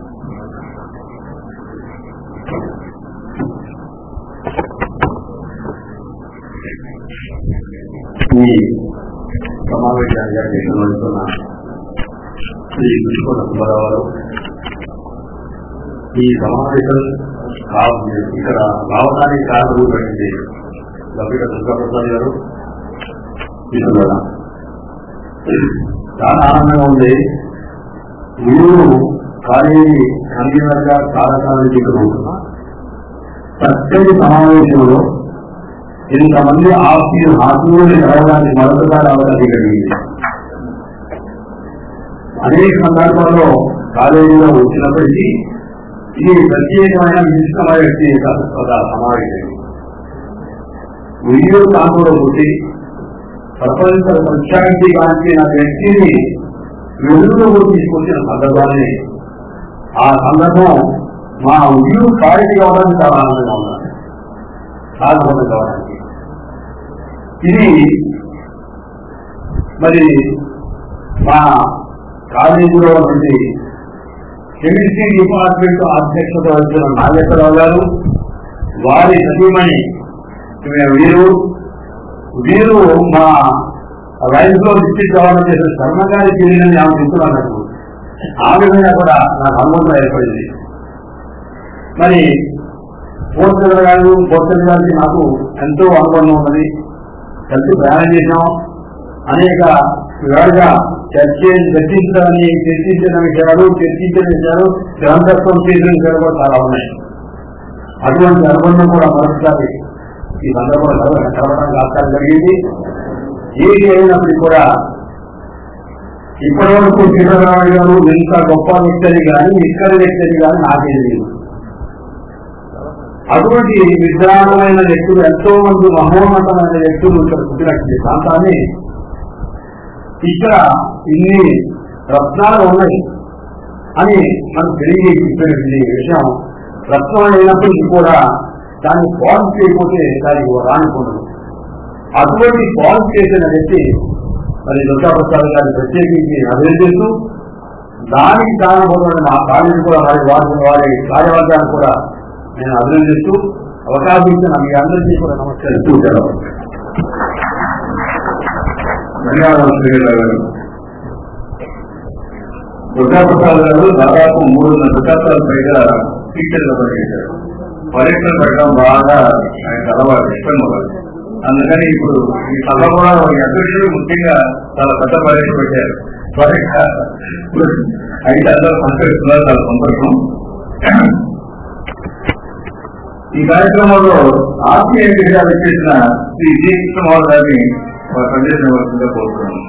ఈ సమావేశాన్ని నిర్వహిస్తున్న శ్రీ కృష్ణ సుబ్బారావు గారు ఈ సమావేశం కా- ఇక్కడ రావడానికి కారణమైంది లభిక దుర్గాప్రసాద్ గారు మిత్రులారా, చాలా ఆనందంగా ఉంది మీరు కాలేజీ కన్వీనర్ గా చాలా కాలం నుంచి ఇక్కడ ఉంటున్నా ప్రత్యేక సమావేశంలో ఇంతమంది ఆఫీసు హాస్పిటల్ కలవడానికి మరొకసారి అవకాశం కలిగింది అనేక సందర్భాల్లో కాలేజీలో వచ్చినప్పటికీ ఇది ప్రత్యేకమైన విశిష్టమైన వ్యక్తి సమావేశం వీడియో కాంపౌండ్ పుట్టి ప్రపంచ ప్రఖ్యాతి కాంచిన వ్యక్తిని వెలుగులోకి తీసుకొచ్చిన సందర్భాన్ని ఆ సందర్భం మా ఉద్యోగ ఖాళీ కావడానికి చాలా ఆనందంగా ఉన్నాను సాధన కావడానికి ఇది మరి మా కాలేజీలో నుండి కెమిస్ట్రీ డిపార్ట్మెంట్ అధ్యక్షత వచ్చిన నాగేశ్వరరావు గారు వారి సతీమణి వీరు వీరు మా రైతు లో డిస్ట్రిక్ట్ గవర్నమెంట్ చేసిన శర్మ గారి తెలియని ఆమె చెప్తున్నాను ఆ విధంగా కూడా నాకు అనుభవం ఏర్పడింది మరి పోస్టర్ గారు పోస్టర్ గారికి నాకు ఎంతో అనుబంధం ఉన్నది కలిసి ప్రయాణం చేసినాం అనేక విధాలుగా చర్చ చర్చించాలని చర్చించిన విషయాలు చర్చించిన విషయాలు గ్రంథత్వం చేసిన విషయాలు కూడా చాలా ఉన్నాయి అటువంటి అనుబంధం కూడా మరొకసారి ఈ సందర్భంలో కలవడానికి ఆస్కారం జరిగింది ఏది అయినప్పటికీ కూడా ఇప్పటి వరకు శ్రీధరరావు గారు ఇంత గొప్ప వ్యక్తిని కానీ ఇక్కడి వ్యక్తిని కానీ నాకే తెలియదు అటువంటి విద్వానమైన వ్యక్తులు ఎంతో మంది మహోన్నతమైన వ్యక్తులు ఇక్కడ పుట్టినటువంటి ప్రాంతాన్ని ఇక్కడ ఇన్ని రత్నాలు ఉన్నాయి అని మనకు తెలియజేసినటువంటి విషయం రత్నం అయినప్పటికీ కూడా దాన్ని పాలిష్ చేయకపోతే దానికి రానుకున్నది అటువంటి పాలిష్ చేసిన వ్యక్తి మరి దుర్గాప్రసాద్ గారిని ప్రత్యేకించి అభినందిస్తూ దానికి కారణపోతున్న మా కాలేజీ కూడా వారి వారి వారి కార్యవర్గాన్ని కూడా నేను అభినందిస్తూ అవకాశం ఇచ్చిన మీ అందరికీ కూడా నమస్కరిస్తూ సెలవు. ధన్యవాదాలు శ్రీరావు గారు దుర్గాప్రసాద్ గారు దాదాపు మూడున్నర దశాబ్దాల పైగా టీచర్గా పనిచేశారు పరీక్షలు పెట్టడం బాగా ఆయన అలవాటు ఇష్టం కూడా అందుకని ఇప్పుడు ఈ సభ కూడా ఈ అధ్యక్షుడు ముఖ్యంగా చాలా పెద్ద పరీక్ష పెట్టారు త్వరగా అయితే అందరూ సంతరిస్తున్నారు చాలా సంతోషం ఈ కార్యక్రమంలో ఆత్మీయ విషయాలు చేసిన శ్రీ జీ కృష్ణమోహన్ గారిని ఒక సందేశం ఇవ్వాల్సిందిగా కోరుతున్నాను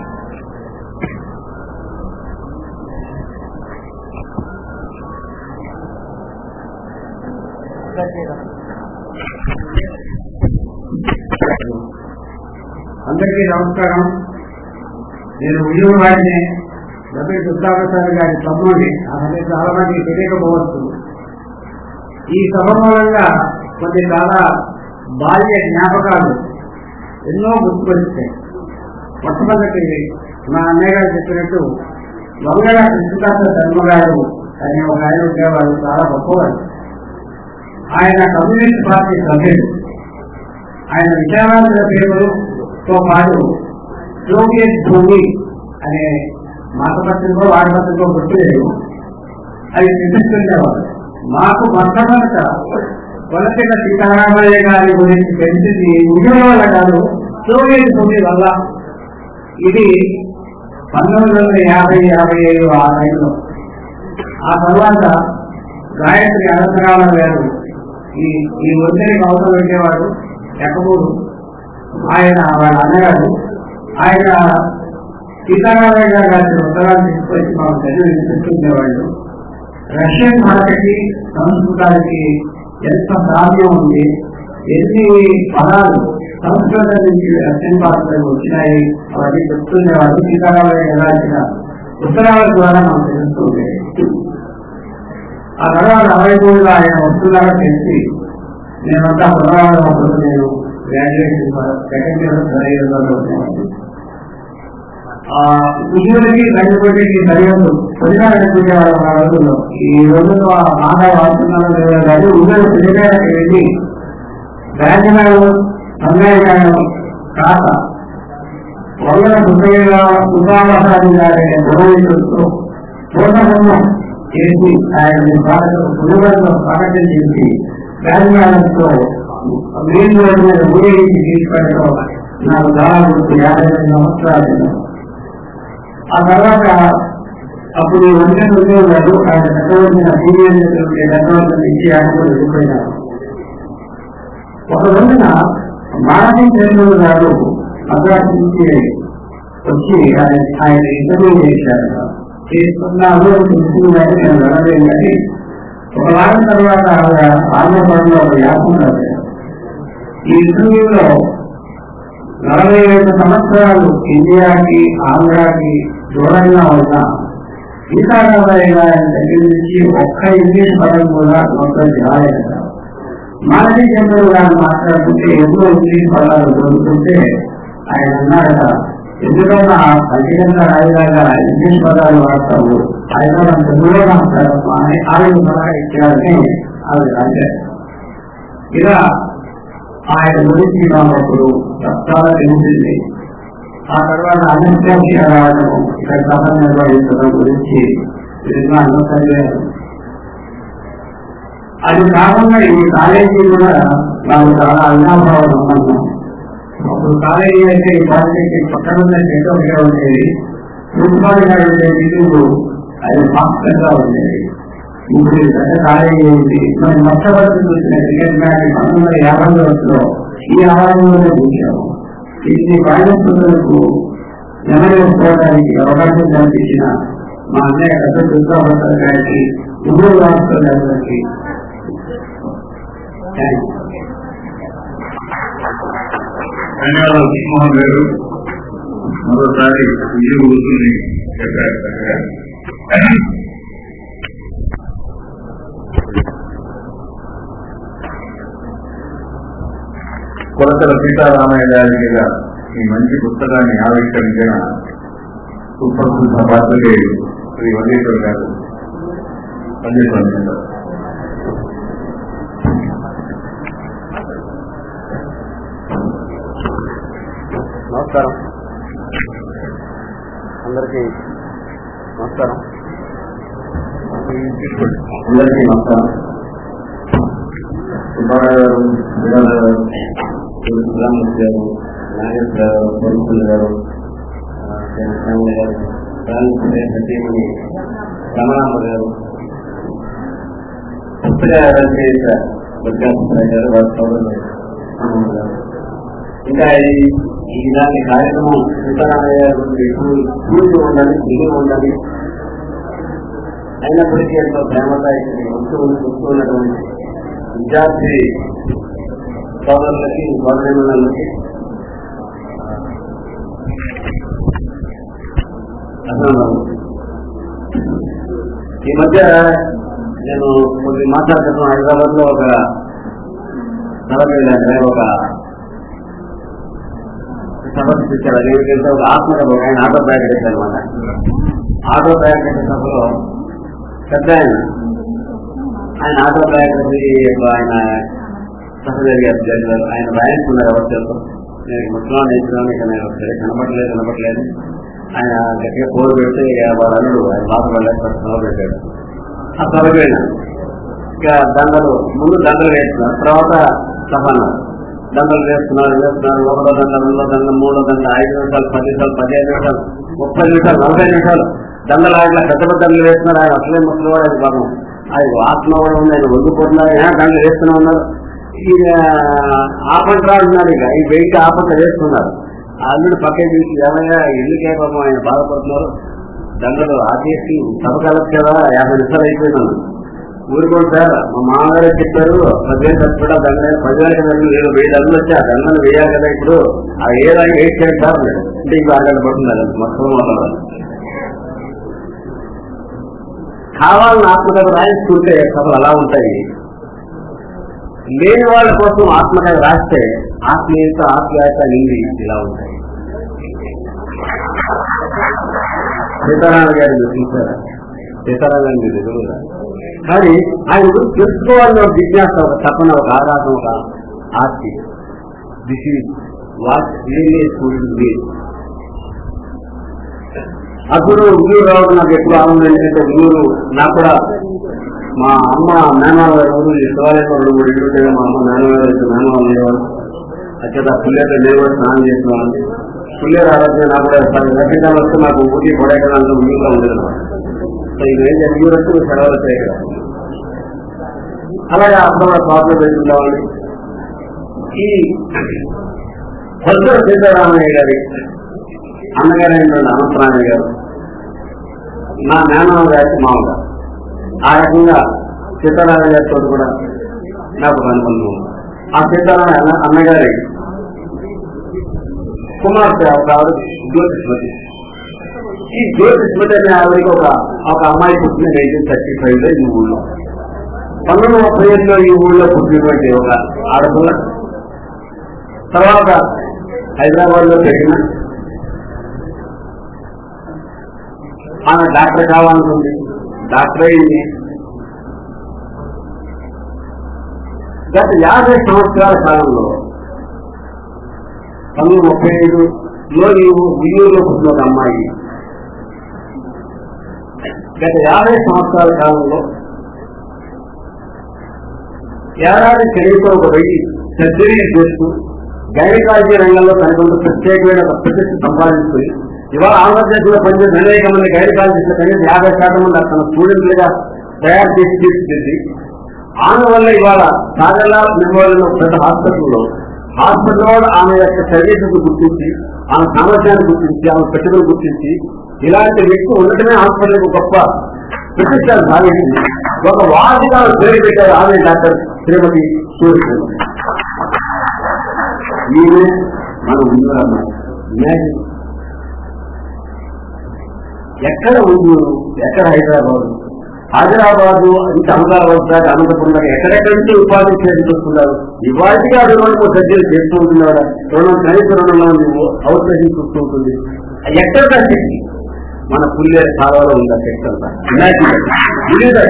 అందరికీ నమస్కారం నేను ఉద్యోగ వాడిని డబ్బై దుర్గాప్రసాద్ గారి తమ్ముడిని ఆ సంగతి చాలా మందికి తెలియకపోవచ్చు ఈ సభ మూలంగా కొన్ని చాలా బాల్య జ్ఞాపకాలు ఎన్నో గుర్తుకొచ్చాయి మొట్టమొదటి మా అన్నయ్య గారు చెప్పినట్టు వంగళ కృష్ణదాస శర్మ గారు అనే ఒక ఆయన ఉండేవారు చాలా గొప్పవారు ఆయన కమ్యూనిస్ట్ పార్టీ సభ్యుడు ఆయన విచారాంధ్ర పేరుతో పాటు సోవియట్ భూమి అనే మాసపత్రికో వారపత్రికో గుర్తులేదు అది చూపిస్తుండేవారు మాకు మొట్టమొదట కొలసిన సీతారామయ్య గారి గురించి తెలిసింది ఉద్యోగం వల్ల కాదు సోవియట్ భూమి వల్ల ఇది పంతొమ్మిది వందల యాభై యాభై ఐదు ఆ టైంలో ఆ తర్వాత గాయత్రి అనంతరామ గారు ఈ ఈ ఒత్తిడికి అవసరం పెట్టేవాడు ఎక్కబోదు ఆయన వాళ్ళ అన్నగారు ఆయన సీతారామయ్య గారు గారి ఉత్తరాలు తీసుకొచ్చి మాకు చదివి వినిపిస్తుండేవాళ్ళు రష్యన్ భాషకి సంస్కృతానికి ఎంత సాధ్యం ఉంది ఎన్ని పదాలు సంస్కృతం నుంచి రష్యన్ భాషలకు వచ్చినాయి అవన్నీ చెప్తుండేవాళ్ళు సీతారామయ్య గారు రాసిన ఉత్తరాల ద్వారా మాకు తెలుస్తుంది ఆ తర్వాత అరవై మూడులో ఆయన వస్తున్నారో తెలిసి నేనంతా పునరావృతం నేను గ్రాడ్యుయేషన్ సెకండ్ ఇయర్ చదివేదాన్ని ఆ ఉద్యోగికి రైతుపడికి సరిహద్దు పొదిగా నడిపించే వాళ్ళ రోజుల్లో ఈ రోజుల్లో ఆ మానవ వాడుతున్నారో లేదో కానీ ఉద్యోగ తెలియడానికి వెళ్ళి రాజనాడు అన్నయ్య కాక వందల సుబ్బయ్య సుబ్బామహారాజు గారి గౌరవించుతూ పూర్ణబ్రహ్మం చేసి ఆయన పునరుద్ధరణ స్వాగతం చేసి రాజనాడంతో మీరు మీద ఊరేగించి తీసుకెళ్ళడం నాకు చాలా గుర్తు యాభై రెండు సంవత్సరాలు ఆ తర్వాత అప్పుడు వంద ఉద్యోగాలు ఆయన చట్టవలసిన సీనియర్ చట్టవలసిన ఇచ్చి ఆయన కూడా వెళ్ళిపోయినారు ఒక రోజున మానవ చంద్రుడు గారు మద్రాసు నుంచి వచ్చి ఆయన ఆయన ఇంటర్వ్యూ చేశారు చేసుకున్నారు తెలుసుకున్నారు నేను వెళ్ళలేదు కానీ ఒక వారం తర్వాత ఆవిడ ఆంధ్రప్రదేశ్లో ఒక వ్యాసం రాశారు ఈ ఇంటర్వ్యూలో నలభై ఐదు సంవత్సరాలు ఇండియాకి ఆంధ్రాకి దూరంగా ఉన్న సీతారామయ్య గారి దగ్గర నుంచి ఒక్క ఇంగ్లీష్ పదం కూడా నోట్లోకి రాలేదు మానవ చంద్రుడు గారు మాట్లాడుతుంటే ఎన్నో ఇంగ్లీష్ పదాలు దొరుకుతుంటే ఆయన అన్నారట ఎందుకన్నా బహిరంగ రాయలాగా ఇంగ్లీష్ పదాలు వాడతావు ఆయన మన తెలుగులో మాట్లాడతాం అని ఆవిడ సలహా ఇచ్చారని ఆవిడ రాశారు ఇలా ఆయన గురించి మాకు చాలా తెలిసింది ఆ తర్వాత అనస్టాక్షియా రావడం ఇక్కడ సభ నిర్వహించడం గురించి విధానం చదివారు అది కాకుండా ఈ కాలేజీ కూడా నాకు చాలా అన్నాభావ సంబంధం అప్పుడు కాలేజీ అయితే ఈ పాలిటెక్నిక్ పక్కన ఉన్న చెట్టు ఒకటే ఉండేది ప్రిన్సిపాల్ గారు ఉండే బిల్డింగ్ అది మాస్టర్గా ఉండేది ఇప్పుడు ఇది పెద్ద కాలేజీ ఉంది మరి మొట్టమొదటి చూసిన క్రికెట్ మ్యాచ్ పంతొమ్మిది వందల యాభై రోజుల్లో ఈ ఆలయంలోనే చూసాము ఇది బాధ్యతలకు నెమరేసుకోవడానికి అవకాశం కల్పించిన మా అన్నయ్య పెద్ద దుర్గాభద్ర గారికి ఉమ్మడి రాష్ట్ర గారికి థ్యాంక్స్ ధన్యవాదాలు కృష్ణమోహన్ గారు మరోసారి విజయ కూర్చుని చెప్పారు చక్కగా. కొలతల సీతారామయ్య గారి మీద ఈ మంచి పుస్తకాన్ని ఆవిష్కరించిన సుప్రసిద్ధ పాత్రికేయుడు శ్రీ వల్లేశ్వర్ గారు పనిచేస్తున్నారు నమస్కారం అందరికీ నమస్కారం అందరికీ నమస్కారం సుబ్బారావు గారు బిడ్డల గారు రామూర్తి గారు నాగేశ్వర గారు పొరుకులు గారు శ్యామల గారు రామకృష్ణ సత్యమణి రమణాంబ గారు పుస్తక రచయిత దుర్గాపుత్ర గారు వారి సోదరులు రామమ్మ గారు ఇంకా ఈ ఈ ఇలాంటి కార్యక్రమం సీతారామయ్య గారు ఎప్పుడు కూర్చు ఉండాలి దిగి ఉండాలి అయినప్పటికీ ఎంతో ప్రేమగా ఇక్కడ వస్తూ వస్తూ ఉన్నటువంటి విద్యార్థి సోదరులకి సోదరులకి అభినందనలు. ఈ మధ్య నేను కొన్ని మాట్లాడుతున్నాను హైదరాబాద్ లో ఒక సభకి వెళ్ళాను ఒక సభకు ఇచ్చారు అది ఏమిటంటే ఒక ఆత్మకథ ఒక ఆయన ఆటో బ్యాగ్ అనమాట ఆటో బ్యాగ్ సభలో పెద్ద ఆయన ఆయన ఆటో బయోగ్రఫీ ఆయన సహచరి గారు చేశారు ఆయన రాయించుకున్నారు ఎవరు చేస్తారు నేను ముస్లాం నేర్చుకున్నాను ఇక నేను ఒకసారి కనపడలేదు కనపడలేదు ఆయన గట్టిగా పోరు పెడితే ఇక వాళ్ళ అల్లుడు ఆయన బాధపడలేదు సభ పెట్టాడు ఆ సభకి వెళ్ళాను ఇక దండలు ముందు దండలు వేస్తున్నారు తర్వాత సభ అన్నారు దండలు వేస్తున్నారు వేస్తున్నారు ఒకటో దండ రెండో దండ మూడో దండ ఐదు నిమిషాలు పది నిమిషాలు పదిహేను నిమిషాలు ముప్పై నిమిషాలు నలభై నిమిషాలు దండలు ఆయన పెద్ద పెద్ద దండలు వేస్తున్నారు ఆయన అసలే ముసలివాడు ఆయన పాపం అది ఆత్మ కూడా ఉంది ఆయన వండుకుంటున్నారు ఆయన దండలు వేస్తూనే ఉన్నారు ఈయన ఆపంట అంటున్నారు ఇక ఈ వెయిట్ ఆపంట వేస్తున్నారు అల్లుడు పక్కకి తీసి ఏమయ్యా ఎందుకే పాపం ఆయన బాధపడుతున్నారు దండలు ఆపేసి సభ కలదు కదా యాభై నిమిషాలు అయిపోయినాను ఊరుకోండి సార్ మా మామగారు చెప్పారు పదివేలు తప్పకుండా దండ పదివేల దండలు లేదు వెయ్యి దండలు వచ్చి ఆ దండలు వేయాలి కదా ఇప్పుడు ఆ ఏదైనా వెయిట్ చేయండి సార్ అన్నాడు. అంటే ఇంకా అక్కడ పడుతున్నారు మొత్తం వాళ్ళు కావాలని ఆత్మకథ రాయించుకుంటే సభలు అలా ఉంటాయి లేని వాళ్ళ కోసం ఆత్మకథ రాస్తే ఆత్మీయత ఆత్మీయత నిండి ఇలా ఉంటాయి సీతారామ గారి చూసారా సీతారామ గారి మీరు ఎదురుగా కానీ ఆయన గురించి తెలుసుకోవాలని ఒక జిజ్ఞాస ఒక తపన ఒక ఆరాధన ఒక ఆస్తి this is what really school అప్పుడు ఊరు రావడం నాకు ఎప్పుడు ఆనందం ఏంటంటే ఊరు నాకు కూడా మా అమ్మ మేనమావ గారి ఊరు శివాలయం రెండు మూడు ఇళ్ళు ఉండేవి. మా అమ్మ మేనమావ గారి మేనమావ ఉండేవారు అక్కడ పుల్లేరు లేవర్ స్నానం చేసేవాళ్ళు పుల్లేరు ఆరాధన నాకు కూడా రక్షణ వస్తే నాకు ఊటి కొడైకెనాల్ ఊళ్ళో ఉండేది సో ఇది ఏం జరిగి ఊరు వస్తే సెలవులు వచ్చాయి కదా అలాగే అప్పుడు స్వాతంత్రం పెట్టుకుంటామని ఈ కొత్త సీతారామయ్య గారి అన్నగారు అయినటువంటి అనంతరామయ్య గారు నా మేనమావ గారికి మామగారు ఆ రకంగా సీతారామయ్య గారితో కూడా నాకు ఒక అనుబంధం ఉంది. ఆ సీతారామయ్య అన్న అన్నగారి కుమార్తె ఒక ఆవిడ జ్యోతిష్మతి ఈ జ్యోతిష్మతి అనే ఆవిడకి ఒక ఒక అమ్మాయి పుట్టిన నైన్టీన్ థర్టీ ఫైవ్ లో ఈ ఊళ్ళో పంతొమ్మిది ముప్పై ఏడులో ఈ ఊళ్ళో పుట్టినటువంటి ఒక ఆడపిల్ల తర్వాత హైదరాబాద్ లో పెరిగిన ఆమె డాక్టర్ కావాలనుకుంది డాక్టర్ అయింది గత యాభై సంవత్సరాల కాలంలో పంతొమ్మిది ముప్పై ఐదులో నీవు వియ్యూరులో పుట్టిన ఒక అమ్మాయి గత యాభై సంవత్సరాల కాలంలో ఏడాది కనీసం ఒక వెయ్యి సర్జరీ చేస్తూ గైనకాలజీ రంగంలో తనకుంటూ ప్రత్యేకమైన ఒక ప్రతిష్ట సంపాదించుకుని ఇవాళ ఆంధ్రప్రదేశ్లో పనిచేసిన అనేక మంది గైనకాలజిస్టులు కనీసం యాభై శాతం మంది తన స్టూడెంట్లుగా తయారు చేసి తీసుకెళ్ళి ఆమె వల్ల ఇవాళ సాగర్లా నిర్మూలన పెద్ద హాస్పిటల్లో హాస్పిటల్లో ఆమె యొక్క సర్వీసెస్ గుర్తించి ఆమె సామర్థ్యాన్ని గుర్తించి ఆమె పెట్టుబడి గుర్తించి ఇలాంటి వ్యక్తి ఉండటమే హాస్పిటల్ గొప్ప ప్రతిష్ట సాగించింది ఒక వార్డుగా పేరు పెట్టారు ఆమె డాక్టర్ శ్రీమతి సూర్య ఈమె మన ముందు ఇమాజిన్ ఎక్కడ ఊరు ఎక్కడ హైదరాబాద్ హైదరాబాద్ ఇంకా అమదాబాద్ దాకా అనంతపురం దాకా ఎక్కడెక్కడి నుంచి ఉపాధి చేసుకుంటున్నారు ఇవాటికి అది మనకు సర్జరీ చేస్తూ ఉంటున్నారా రుణం కనీస రుణంలో నువ్వు అవుట్సోర్సింగ్ చూస్తూ ఉంటుంది ఎక్కడ తగ్గింది మన పుల్లే కాలంలో ఉంది ఆ శక్తి అంతా Imagine. తెలీదా?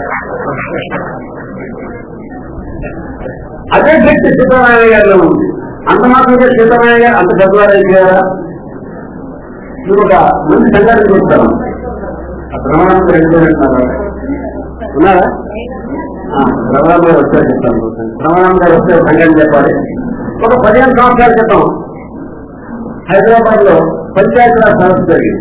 అదే శక్తి సీతారామయ్య గారిలో ఉంది అంత మాత్రమే సీతారామయ్య గారు అంత పెద్దవారైపోయారా మీరు ఒక మంచి సంఘటన చూస్తాను రమణం రెడ్డి ఉన్నారా రమణం గారు వచ్చారు చెప్తాను రమణం గారు వస్తే ఒక సంఘటన చెప్పాలి ఒక పదిహేను సంవత్సరాల క్రితం హైదరాబాద్ లో పంచాయతీరాజ్ సదస్సు జరిగింది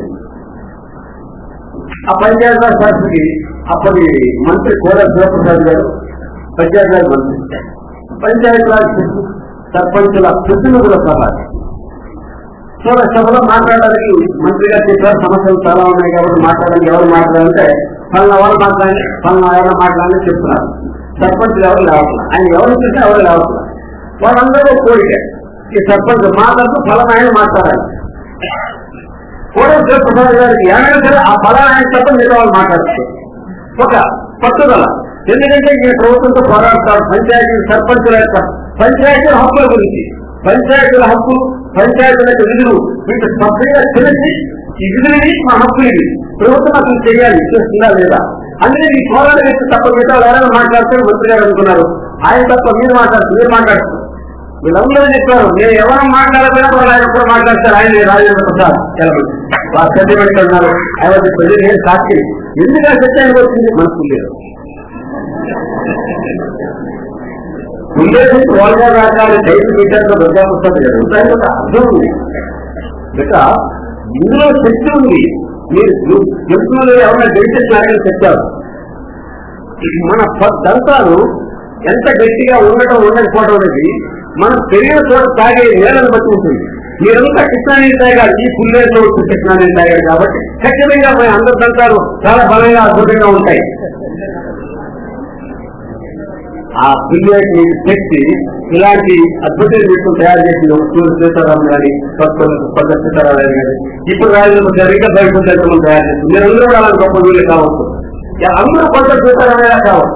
ఆ పంచాయతీరాజ్ సదస్సుకి అప్పటి మంత్రి కోడ శివప్రసాద్ గారు పంచాయతీరాజ్ మంత్రి పంచాయతీరాజ్ సర్పంచుల ప్రతినిధుల సభ సో సభలో మాట్లాడడానికి మంత్రి గారు చెప్పారు సమస్యలు చాలా ఉన్నాయి కాబట్టి మాట్లాడడానికి ఎవరు మాట్లాడాలంటే పలానా ఎవరు మాట్లాడాలి పలానా ఎవరు మాట్లాడాలని చెప్తున్నారు సర్పంచులు ఎవరు లేవట్లేదు ఆయన ఎవరు చూసినా ఎవరు లేవట్లేదు వాళ్ళందరూ ఒక కోరిక ఈ సర్పంచ్ మాట్లాడుతూ ఫలానా ఆయన మాట్లాడాలి కూడా శివప్రసాద్ గారికి ఏమైనా సరే ఆ ఫలానా ఆయన తప్ప మిగతా వాళ్ళు మాట్లాడుతారు ఒక పట్టుదల ఎందుకంటే ఈ ప్రభుత్వంతో పోరాడతారు పంచాయతీ సర్పంచుల యొక్క పంచాయతీల హక్కుల గురించి పంచాయతీల హక్కులు పంచాయతీల యొక్క విధులు వీటి స్పష్టంగా తెలిసి ఈ విధులని మా హక్కులు ఇవి ప్రభుత్వం అసలు చేయాలి చేస్తుందా లేదా అందుకే ఈ పోరాట వ్యక్తి తప్ప మిగతా ఎవరైనా మాట్లాడితే మంత్రి గారు అనుకున్నారు ఆయన తప్ప మీరు మాట్లాడుతూ మీరు మాట్లాడుతున్నారు వీళ్ళందరూ చెప్పారు నేను ఎవరు మాట్లాడకపోయినా వాళ్ళు ఆయన కూడా మాట్లాడతారు ఆయన రాజేంద్ర ప్రసాద్ ఎలబడి వారు సత్యమని ఉన్నారు ఆయన ప్రజలు నేను సాక్షి ఎందుకు ఆ సత్యానికి వచ్చింది మనకు లేదు ఉండేది వాళ్ళగా రాగానే టైపు పెట్టారు దుర్గా ప్రసాద్ గారు దాని ఒక అర్థం ఉంది ఇక ఇందులో శక్తి ఉంది మీరు చెప్తున్నది ఎవరైనా గెలిచేసినారని చెప్పారు మన ప- దంతాలు ఎంత గట్టిగా ఉండటం ఉండకపోవడం అనేది మనం పెరిగిన చోట తాగే నేలను బట్టి ఉంటుంది మీరంతా కృష్ణానీరు తాగారు ఈ పుల్లేరులో కృష్ణానీరు తాగారు కాబట్టి ఖచ్చితంగా మన అందరి దంతాలు చాలా బలంగా అద్భుతంగా ఉంటాయి ఆ పిల్లలకి మీకు శక్తి ఇలాంటి అద్భుతమైన వ్యక్తులు తయారు చేసిన సూర్య సీతారాం గారి పద్మ సీతారాం గారి కానీ ఇప్పుడు రాజు జరిగిన బయట తయారు చేస్తుంది మీరందరూ కూడా అలాంటి గొప్ప వీళ్ళు కావచ్చు ఇలా అందరూ పద్మ సీతారాం గారు కావచ్చు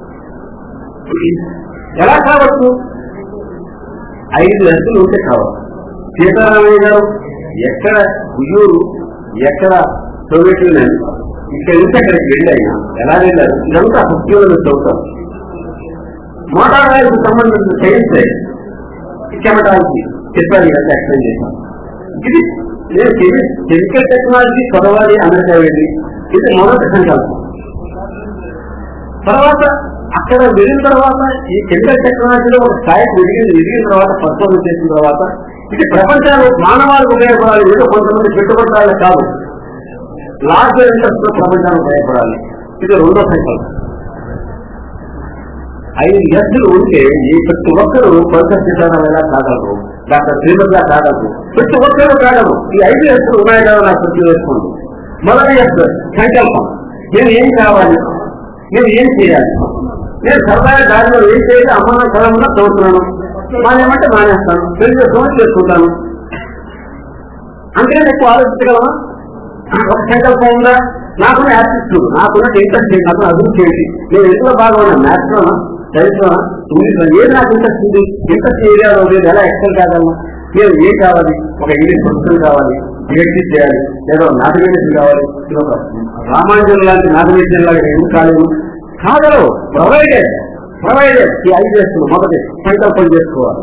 ఎలా కావచ్చు ఐదు లక్షలు ఉంటే కావచ్చు సీతారామయ్య గారు ఎక్కడ గుజూరు ఎక్కడ సోవియట్ యూనియన్ ఇక్కడ నుంచి అక్కడికి వెళ్ళాయి ఎలా వెళ్ళారు ఇదంతా ఉద్యోగులు చదువుతారు మోటార్ రైలుకు సంబంధించిన సైన్స్ కెమెటాలజీ చెప్పాను కదా ఎక్స్ప్లెయిన్ చేశాను ఇది నేను కెమికల్ టెక్నాలజీ చదవాలి అమెరికా వెళ్ళి ఇది మొదటి సంకల్పం తర్వాత అక్కడ వెళ్ళిన తర్వాత ఈ కెమికల్ టెక్నాలజీలో ఒక స్థాయికి ఎదిగిన ఎదిగిన తర్వాత పరిశోధన చేసిన తర్వాత ఇది ప్రపంచాలు మానవాళికి ఉపయోగపడాలి ఏదో కొంతమంది పెట్టుబడాలి కాదు లార్జ్ ఇంట్రెస్ట్ లో ప్రపంచానికి ఉపయోగపడాలి ఇది రెండో సంకల్పం ఐదు ఎస్సులు ఉంటే ఈ ప్రతి ఒక్కరు ప్రొఫెసర్ సీతారామయ్య కాగలరు డాక్టర్ శ్రీమతిలా కాగలరు ప్రతి ఒక్కరు కాగలరు ఈ ఐదు ఎస్సులు ఉన్నాయి కదా నాకు గుర్తు వేసుకోండి మొదటి ఎస్ సంకల్పం నేను ఏం కావాలి నేను ఏం చేయాలి నేను సరదాగా దారిలో ఏం చేయాలి అమ్మ నా కళమున్నా చదువుతున్నాను మానేమంటే మానేస్తాను పెళ్లి చేసుకోమని చేసుకుంటాను అంతే ఎక్కువ ఆలోచించగలమా ఒక సంకల్పం ఉందా నాకున్న యాటిట్యూడ్ నాకున్న ఇంట్రెస్ట్ ఏంటి నాకు అభివృద్ధి ఏంటి నేను ఎందులో బాగా ఉన్నా మ్యాథ్స్ లోనా సైన్స్ లోనా ఇంగ్లీష్ లో ఏది నాకు ఇంట్రెస్ట్ ఉంది ఇంట్రెస్ట్ ఏరియాలో లేదు ఎలా ఎక్సెల్ కాగలను నేను ఏం కావాలి ఒక ఇంగ్లీష్ ప్రొఫెసర్ కావాలి పిహెచ్డీ చేయాలి లేదా నాటివేషన్ కావాలి ఇది ఒక రామాంజన్ లాంటి నాటివేషన్ లాగా ఎందుకు కాలేదు కాగలవు ప్రొవైడెడ్ ప్రొవైడెడ్ ఈ ఐదు చేస్తున్నాం మొదటి సంకల్పం చేసుకోవాలి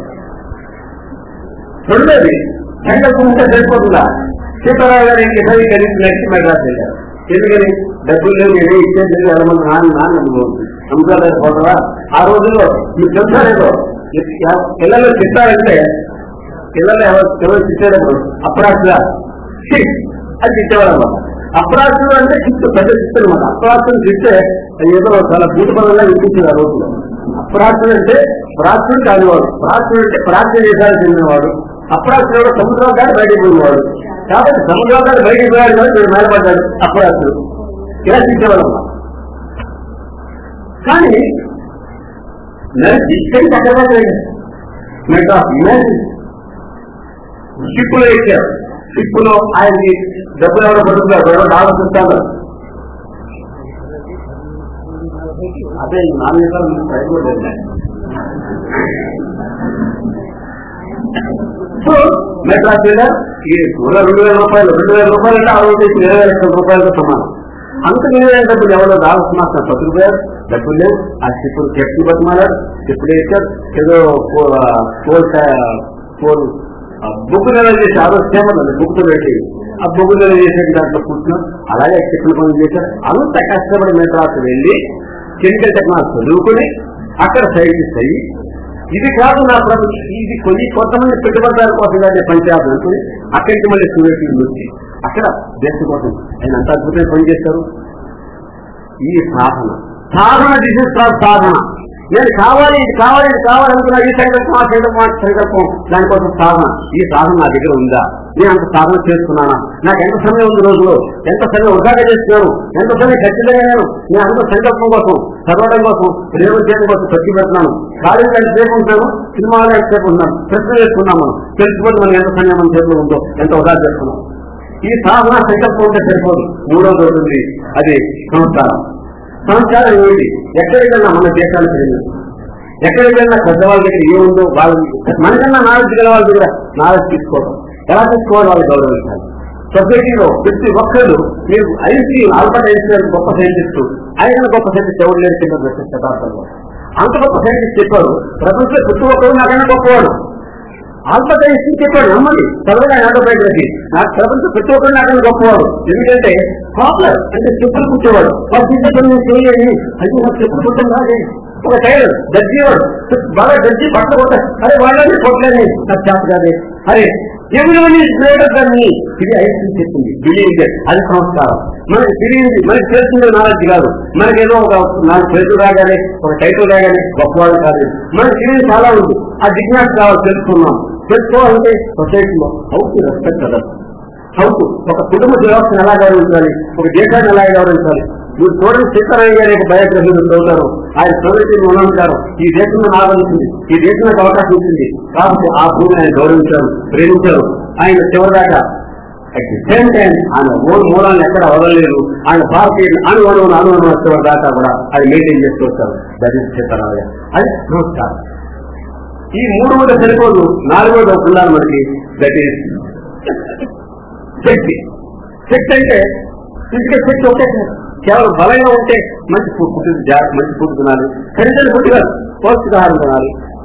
రెండోది సంకల్పం ఉంటే సరిపోతుందా సీతారావు గారు ఇంక ఇరవై కలిసి నెక్స్ట్ మెడ్రాస్ వెళ్ళారు ఎందుకని డబ్బులు లేవు నేను ఇచ్చేది వెళ్ళమని నాన్న నాన్న నమ్ముకోలేదు పోతావా ఆ రోజుల్లో మీకు తెలుసా లేదో పిల్లలు తిట్టారంటే పిల్లలు ఎవరు ఎవరు తిట్టేటప్పుడు అప్రాసుగా అది తిట్టేవాళ్ళ అప్రాసులు అంటే చిత్తు పెద్ద చిత్తు అనమాట అప్రాసులు తిట్టే అది ఏదో చాలా భూతపరంగా వినిపించింది ఆ రోజులో అప్రాసులు అంటే ప్రాచుడు కానివాడు ప్రాచుడు అంటే ప్రార్థన చేశారు చెందినవాడు అప్రాసులు కూడా సముద్రం కానీ బయటకు పోయినవాడు కాబట్టి సముద్రం కానీ బయటకు పోయాడు కదా మీరు మేలపడ్డాడు అప్రాసులు ఇలా తిట్టేవాళ్ళమ్మ కానీ నడిచి ఇక్కడికి అక్కడ మెడ్రాస్ ఇమాజిన్ షిప్పులో ఎక్కారు షిప్పులో ఆయనకి డబ్బులు ఎవరో పడుతున్నారు ఎవరో డాలర్స్ ఇస్తారు అదే నాలుగు నిమిషాలు ట్రైన్ వెళ్ళాను సో మెడ్రాస్ మీద ఈ నూట రెండు వేల రూపాయలు రెండు వేల రూపాయలు అంటే ఆ రోజు ఇరవై వేల లక్షల రూపాయలతో సమానం అంత విలువైన డబ్బులు ఎవరో డాలర్స్ మాత్రం బతుకుపోయారు డబ్బులు లేవు ఆ షిప్పులు కెప్టి బతుకున్నారు షిప్పులు వేసారు ఏదో ఫోర్ ఫోర్ బుక్ నెల చేసి ఆ రోజు చేయమన్నది బుక్ పెట్టి ఆ బుక్ నెల చేసే దాంట్లో కూర్చున్నాం అలాగే చెట్లు పనులు చేశారు అంత కష్టపడి మెడ్రాస్ వెళ్ళి కెమికల్ టెక్నాలజీ చదువుకుని అక్కడ సైంటిస్ట్ అయ్యి ఇది కాదు నా ప్రభు ఇది కొన్ని కొంతమంది పెట్టుబడిదారు కోసం కానీ పనిచేయాలి అనుకుని అక్కడికి మళ్ళీ సూర్యుడు వచ్చి అక్కడ దేశం కోసం ఆయన అంత అద్భుతంగా పనిచేస్తారు ఈ సాధన సాధన దిశ సాధన నేను కావాలి ఇది కావాలి ఇది కావాలి అనుకున్నా ఈ సంకల్పం ఆ సంకల్పం ఆ సంకల్పం దానికోసం సాధన ఈ సాధన నా దగ్గర ఉందా నేను అంత సాధన చేస్తున్నానా నాకు ఎంత సమయం ఉంది రోజులో ఎంత సమయం వృధాగా చేస్తున్నాను ఎంత సమయం ఖచ్చితంగా నేను నేను అంత సంకల్పం కోసం చదవడం కోసం ప్రేమ చేయడం కోసం ఖర్చు పెడుతున్నాను కాలేజీ ఎంతసేపు ఉంటాను సినిమాలు ఎంతసేపు ఉన్నాను ప్రశ్న వేసుకున్నాం మనం తెలిసిపోతే మనం ఎంత సమయం మన చేతిలో ఉందో ఎంత వృధా చేస్తున్నాం ఈ సాధన సంకల్పం ఉంటే సరిపోదు మూడోది ఉంటుంది అది సంస్కారం సంస్కారం ఏమిటి ఎక్కడికైనా మన దేశానికి వెళ్ళి ఎక్కడికైనా పెద్దవాళ్ళ దగ్గర ఏముందో వాళ్ళ మనకన్నా నాలెడ్జ్ గల వాళ్ళ దగ్గర నాలెడ్జ్ తీసుకోవడం ఎలా తీసుకోవాలి వాళ్ళు గౌరవించాలి సొసైటీలో ప్రతి ఒక్కరు మీరు ఐన్స్టీన్ ఆల్బర్ట్ ఐన్స్టీన్ గొప్ప సైంటిస్ట్ ఆయన గొప్ప సైంటిస్ట్ ఎవరు లేరు కింద ప్రతి శతాబ్దంలో అంత గొప్ప సైంటిస్ట్ చెప్పారు ప్రపంచంలో ప్రతి ఒక్కరు నాకన్నా గొప్పవాడు ఆల్బర్ట్ ఐన్స్టీన్ చెప్పాడు నమ్మండి చదవగా ఆటోబయోగ్రఫీ నాకు ప్రపంచం ప్రతి ఒక్కరు నాకన్నా గొప్పవాడు ఎందుకంటే పాపులర్ అంటే చెప్పులు కూర్చోవాడు వాళ్ళు చేసే పని నేను చేయలేని అది నాకు చెప్పులు కుట్టం రాదే ఒక టైలర్ దర్జీవాడు బాగా దర్జీ బట్టలు కొట్టారు అరే వాళ్ళని కొట్టలేని నాకు చేత కాదే అరే ఎవరి గ్రేటర్ దాన్ మీ ఇది ఐన్స్టీన్ చెప్పింది బిలీవ్ అది సంస్కారం మనకి తెలియంది మనకి తెలుస్తుంది నాలెడ్జ్ కాదు మనకేదో ఒక నాలుగు చేతులు రాగానే ఒక టైటిల్ రాగానే గొప్పవాడు కాదు మనకి తెలియదు చాలా ఉంది ఆ జిజ్ఞాస కావాలి తెలుసుకున్నాం తెలుసుకోవాలంటే సొసైటీలో how to respect other how to ఒక కుటుంబ వ్యవస్థను ఎలా గౌరవించాలి ఒక దేశాన్ని ఎలా గౌరవించాలి మీరు చూడండి సీతారామయ్య గారి యొక్క బయోగ్రఫీలు చదువుతారు ఆయన సొసైటీని ఉన్నారు ఈ దేశంలో ఆదరించింది ఈ దేశంలో అవకాశం ఇచ్చింది కాబట్టి ఆ భూమిని ఆయన గౌరవించారు ప్రేమించారు ఆయన చివరిదాకా అట్ ది సేమ్ టైం ఆయన ఓన్ మూలాన్ని ఎక్కడ వదలలేదు ఆయన భారతీయ అణు అణువును అణు అణు చివరి దాకా కూడా అది మెయింటైన్ చేస్తూ వచ్చారు దట్ ఈస్ సీతారామయ్య అది నమస్కారం ఈ మూడు కూడా సరిపోదు నాలుగోది ఒకటి ఉండాలి మనకి దట్ ఈస్ శక్తి శక్తి అంటే ఫిజికల్ శక్తి ఒకటే కాదు. కేవలం బలంగా ఉంటే మంచి ఫుడ్ ఫుడ్ జా- మంచి ఫుడ్ తినాలి ఖరీదైన ఫుడ్ కాదు పౌష్టికాహారం తినాలి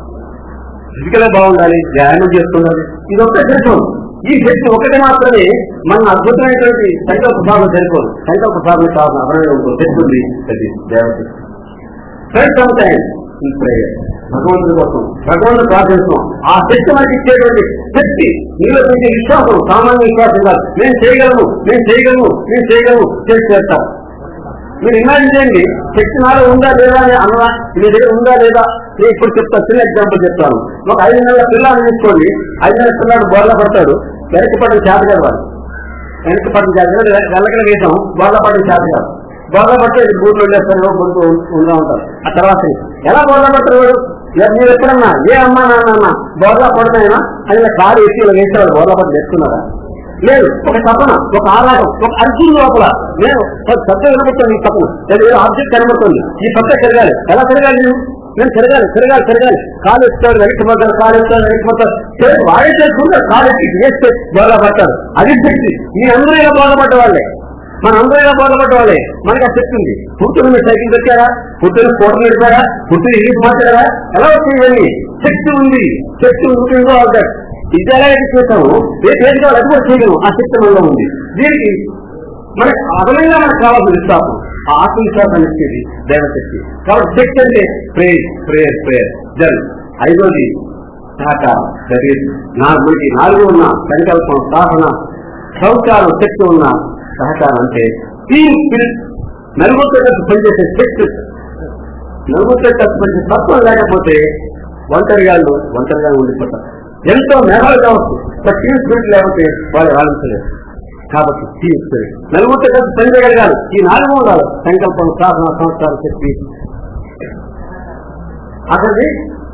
ఫిజికల్ గా బాగుండాలి వ్యాయామం చేస్తుండాలి ఇది ఒకటే సరిపోదు ఈ శక్తి ఒకటి మాత్రమే మన అద్భుతమైనటువంటి సంకల్ప సాధన సరిపోదు సంకల్ప సాధన సాధన అదనంగా ఉంటుంది శక్తి అది దేవత spend some time in prayer భగవంతుడి కోసం భగవంతుడు ప్రార్థిస్తున్నాం ఆ శక్తి మనకి ఇచ్చేటువంటి శక్తి నీలో పెంచే విశ్వాసం సామాన్య విశ్వాసం కాదు నేను చేయగలను నేను చేయగలను నేను చేయగలను చేసి చేస్తాను మీరు ఇమాజిన్ చేయండి శక్తి నాలో ఉందా లేదా అని అన్నా మీ దగ్గర ఉందా లేదా నేను ఇప్పుడు చెప్తాను చిన్న ఎగ్జాంపుల్ చెప్తాను ఒక ఐదు నెలల పిల్లాన్ని తీసుకోండి ఐదు నెలల పిల్లాడు బోర్ల పడతాడు వెనక్కి పడిన చేత కాదు వాడు వెనక్కి పడిన చేత కాదు వెళ్ళకడ వేసాం బోర్ల పడిన చేత కాదు బోర్ల పడితే బూట్లు వెళ్ళేస్తారు బొంతు ఉండా ఉంటారు ఆ తర్వాత ఎలా బోర్ల పడతారు వాడు ఇలా మీరు ఎక్కడన్నా ఏ అమ్మా నాన్న బోర్లా పడతాయినా అని కారు ఎత్తి ఇలా వేసేవాడు బోర్ల పడి తెచ్చుకున్నారా లేదు ఒక తపన ఒక ఆరాటం ఒక అర్జున్ లోపల నేను సత్య కనబడుతుంది ఈ తపన లేదా ఏదో ఆబ్జెక్ట్ కనబడుతుంది ఈ సత్య తిరగాలి ఎలా తిరగాలి నేను నేను తిరగాలి తిరగాలి తిరగాలి కాలు ఎత్తాడు వెనక్కి పడతాడు కాలు ఎత్తాడు వెనక్కి పడతాడు చేసి వాడే చేసుకుంటారు కాలు ఎత్తి వేస్తే బోధపడతారు అది శక్తి మీ అందరూ ఇలా బోధపడ్డ వాళ్ళే మన అందరూ ఇలా బోధపడ్డ వాళ్ళే మనకి ఆ శక్తి ఉంది పుట్టుని మీరు సైకిల్ పెట్టారా పుట్టుని స్కూటర్ నడిపారా పుట్టుని ఇంగ్లీష్ మాట్లాడారా ఎలా వచ్చింది ఇవన్నీ శక్తి ఉంది శక్తి ఉంటుందో అవుతాడు ఇది ఎలా అయితే చేస్తాము ఏ పేరు కావాలి అది కూడా చేయగలం ఆ శక్తి మనలో ఉంది దీనికి మనకు అదనంగా మనకు కావాల్సిన విశ్వాసం ఆ ఆత్మవిశ్వాసం ఇచ్చేది దైవశక్తి కాబట్టి శక్తి అంటే ప్రేయర్ ప్రేయర్ ప్రేయర్ జన్ ఐదోది సహకారం దట్ ఈస్ మనకి నాలుగు ఉన్న సంకల్పం సాధన సంస్కారం శక్తి ఉన్న సహకారం అంటే టీమ్ స్పిరిట్ నలుగురితో కలిసి పనిచేసే శక్తి నలుగురితో కలిసి పనిచేసే తత్వం లేకపోతే ఒంటరిగాళ్ళు ఒంటరిగా ఉండిపోతారు ఎంతో మేఘాలు కావచ్చు బట్ టీమ్ స్పిరిట్ లేకపోతే వాళ్ళు రాణించలేరు కాబట్టి టీమ్ స్పిరిట్ నలుగురితో కలిసి పనిచేయగలగాలి ఈ నాలుగు ఉండాలి సంకల్పం సాధన సంస్కారం శక్తి అక్కడికి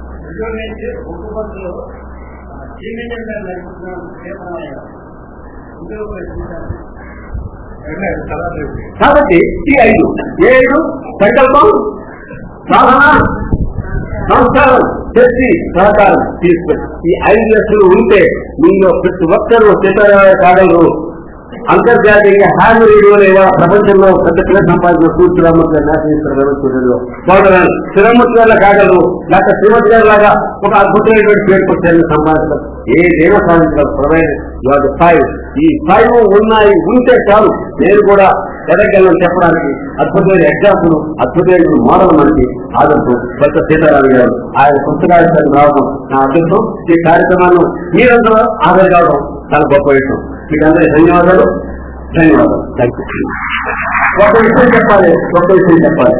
కాబట్టి ఈ ఐదు ఏడు సంకల్పం సాధన సంస్కారం శక్తి సహకారం తీసుకొని ఈ ఐదు లక్షలు ఉంటే మీలో ప్రతి ఒక్కరూ సీతారామయ్య కాగలరు అంతర్జాతీయంగా హ్యాండ్ రేడియోలో ఇవాళ ప్రపంచంలో పెద్ద పేరు సంపాదించిన సూర్య రామూర్తి గారు నేషనల్ సూర్యుడు బాగున్నారు శ్రీరామూర్తి గారు కాగలరు లేకపోతే శ్రీమతి గారు లాగా ఒక అద్భుతమైనటువంటి పేరు వచ్చారని సంపాదించారు ఏ దేవ సాధించారు ప్రొవైడ్ ఫైవ్ ఈ ఫైవ్ ఉన్నాయి ఉంటే చాలు నేను కూడా ఎదగలను చెప్పడానికి అద్భుతమైన ఎగ్జాంపుల్ అద్భుతమైన మోడల్ మనకి ఆదర్శం కొత్త సీతారామ గారు ఆయన పుస్తకాలు రావడం నా అదృష్టం ఈ కార్యక్రమాన్ని మీరందరూ హాజరు కావడం చాలా గొప్ప విషయం మీకు అందరికీ ధన్యవాదాలు ధన్యవాదాలు థ్యాంక్ యూ ఒక విషయం చెప్పాలి ఒక విషయం చెప్పాలి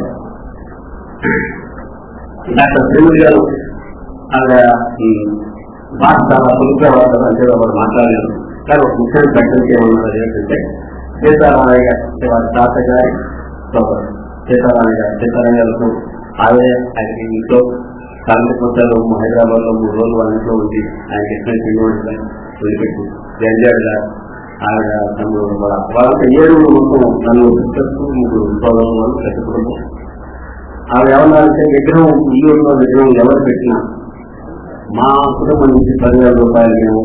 డాక్టర్ శ్రీమతి గారు ఆవిడ ఈ భాష చాలా సులువుగా వాడతారు అంటే వారు మాట్లాడారు కానీ ఒక ముఖ్యమైన ప్రకటన ఏమన్నారు ఏంటంటే సీతారామయ్య గారు అంటే వారి తాత గారి సోదరు సీతారామయ్య గారు సీతారామయ్య గారు ఆవిడ ఆయనకి ఇంట్లో కాంగ్రెస్ కొత్తలో హైదరాబాద్ లో మూడు రోజులు వాళ్ళ ఇంట్లో ఉంది ఆయనకి ఇష్టం శ్రీనివాస్ వదిలిపెట్టి జంజాడ్ గారు ఆవిడ తమ్ముడు వాళ్ళ వాళ్ళకి ఏడు మొత్తం నలుగురు సిస్టర్స్ ముగ్గురు సోదరులు వాళ్ళు పెద్ద కుటుంబం ఆవిడ ఏమన్నారంటే విగ్రహం ఇల్లు విగ్రహం ఎవరు పెట్టినా మా కుటుంబం నుంచి పదివేల రూపాయలు మేము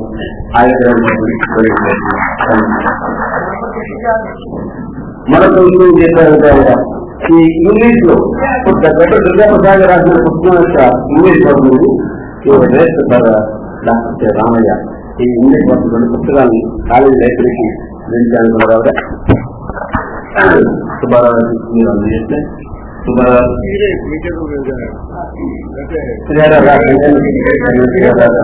మరొక విషయం చేశారంటే ఆవిడ ఈ ఇంగ్లీష్ లో డాక్టర్ దుర్గాప్రసాద్ రాసిన పుస్తకం యొక్క ఇంగ్లీష్ వర్ణులు వేస్ట్ ఫర్ డాక్టర్ రామయ్య ఈ ఇంగ్లీష్ వర్ణం రెండు పుస్తకాన్ని కాలేజీ లైబ్రరీకి వెళ్ళాను ఆవిడ సుబ్బారావు మీరు అందజేస్తే సుబ్బారావు శ్రీహరి గారు శ్రీహరి గారు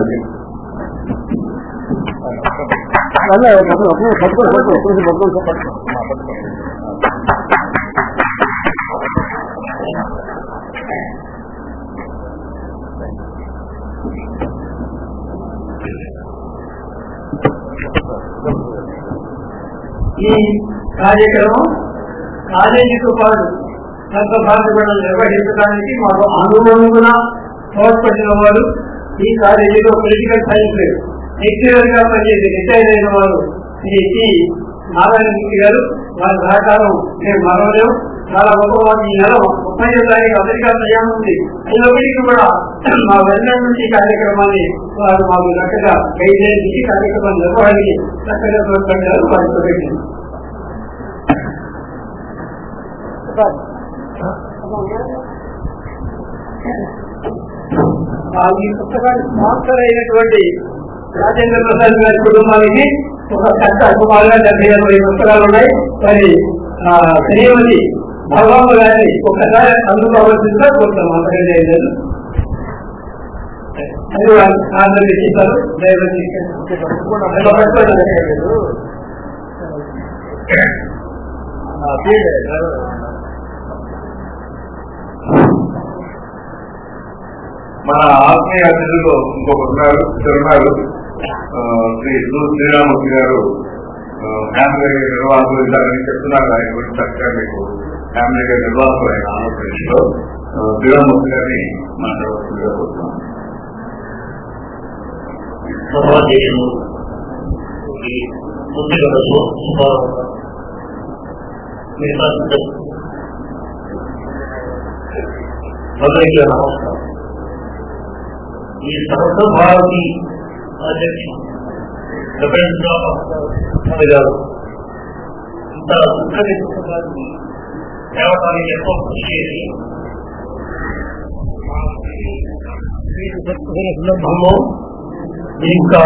ఈ కార్యక్రమం కాలేజీతో పాటు సంఘ బాధ్యతలను నిర్వహించడానికి మాకు అనుగుణంగా తోడ్పడిన వారు ఈ కాలేజీలో పొలిటికల్ సైన్స్ లెక్చరర్ గా పనిచేసి రిటైర్ అయిన వారు శ్రీ టి నారాయణమూర్తి గారు వారి సహకారం మేము మరవలేము చాలా గొప్పవారు ఈ నెల ముప్పై తారీఖు అమెరికా ప్రయాణం ఉంది అయినప్పటికీ కూడా మా వెన్నెల నుంచి ఈ కార్యక్రమాన్ని వారు మాకు చక్కగా గైడ్ చేసి కార్యక్రమం నిర్వహణకి చక్కగా తోడ్పడ్డారు వారితో పెట్టింది ఆ ఈ పుస్తకానికి స్పాన్సర్ అయినటువంటి రాజేంద్ర ప్రసాద్ గారి కుటుంబానికి ఒక చట్ట సుమారుగా డెబ్బై ఎనభై పుస్తకాలు ఉన్నాయి మరి ఆ, శ్రీమతి భగవాన్ గారిని ఒకసారి అందుకోవాల్సిందిగా కోరుతాం అంతకంటే ఏం లేదు అది వాళ్ళు ఆర్డర్ ఇచ్చిస్తారు దయచేసి ఇలా పెట్టుకోండి. మన ఆత్మీయ అతిథులు ఇంకొక ఉన్నారు ఇద్దరు ఉన్నారు ఆ, శ్రీ సు శ్రీరామూర్తి గారు ఆ, ఫ్యామిలీ నిర్వాహకులు ఇద్దరని చెప్తున్నారు ఆయన గురించి చక్కగా మీకు ఫ్యామిలీ గారి నిర్వాహకులు ఆయన ఆంధ్రప్రదేశ్ లో ఆ, శ్రీరామూర్తి గారిని మాట్లాడవలసిందిగా కోరుతున్నాను సమాజంలో ఈ ముందుగా సుమారు మిగతా అందరికీ నమస్కారం ఈ సమస్త భారతి అధ్యక్షుడు రవీంద్ర గారు ఇంత చక్కని పుస్తకాన్ని తేవడానికి ఎంతో కృషి చేసి మీరు చెప్పుకునే సందర్భంలో ఇంకా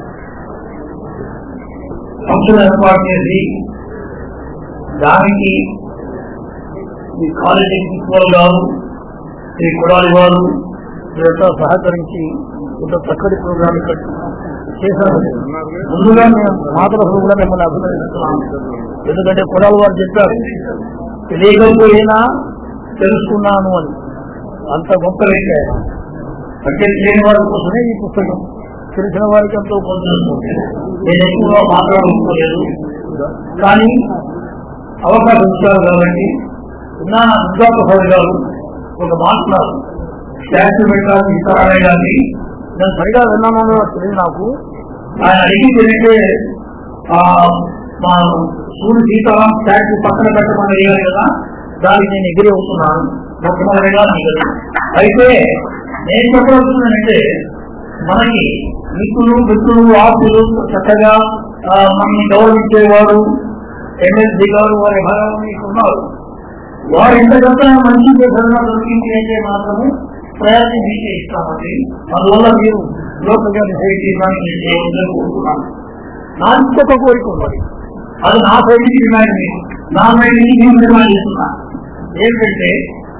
ఫంక్షన్ ఏర్పాటు చేసి దానికి ఈ కాలేజీ ప్రిన్సిపల్ గారు శ్రీ కుడాలి వారు వీరంతా సహకరించి ఇంత చక్కటి ప్రోగ్రాం ఇక్కడ చేశారు ముందుగా మేము మా తరఫున కూడా మిమ్మల్ని అభినందిస్తున్నాము ఎందుకంటే కుడాలి వారు చెప్పారు తెలియకపోయినా తెలుసుకున్నాను అని అంత గొప్ప వ్యక్తి ఆయన. అంటే తెలియని వారి కోసమే ఈ పుస్తకం తెలిసిన వారికి ఎంతో పొందుతుంది నేను ఎక్కువగా మాట్లాడుకోలేదు కానీ అవకాశం ఇచ్చారు కాబట్టి నా దుర్గాప్రసాద్ గారు ఒక మాట్లాడు స్టాచ్యూ పెట్టాలి ఇస్తారనే కానీ నేను సరిగా విన్నానో తెలియదు నాకు ఆయన అడిగింది ఏంటంటే ఆ, మా సూర్య సీతారాం స్టాచ్యూ పక్కన పెట్టమని అడిగారు కదా దానికి నేను ఎగిరి అవుతున్నాను మొట్టమొదటిగా మీకు అయితే నేను చెప్పవలసిందంటే మనకి మిత్రులు మిత్రులు ఆస్తులు చక్కగా ఆ, మనల్ని గౌరవించేవారు ఎమ్మెల్సీ గారు వారి భాగాన్ని ఉన్నారు వారు ఇంతకంతా మంచి చేసిన దొరికింది అంటే మాత్రము ప్రయత్నం మీకే ఇస్తామండి అందువల్ల మీరు లోకల్గా డిసైడ్ చేయడానికి నేను చేయవద్దని కోరుతున్నాను నా ఇంకొక కోరిక ఉన్నది అది నా సైడ్కి డిమాండ్ మీరు దానిపై నేను నిర్వహిస్తున్నా ఏంటంటే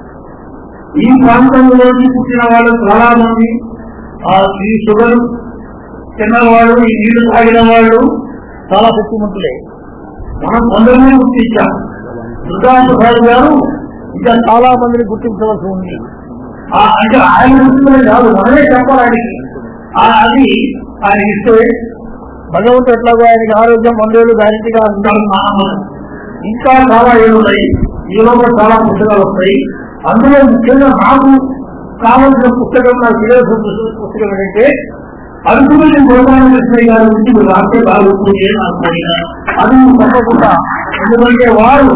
ఈ ప్రాంతంలోని పుట్టిన వాళ్ళు చాలా మంది ఆ ఈ షుగర్ తిన్నవాళ్ళు ఈ నీళ్లు తాగిన వాళ్ళు చాలా శక్తిమంతులే మనం కొందరిని గుర్తించాం దుర్గా ప్రసాద్ గారు ఇంకా చాలా మందిని గుర్తించవలసి ఉంది ఆ అంటే ఆయన గుర్తించడం కాదు మనమే చెప్పాలి ఆయనకి ఆ అది ఆయన ఇస్తే భగవంతుడు ఎట్లాగో ఆయనకి ఆరోగ్యం వందేళ్ళు గ్యారెంటీగా ఉంటాడు మానవుడు ఇంకా చాలా ఏళ్ళు ఉన్నాయి ఈ లోపల చాలా పుస్తకాలు వస్తాయి అందులో ముఖ్యంగా నాకు కావలసిన పుస్తకం నాకు విదేశ పుస్తకం ఏంటంటే అరుకుమల్లి గోపాలకృష్ణయ్య గారి గురించి మీరు రాస్తే బాగుంటుంది అని నాకు అడిగా. అది తప్పకుండా ఎందుకంటే వారు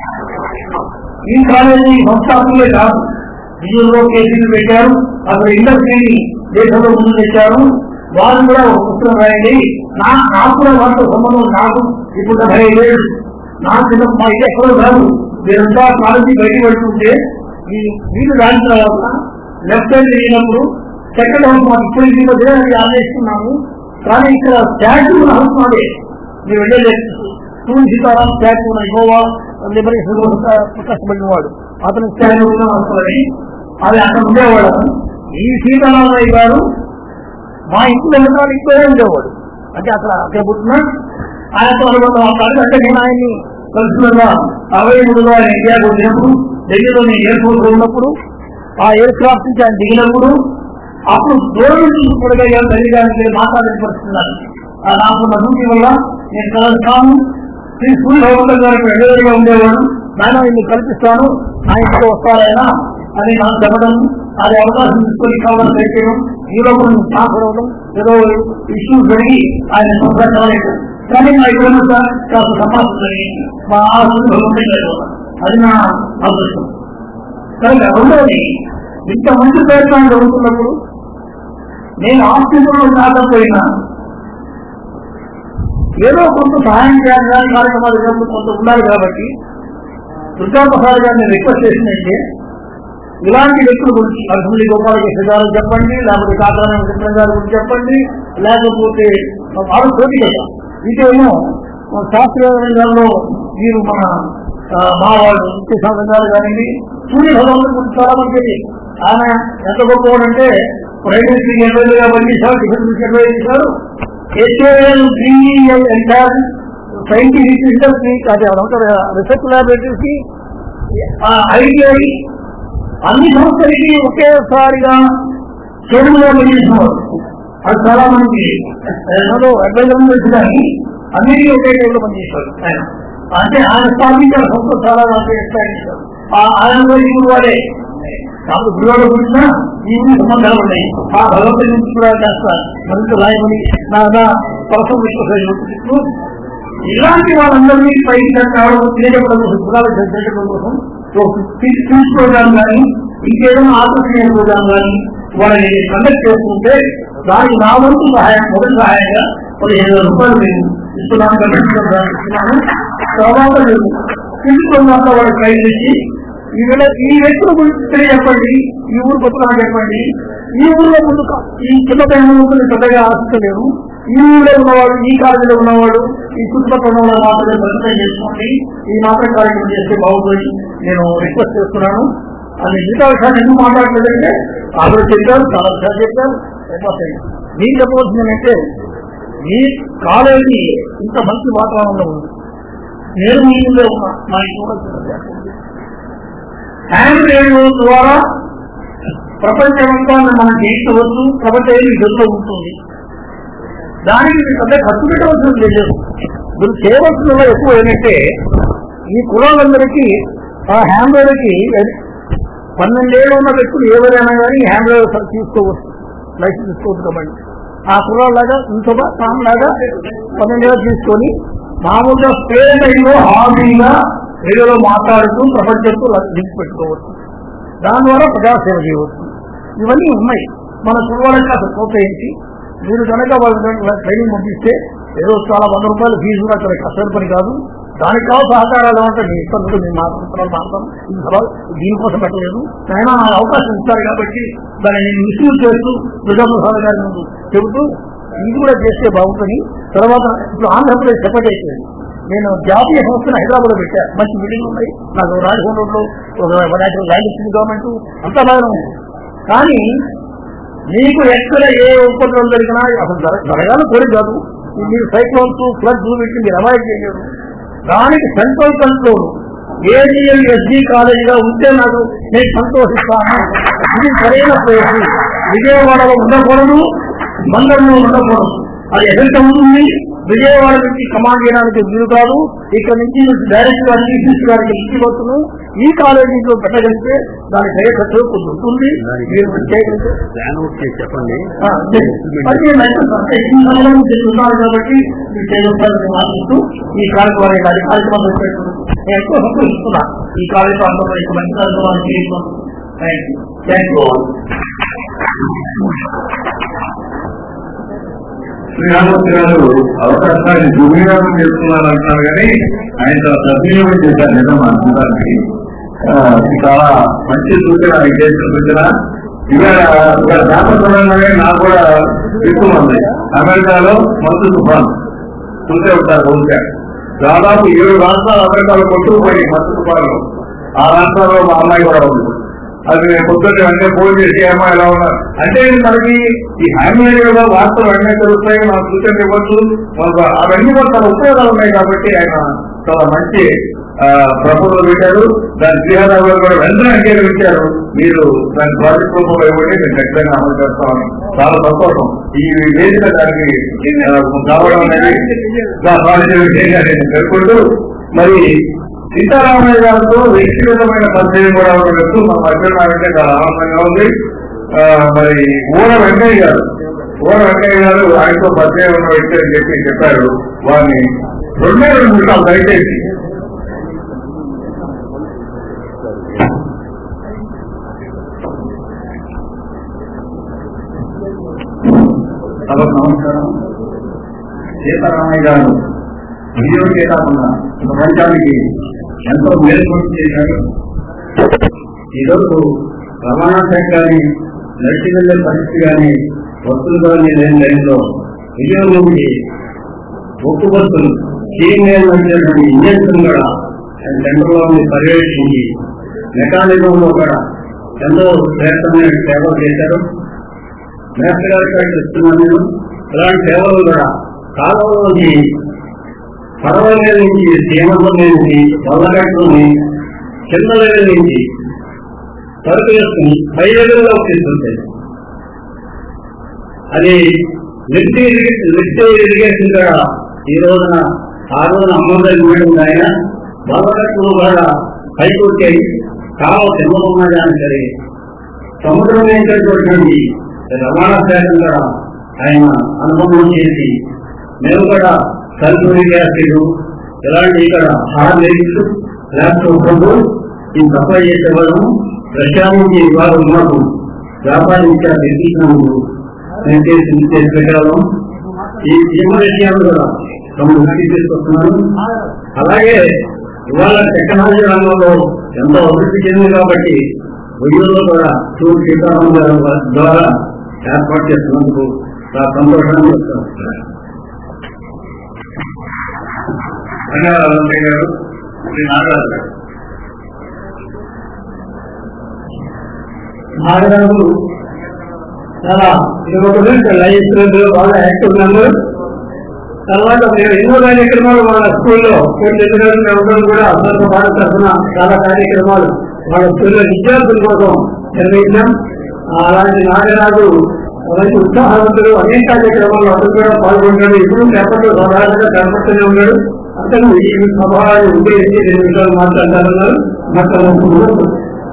ఈ కాలేజీ సంస్థాపకులే కాదు విజయంలో కేసీలు పెట్టారు అక్కడ ఇండస్ట్రీని దేశంలో ముందు తెచ్చారు వారు కూడా ఒక పుస్తకం రాయండి నా నాకు కూడా వారితో సంబంధం నాకు ఇప్పుడు డెబ్బై ఐదేళ్ళు నా చిన్న మా ఇది ఎక్కడ కాదు మీరంతా కాలేజీ బయట పెడుతుంటే ఈ వీళ్ళు రాని తర్వాత లెఫ్ట్ హ్యాండ్ తిరిగినప్పుడు సెకండ్ హౌస్ మాకు ఇప్పుడు ఈ మధ్య అది ఆదేశిస్తున్నాము కానీ ఇక్కడ స్టాచ్యూ హౌస్ మాదే మీరు వెళ్ళలేదు సూర్య సీతారాం స్టాచ్యూ ఉన్న గోవా లిబరేషన్ కష్టపడిన వాడు అతను స్టాచ్యూ వస్తుంది అది అక్కడ ఉండేవాడు ఈ సీతారామయ్య గారు మా ఇంటి వెనకాల ఇక్కడే ఉండేవాడు అంటే అక్కడ అక్కడ పుట్టిన ఆయనతో అనుబంధం అవుతాడు అంటే నేను ఆయన్ని కలుసుకున్నా అరవై మూడులో ఆయన ఇండియాకు వచ్చినప్పుడు ఢిల్లీలో నేను ఎయిర్పోర్ట్ ఉన్నప్పుడు ఆ ఎయిర్ క్రాఫ్ట్ నుంచి ఆయన దిగినప్పుడు అప్పుడు దూరం నుంచి చూడగలిగాను తల్లిదండ్రులు మాట్లాడిన పరిస్థితున్నారు ఆ నాకున్న డ్యూటీ వల్ల నేను కలుస్తాను శ్రీ సూర్యభగవంతుడు గారికి ఎదురుగా ఉండేవాడు నాయన ఇన్ని కల్పిస్తాను నా ఇంటికి వస్తారైనా అని నాకు చెప్పడం అది అవకాశం తీసుకొని కావాలని చేయడం ఈ లోపల మాట్లాడడం ఏదో ఇష్యూస్ జరిగి ఆయన సంప్రదాయాలు కానీ మా ఇక్కడ సార్ కాస్త సమాసం జరిగింది మా ఆశలు అది నా అదృష్టం కనుక రెండవది ఇంతమంది ప్రయత్నాలు జరుగుతున్నప్పుడు నేను ఆఫీసులో కాకపోయినా ఏదో కొంత సహాయం చేయాలని కార్యక్రమాలు చేస్తూ కొంత ఉండాలి కాబట్టి దుర్గా ప్రసాద్ గారిని రిక్వెస్ట్ చేసిందంటే ఇలాంటి వ్యక్తుల గురించి అర్జునుడి గోపాలకృష్ణ గారు చెప్పండి లేకపోతే కాకరామ వెంకటరమణ గారి గురించి చెప్పండి లేకపోతే వాళ్ళు పోటీ కదా ఇదేమో శాస్త్రీయ రంగంలో మీరు మన ఆ, మా వాళ్ళు నిత్య సాధన గారు కానివ్వండి సూర్య భగవంతుడి గురించి చాలా మంచిది ఆయన ఎంత గొప్పవాడంటే ప్రైమ్ మినిస్టర్ ఎమ్మెల్యేగా పనిచేశారు డిఫెన్స్ మినిస్టర్ ఎమ్మెల్యే చేశారు హెచ్ఏఎల్ బిఈఎల్ ఎంటార్ సైంటిఫిక్ ఇండస్ట్రీ అది రీసెర్చ్ ల్యాబొరేటరీస్ కి ఐటీఐ అన్ని సంస్థలకి ఒకేసారిగా చదువులో పనిచేసినవారు అది చాలా మంది ఏదో అడ్వైజర్ తెలుసు కానీ అన్నిటికీ ఒకే టైంలో పనిచేశారు ఆయన అంటే ఆయన స్థాపించిన సంస్థ చాలా మంది ఎక్స్పాండ్ ఆయన కూడా ఇప్పుడు వాడే కాబట్టి గురువాడు గురించిన ఈ ఊరి సంబంధాలు ఉన్నాయి ఆ భగవంతుడి నుంచి కూడా కాస్త మరింత లాయమని నా నా పరసం విశ్వసం ఇలాంటి వాళ్ళందరినీ పైకి రావడం తెలియజెప్పడం కోసం గుణాలు తెలియజెప్పడం కోసం స్పీచ్ ప్రోగ్రామ్ కానీ ఇంకేదైనా ఆకర్షణీయ ప్రోగ్రామ్ కానీ వాళ్ళని కండక్ట్ చేసుకుంటే దానికి నా వంతు సహాయం మొదటి సహాయంగా పదిహేను వేల రూపాయలు నేను ఇస్తున్నాను కండక్ట్ ఇస్తున్నాను తర్వాత నేను స్పీచ్ ప్రోగ్రామ్ లో వాళ్ళకి ప్రయత్నించి ఈ వేళ ఈ వ్యక్తుల గురించి తెలియజెప్పండి ఈ ఊరు కొత్తగా చెప్పండి ఈ ఊర్లో ముందు కా- ఈ చిన్న పైన పెద్దగా ఆశించలేరు ఈ ఊళ్ళో ఉన్నవాడు ఈ కాలేజీలో ఉన్నవాడు ఈ చుట్టుపక్కల ఉన్నవాడు మాత్రమే పరిచయం చేసుకోండి ఈ మాత్రం కార్యక్రమం చేస్తే బాగుంటుంది నేను రిక్వెస్ట్ చేస్తున్నాను అది మిగతా విషయాన్ని ఎందుకు మాట్లాడలేదంటే ఆవిడ చెప్పారు చాలా విషయాలు చెప్పారు అయిపోతాయి నేను చెప్పవలసింది ఏంటంటే ఈ కాలేజీ ఇంత మంచి వాతావరణంలో ఉంది నేను మీ ఊళ్ళో ఉన్నా మా ఇంటి కూడా చూడండి. హ్యాండ్ రేడియో ద్వారా ప్రపంచమంతా మనం జయించవచ్చు ప్రపంచం యుద్ధంలో ఉంటుంది దానికి మీరు పెద్ద ఖర్చు పెట్టవలసింది లేదు మీరు చేయవలసిన ఎక్కువ ఏంటంటే ఈ కులాలందరికీ ఆ హ్యాండ్ రేడ్కి పన్నెండేళ్ళు ఉన్న వ్యక్తులు ఎవరైనా కానీ హ్యాండ్ రేడ్ తీసుకోవచ్చు లైసెన్స్ తీసుకోవచ్చు కాబట్టి ఆ కులాలాగా ఇంకొక తాము లాగా పన్నెండేళ్ళు తీసుకొని మామూలుగా స్ప్రే టైంలో హాబీగా రేడియోలో మాట్లాడుతూ ప్రపంచంతో లింక్ పెట్టుకోవచ్చు దాని ద్వారా ప్రజాసేవ చేయవచ్చు ఇవన్నీ ఉన్నాయి మన కుర్రాళ్ళకి అసలు ప్రోత్సహించి మీరు కనుక వాళ్ళ ట్రైనింగ్ పంపిస్తే ఏదో చాలా వంద రూపాయలు ఫీజు కూడా అక్కడ కష్టం పని కాదు దానికి కావాలి సహకారాలు అంటే మీ ఇష్టం ఉంటుంది, నేను మాట్లాడుతున్నాను మాట్లాడతాను ఈ సభ దీనికోసం పెట్టలేదు ఆయన నాకు అవకాశం ఇస్తారు కాబట్టి దాన్ని నేను మిస్యూజ్ చేస్తూ ప్రజాప్రసాద్ గారి ముందు చెబుతూ ఇది కూడా చేస్తే బాగుంటుంది తర్వాత ఇప్పుడు ఆంధ్రప్రదేశ్ సెపరేట్ అయిపోయింది నేను జాతీయ సంస్థను హైదరాబాద్ లో పెట్టా మంచి బిల్డింగ్ ఉన్నాయి నాకు రాజభవన్ రోడ్లో ఒక ల్యాండ్ ఇచ్చింది గవర్నమెంట్ అంతా బాగానే ఉంది కానీ మీకు ఎక్కడ ఏ ఉపద్రవం జరిగినా అసలు జర- జరగాలని కోరిక కాదు ఈ మీరు సైక్లోన్స్ ఫ్లడ్స్ వీటిని మీరు అవాయిడ్ చేయలేరు దానికి సెంట్రల్ కంట్రోల్ ఏడిఎల్ ఎస్జీ కాలేజీగా ఉంటే నాకు నేను సంతోషిస్తాను ఇది సరైన ప్లేస్ విజయవాడలో ఉండకూడదు మండలంలో ఉండకూడదు అది ఎక్కడ ఉంటుంది విజయవాడ నుంచి కమాండ్ చేయడానికి వీలు కాదు ఇక్కడ నుంచి డైరెక్ట్ గా చీఫ్ గారికి ఇంటికి వస్తున్నాం ఈ కాలేజీలో పెట్టగలిగితే దాని దయకట్టు కొంచెం ఉంటుంది మీరు చేయగలిగితే ప్లాన్ అవుట్ చేసి చెప్పండి ఆ, అదే. మరి నేను అయితే అంటే ఈ నెలలో మీరు ఉన్నారు కాబట్టి మీరు చేయగలుగుతారని ఆశిస్తూ ఈ కార్యక్రమం ఈ కార్యక్రమం పెట్టారు. నేను ఎక్కువ సంతోషిస్తున్నా ఈ కార్యక్రమంలో ఇంత మంచి కార్యక్రమాలు చేయడం thank you thank you Sriramurthy garu అవకాశాన్ని దుర్వినియోగం చేస్తున్నారు అంటున్నారు కానీ ఆయన చాలా సద్వినియోగం చేశారు నిజం అనుకోవడానికి చాలా మంచి సూచన ఆయన చేసిన సూచన ఇవాళ ఇవాళ శాసనసభలోనే నాకు కూడా ఎక్కువ ఉంది అమెరికాలో మంచు తుఫాన్ చూసే ఉంటారు బహుశా దాదాపు ఏడు రాష్ట్రాలు అమెరికాలో కొట్టుకుపోయి మంచు తుఫాను ఆ రాష్ట్రాల్లో మా అమ్మాయి కూడా ఉంది అది నేను పొద్దున్నే వెంటనే ఫోన్ చేసి ఏమో ఎలా ఉన్నారు అంటే మనకి ఈ హామీ ఏరియాలో వార్తలు వెంటనే తెలుస్తాయి మనం సూచనలు ఇవ్వచ్చు మనకు అవన్నీ కూడా చాలా ఉపయోగాలు ఉన్నాయి కాబట్టి ఆయన చాలా మంచి ప్రపోజల్ పెట్టారు దాని శ్రీహరావు గారు కూడా వెంటనే అంగీకరించారు మీరు దాని ప్రాజెక్ట్ రూపంలో ఇవ్వండి మేము ఖచ్చితంగా అమలు చేస్తామని చాలా సంతోషం ఈ వేదిక దానికి ఆ, కావడం అనేది నా బాధ్యత విషయంగా నేను పేర్కొంటూ మరి సీతారామయ్య గారితో వ్యక్తిగతమైన పరిచయం కూడా ఉండొచ్చు మా మధ్యలో నాకంటే చాలా ఆనందంగా ఉంది ఆ, మరి ఊర వెంకయ్య గారు ఊర వెంకయ్య గారు ఆయనతో పరిచయం ఉన్న వ్యక్తి అని చెప్పి చెప్పారు వారిని రెండే రెండు నిమిషాలు దయచేసి సభకు నమస్కారం సీతారామయ్య గారు విజయోకే కాకుండా ప్రపంచానికి ఎంతో మేలుకొంటూ చేశారు ఈరోజు రవాణా శాఖ కానీ నడిచి వెళ్లే పరిస్థితి కానీ వస్తువులు కానీ లేని టైంలో విజయవాడకి ఒక్కు బస్సులు సీనియర్ నడిచేటువంటి ఇంజన్స్ కూడా సెంటర్లో పర్యవేక్షించి మెకానిజంలో కూడా ఎంతో శ్రేష్టమైన సేవలు చేశారు మేస్టర్ గారి కాడ చెప్తున్నాను నేను ఇలాంటి సేవలు కూడా కాలంలోని పర్వాలేదు నుంచి సీమంతం నుంచి వల్లగట్టుని కింద లెవెల్ నుంచి సరుకు వేసుకుని పై లెవెల్లో తీసుకుంటాయి అది లిఫ్ట్ లిఫ్ట్ ఇరిగేషన్ కూడా ఈ రోజున ఆ రోజున అమ్మగారి మేడం ఆయన వల్లగట్టును కూడా పైకొచ్చాయి కాలం కింద కానీ సరే సముద్రం వేసేటటువంటి రవాణా శాఖ కూడా ఆయన అనుభవం చేసి మేము కూడా సల్ఫ్యూరిక్ యాసిడ్ ఇలాంటి ఇక్కడ హార్లిక్స్ ల్యాప్టాప్ ఈ సప్లై చేసేవాళ్ళం రష్యా నుంచి వారు మాకు వ్యాపారించే నిర్దేశించినందుకు మేము చేసి చేసి పెట్టగలం ఈ జీవ విషయాలు కూడా తమ దృష్టికి తీసుకొస్తున్నాను అలాగే ఇవాళ టెక్నాలజీ రంగంలో ఎంతో అభివృద్ధి చెందింది కాబట్టి ఉద్యోగులు కూడా టూర్ సీతారాం గారి ద్వారా ఏర్పాటు చేస్తున్నందుకు చాలా సంతోషాన్ని చెప్తాను ధన్యవాదాలు వెంకయ్య గారు శ్రీ నాగరాజు గారు నాగరాజు చాలా యువకుడు లైఫ్ బాగా యాక్టివ్ మెంబర్ తర్వాత మేము ఎన్నో కార్యక్రమాలు వాళ్ళ స్కూల్లో కొన్ని ఎదురు ఉండడం కూడా అసలు భారత తరఫున చాలా కార్యక్రమాలు వాళ్ళ స్కూల్లో విద్యార్థుల కోసం నిర్వహించాం అలాంటి నాగరాజు అలాంటి ఉత్సాహవంతుడు అనేక కార్యక్రమాల్లో అతను కూడా పాల్గొంటాడు ఇప్పుడు పేపర్లో సాధారణంగా కనపడుతూనే ఉన్నాడు అతను ఈ సభని ఉద్దేశించి రెండు నిమిషాలు మాట్లాడాలన్నారు మాట్లాడుతున్నారు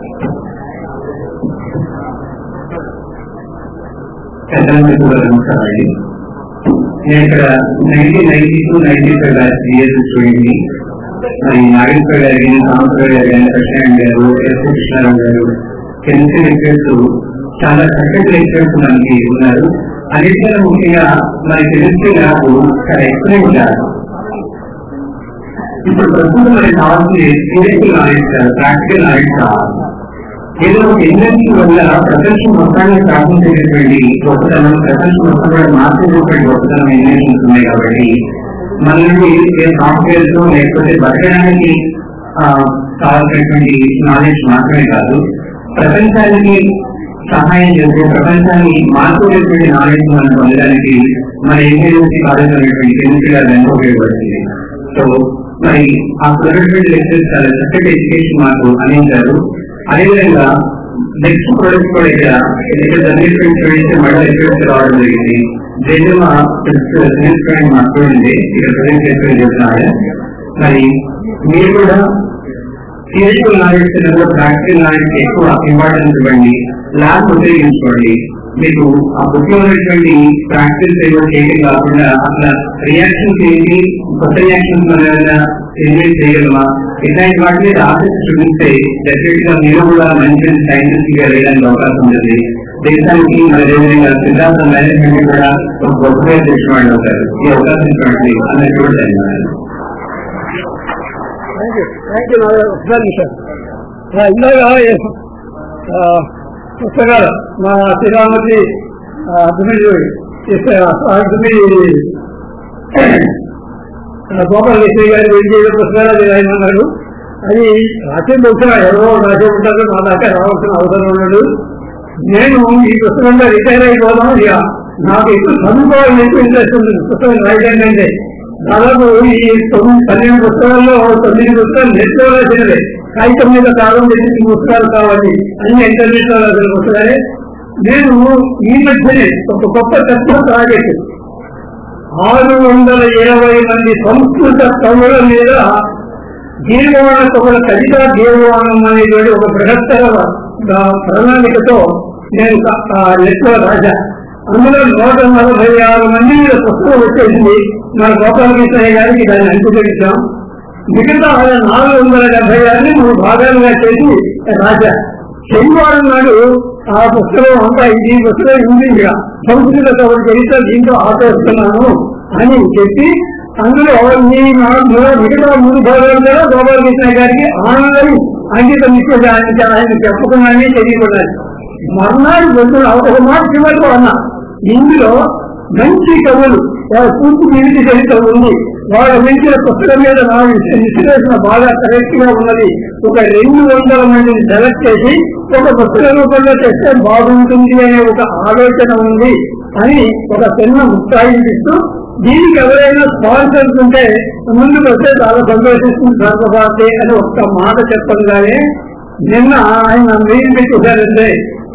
పెద్దలందరికీ కూడా నమస్కారాలు నేను ఇక్కడ nineteen ninety two ninety five batch years student ని మరి నాగేశ్వర గారు కానీ సాంబశ్వర గారు కానీ కృష్ణ గారు ఎస్ కృష్ణారావు గారు కెమిస్ట్రీ లెక్చర్స్ చాలా చక్కటి లెక్చర్స్ మనకి ఉన్నారు అన్నిటికన్నా ముఖ్యంగా మన కెమిస్ట్రీ నాకు చాలా ఎక్సలెంట్ కాదు ఇప్పుడు ప్రస్తుతం మనకి కావాల్సింది థియరిటికల్ నాలెడ్జ్ కాదు ప్రాక్టికల్ నాలెడ్జ్ కావాలి ఏదో ఒక ఇండస్ట్రీ వల్ల ప్రపంచం మొత్తాన్ని సాధించేటటువంటి గొప్పతనం ప్రపంచం మొత్తం కూడా మార్చేటటువంటి గొప్పతనం ఇన్వెన్షన్స్ ఉన్నాయి కాబట్టి మన నుండి సాఫ్ట్వేర్స్ లేకపోతే బతకడానికి ఆ, కావాల్సినటువంటి నాలెడ్జ్ మాత్రమే కాదు ప్రపంచానికి సహాయం చేసే ప్రపంచాన్ని మార్చుకునేటువంటి నాలెడ్జ్ మనం పొందడానికి మన ఇంజనీరింగ్ కాలేజ్ అనేటువంటి కెమిస్ట్రీ గారు ఎంతో ఉపయోగపడుతుంది సో మరి ఆ ఉన్నటువంటి లెక్చర్స్ చాలా చక్కటి ఎడ్యుకేషన్ మాకు అందించారు అదేవిధంగా నెక్స్ట్ ప్రాజెక్ట్ కూడా ఇక్కడ ఇక్కడ జరిగినటువంటి స్టూడెంట్స్ మళ్ళీ లెక్చర్స్ రావడం జరిగింది దీంట్లో మా స్టూడెంట్ మా స్టూడెంట్ ఇక్కడ ప్రజెంట్ చేసుకుని చెప్తున్నారు మరి మీరు కూడా థియరిటికల్ నాలెడ్జ్ కన్నా ప్రాక్టికల్ నాలెడ్జ్ ఎక్కువ ఇంపార్టెన్స్ ఇవ్వండి ల్యాబ్ ఉపయోగించుకోండి మీకు ఆ బుక్ ఉన్నటువంటి ప్రాక్టీస్ ఏమో చేయడం కాకుండా అసలు రియాక్షన్స్ ఏంటి కొత్త రియాక్షన్స్ మనం ఏమైనా జనరేట్ చేయగలమా ఇట్లాంటి వాటి మీద ఆసక్తి చూపిస్తే డెఫినెట్ గా మీరు కూడా మంచి సైంటిస్ట్ గా వేయడానికి అవకాశం ఉంటుంది దేశానికి మరి అదేవిధంగా సిద్ధాంత మేనేజ్మెంట్ కూడా ఒక గొప్పగా చేసిన వాళ్ళు అవుతారు ఈ అవకాశం ఇచ్చినటువంటి అందరికీ కూడా ధన్యవాదాలు థ్యాంక్ యూ థ్యాంక్ యూ ఒకసారి సార్ ఇందాక ఆ, పుస్తకాలు మా శ్రీరామతి అర్థమయ్యి అర్థమయ్యి గోపాల విశ్వ గారి గురించి ఏదో పుస్తకాలు అది రాయమన్నారు అది రాసే బహుశా ఎవరో రాసే ఉంటారు నా దాకా రావాల్సిన అవసరం ఉండదు నేను ఈ పుస్తకంలో రిటైర్ అయిపోదాం ఇక నాకు ఎక్కువ చదువుకోవాలని ఎక్కువ ఇంట్రెస్ట్ ఉంది పుస్తకం రాయడం అంటే దాదాపు ఈ తొమ్మిది పన్నెండు పుస్తకాల్లో తొమ్మిది పుస్తకాలు నెట్ లో రాసినవే కాగితం మీద కాలం చేసి పుస్తకాలు కావాలి అన్ని ఇంటర్నెట్ లో రాసిన పుస్తకాలే నేను ఈ మధ్యనే ఒక గొప్ప తత్వ ప్రాజెక్ట్ ఆరు వందల ఇరవై మంది సంస్కృత కవుల మీద దీర్ఘవాణ కవుల కవిత దీర్ఘవాణం అనేటువంటి ఒక బృహత్తర ఆ, ప్రణాళికతో నేను నెట్ లో రాశా అందులో నూట నలభై ఆరు మంది మీద పుస్తకం వచ్చేసింది మన గోపాలకృష్ణయ్య గారికి దాన్ని అంకురించాం మిగతా నాలుగు వందల డెబ్బై ఆరుని మూడు భాగాలుగా చేసి రాశా శనివారం నాడు ఆ పుస్తకం అంతా ఇది పుస్తకం ఇంగ్లీష్గా సంస్కృత కవుల చరిత్ర దీంట్లో ఆచరిస్తున్నాను అని చెప్పి అందులో ఈ నాలుగు మిగతా మూడు భాగాలు కూడా గోపాలకృష్ణ గారికి ఆన్లైన్ అంకితం ఇచ్చేది ఆయన ఆయన చెప్పకుండానే తెలియకూడదు మర్నాడు పొద్దున ఒక మాట చివరిలో అన్నా ఇందులో మంచి కవులు వాళ్ళ పూర్తి జీవిత చరిత్ర ఉంది వాళ్ళ మించిన పుస్తకం మీద నా విశ్ల- విశ్లేషణ బాగా కరెక్ట్ గా ఉన్నది ఒక రెండు వందల మందిని సెలెక్ట్ చేసి ఒక పుస్తక రూపంలో తెస్తే బాగుంటుంది అనే ఒక ఆలోచన ఉంది అని ఒక చిన్న ముక్తాయిస్తూ దీనికి ఎవరైనా స్పాన్సర్స్ ఉంటే ముందుకు వస్తే చాలా సంతోషిస్తుంది సర్వభారతి అని ఒక్క మాట చెప్పగానే నిన్న ఆయన మెయిల్ పెట్టేశారంటే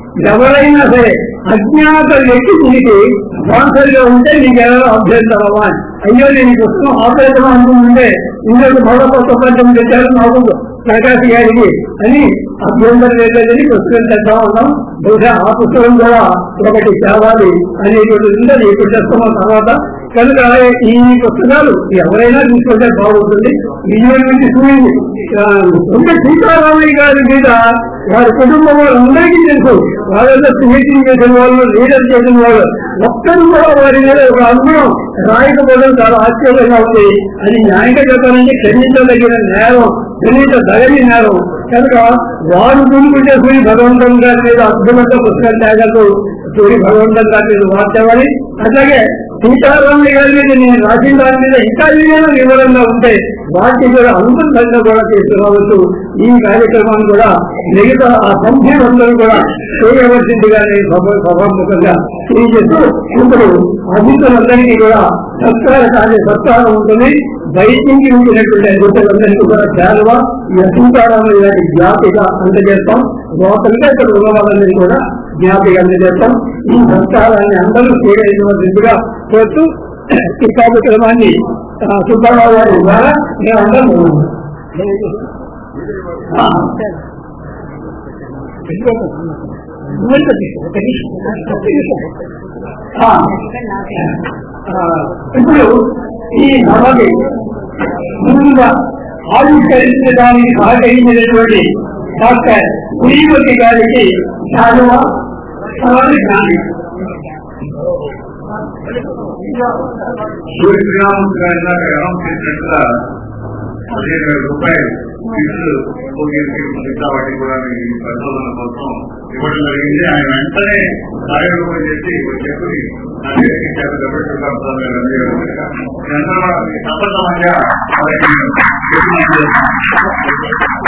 ఎవరైనా సరే అజ్ఞాత వ్యక్తి దీనికి స్పాన్సర్ గా ఉంటే నీకు ఎవరో అభ్యంతరమా అని. అయ్యో నేను ఈ పుస్తకం ఆపేద్దాం అనుకుంటుంటే ఇంకొక మరో కొత్త పద్యం పెట్టారు నాకు ప్రకాశ్ గారికి అని అభ్యంతరం లేదని పుస్తకం తెద్దాం ఉన్నాం బహుశా ఆ పుస్తకం కూడా ఒకటి తేవాలి అనేటువంటి ఉందని ఇప్పుడు చేస్తున్నాం తర్వాత కనుక ఈ పుస్తకాలు ఎవరైనా తీసుకుంటే బాగుంటుంది విజయం నుంచి చూడండి ఉంటే సీతారామయ్య గారి మీద వారి కుటుంబం వాళ్ళందరికీ తెలుసు వాళ్ళంతా మీటింగ్ చేసిన వాళ్ళు లీడర్ చేసిన వాళ్ళు ఒక్కరు కూడా వారి మీద ఒక అనుభవం రాయకపోవడం చాలా ఆశ్చర్యంగా ఉంది అది న్యాయంగా చెప్పాలంటే క్షమించదగిన నేరం క్షమించదగని నేరం కనుక వారు గురుకు చేసుకుని భగవంతుని గారి మీద అద్భుతంగా పుస్తకం త్యాగాలు సూర్య భగవంతుని గారి మీద మార్చేవాడి అట్లాగే సీతారామయ్య గారి మీద నేను రాసిన దాని మీద ఇంకా ఏదైనా వివరంగా ఉంటే వాటిని కూడా అనుబంధంగా కూడా తీసుకురావచ్చు ఈ కార్యక్రమాన్ని కూడా మిగతా ఆ సంఖ్యలందరూ కూడా చేయవలసిందిగా నేను సభ- సభాముఖంగా తెలియజేస్తూ ఇప్పుడు అధికులందరికీ కూడా సత్కార కార్య సత్కారం ఉంటుంది బయట నుంచి ఉంచినటువంటి అధికులందరికీ కూడా సేవ ఈ సీతారామయ్య గారి జ్ఞాపిక అందజేస్తాం లోపలిగా ఇక్కడ ఉన్న వాళ్ళందరినీ కూడా జ్ఞాపిక అందజేస్తాం ఈ సంస్కారాన్ని అందరూ చేయవలసిందిగా కోరుతూ ఈ కార్యక్రమాన్ని ఆ, సుబ్బారావు గారి ద్వారా మేమందరం ఆ, ఆ, ఆ, ఇప్పుడు ఈ సభకి ముందుగా ఆవిష్కరించడానికి సహకరించినటువంటి డాక్టర్ శ్రీమతి గారికి శాలువ తర్వాత జ్ఞాని సూర్యశ్రీరామూర్తి గారి దాకా ఎలా చేసినట్టుగా పదిహేను వేల రూపాయలు ఫీజులు పోగేసి మిగతా వాటికి కూడా ఈ పరిశోధన కోసం ఇవ్వడం జరిగింది ఆయన వెంటనే కార్యక్రమం చేసి ఒక చెప్పుని నా దగ్గరికి చేత డబ్బులు కలుపుతాను నేను అందజేయడం జరిగింది. సంపన్నమంగా వారికి చెప్పులు అందజేస్తాను.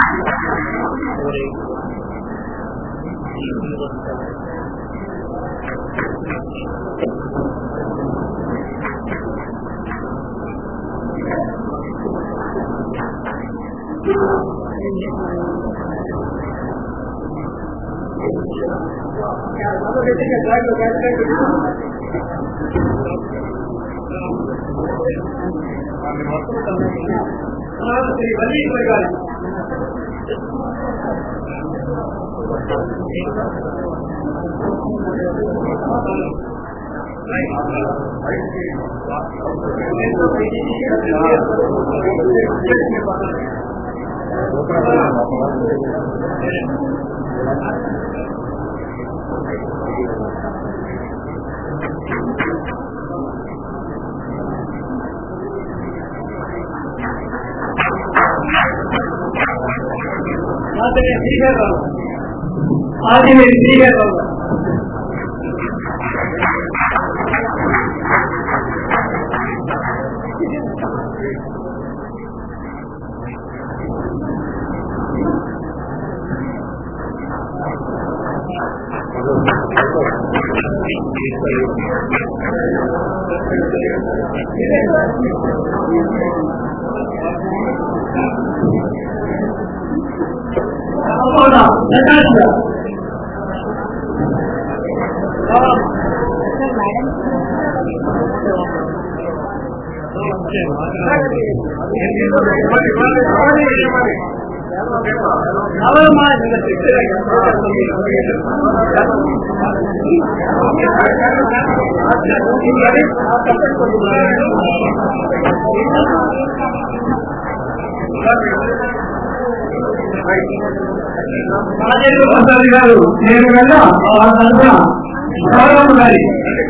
రాజేంద్ర ప్రసాద్ గారు నేను కన్నా వాళ్ళ తరఫున గౌరవం గారి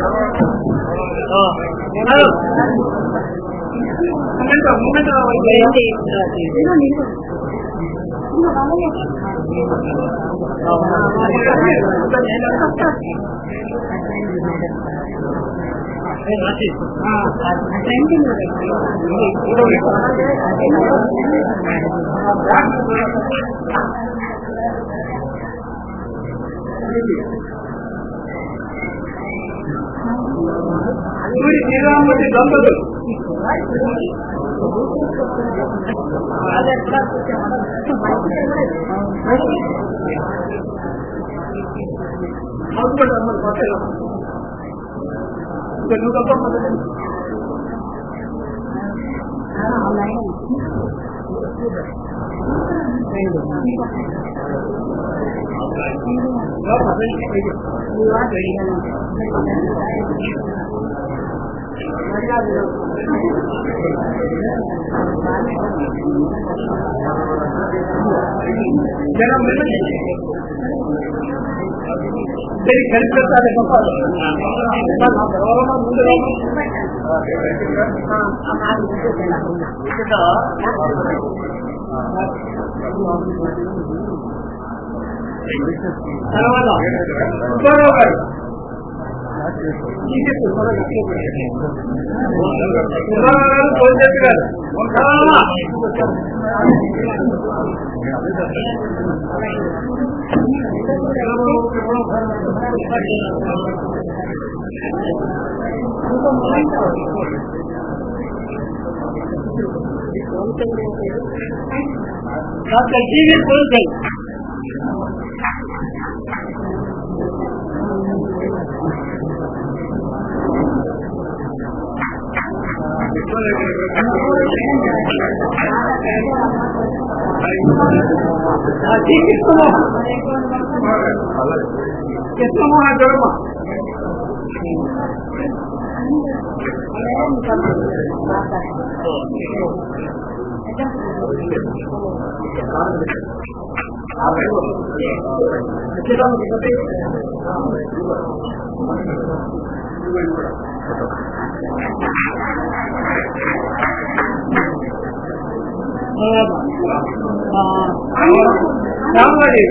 శ్రీరామూర్తి దంపతులు హాస్పిటల్ అమ్మ పక్కన నువ్వు తప్ప జనం तेरी हेल्प करता है पापा ముందు తర్వాత సుబ్బారావు గారు సుబ్బారావు గారు తోచేసి గారు డాక్టర్ జీవి కోల్కల్ కృష్ణమోహన్ ధర్మ రామగారి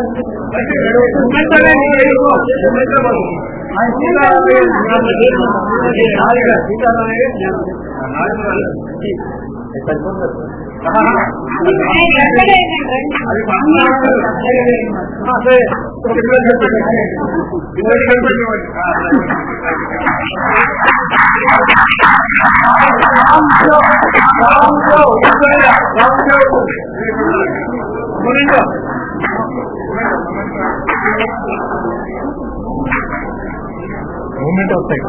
మూమెంట్ వస్తాయి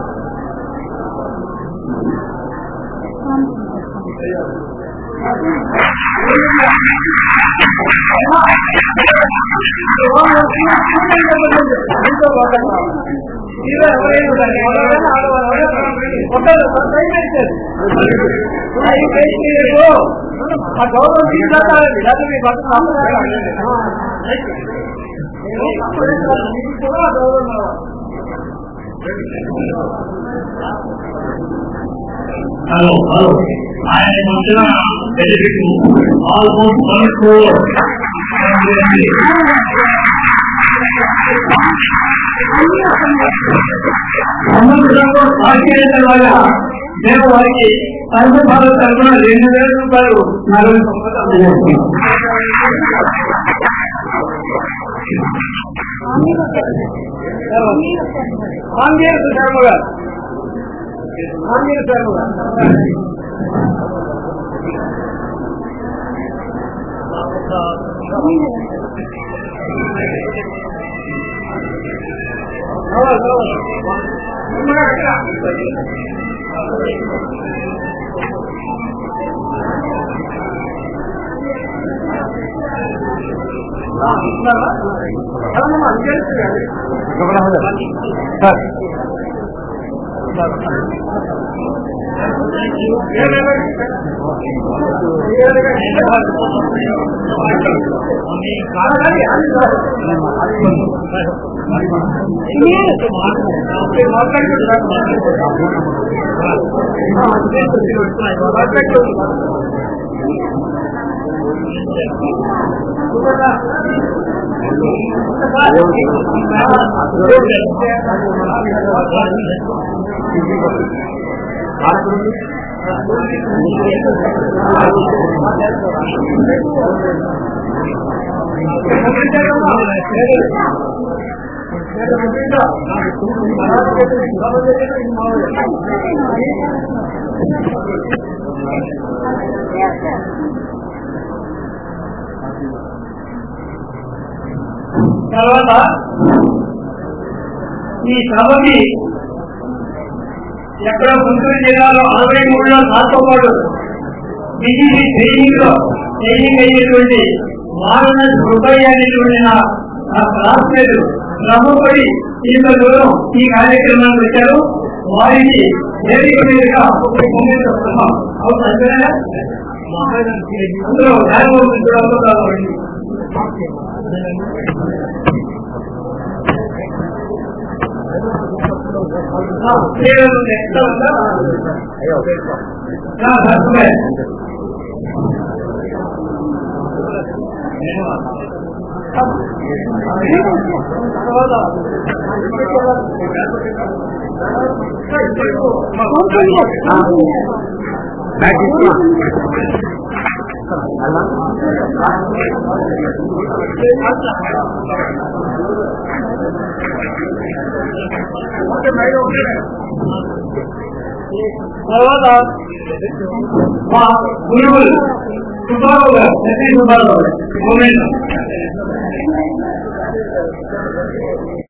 హలో హలో ఆయన మధ్యన బెనిఫిట్ ఆల్మోస్ట్ వన్ క్రోర్ సంవత్సరంలో సాక్షి వల్ల నేను వారికి సర్వభారత తరఫున రెండు వేల రూపాయలు నలభై ఆంధ్ర శర్మ గారు ఆంధ్ర శర్మ గారు తర్వాత ఈ సభకి ఎక్కడ గుంటూరు జిల్లాలో అరవై మూడులో నాతో పాటు బిజెపి ట్రైనింగ్ లో ట్రైనింగ్ అయ్యేటువంటి వారణ సుబ్బయ్య అనేటువంటి నా నా క్లాస్మేట్ రమ్మపడి ఇంత దూరం ఈ కార్యక్రమానికి వచ్చారు వారికి వేదిక మీదుగా ఒక మూమెంట్ వస్తున్నాం అవును అంతేనా అందులో న్యాయమూర్తి కూడా అవుతారు తర్వాత మా గురువులు సుబ్బారావు గారు ఎస్ఐ సుబ్బారావు గారు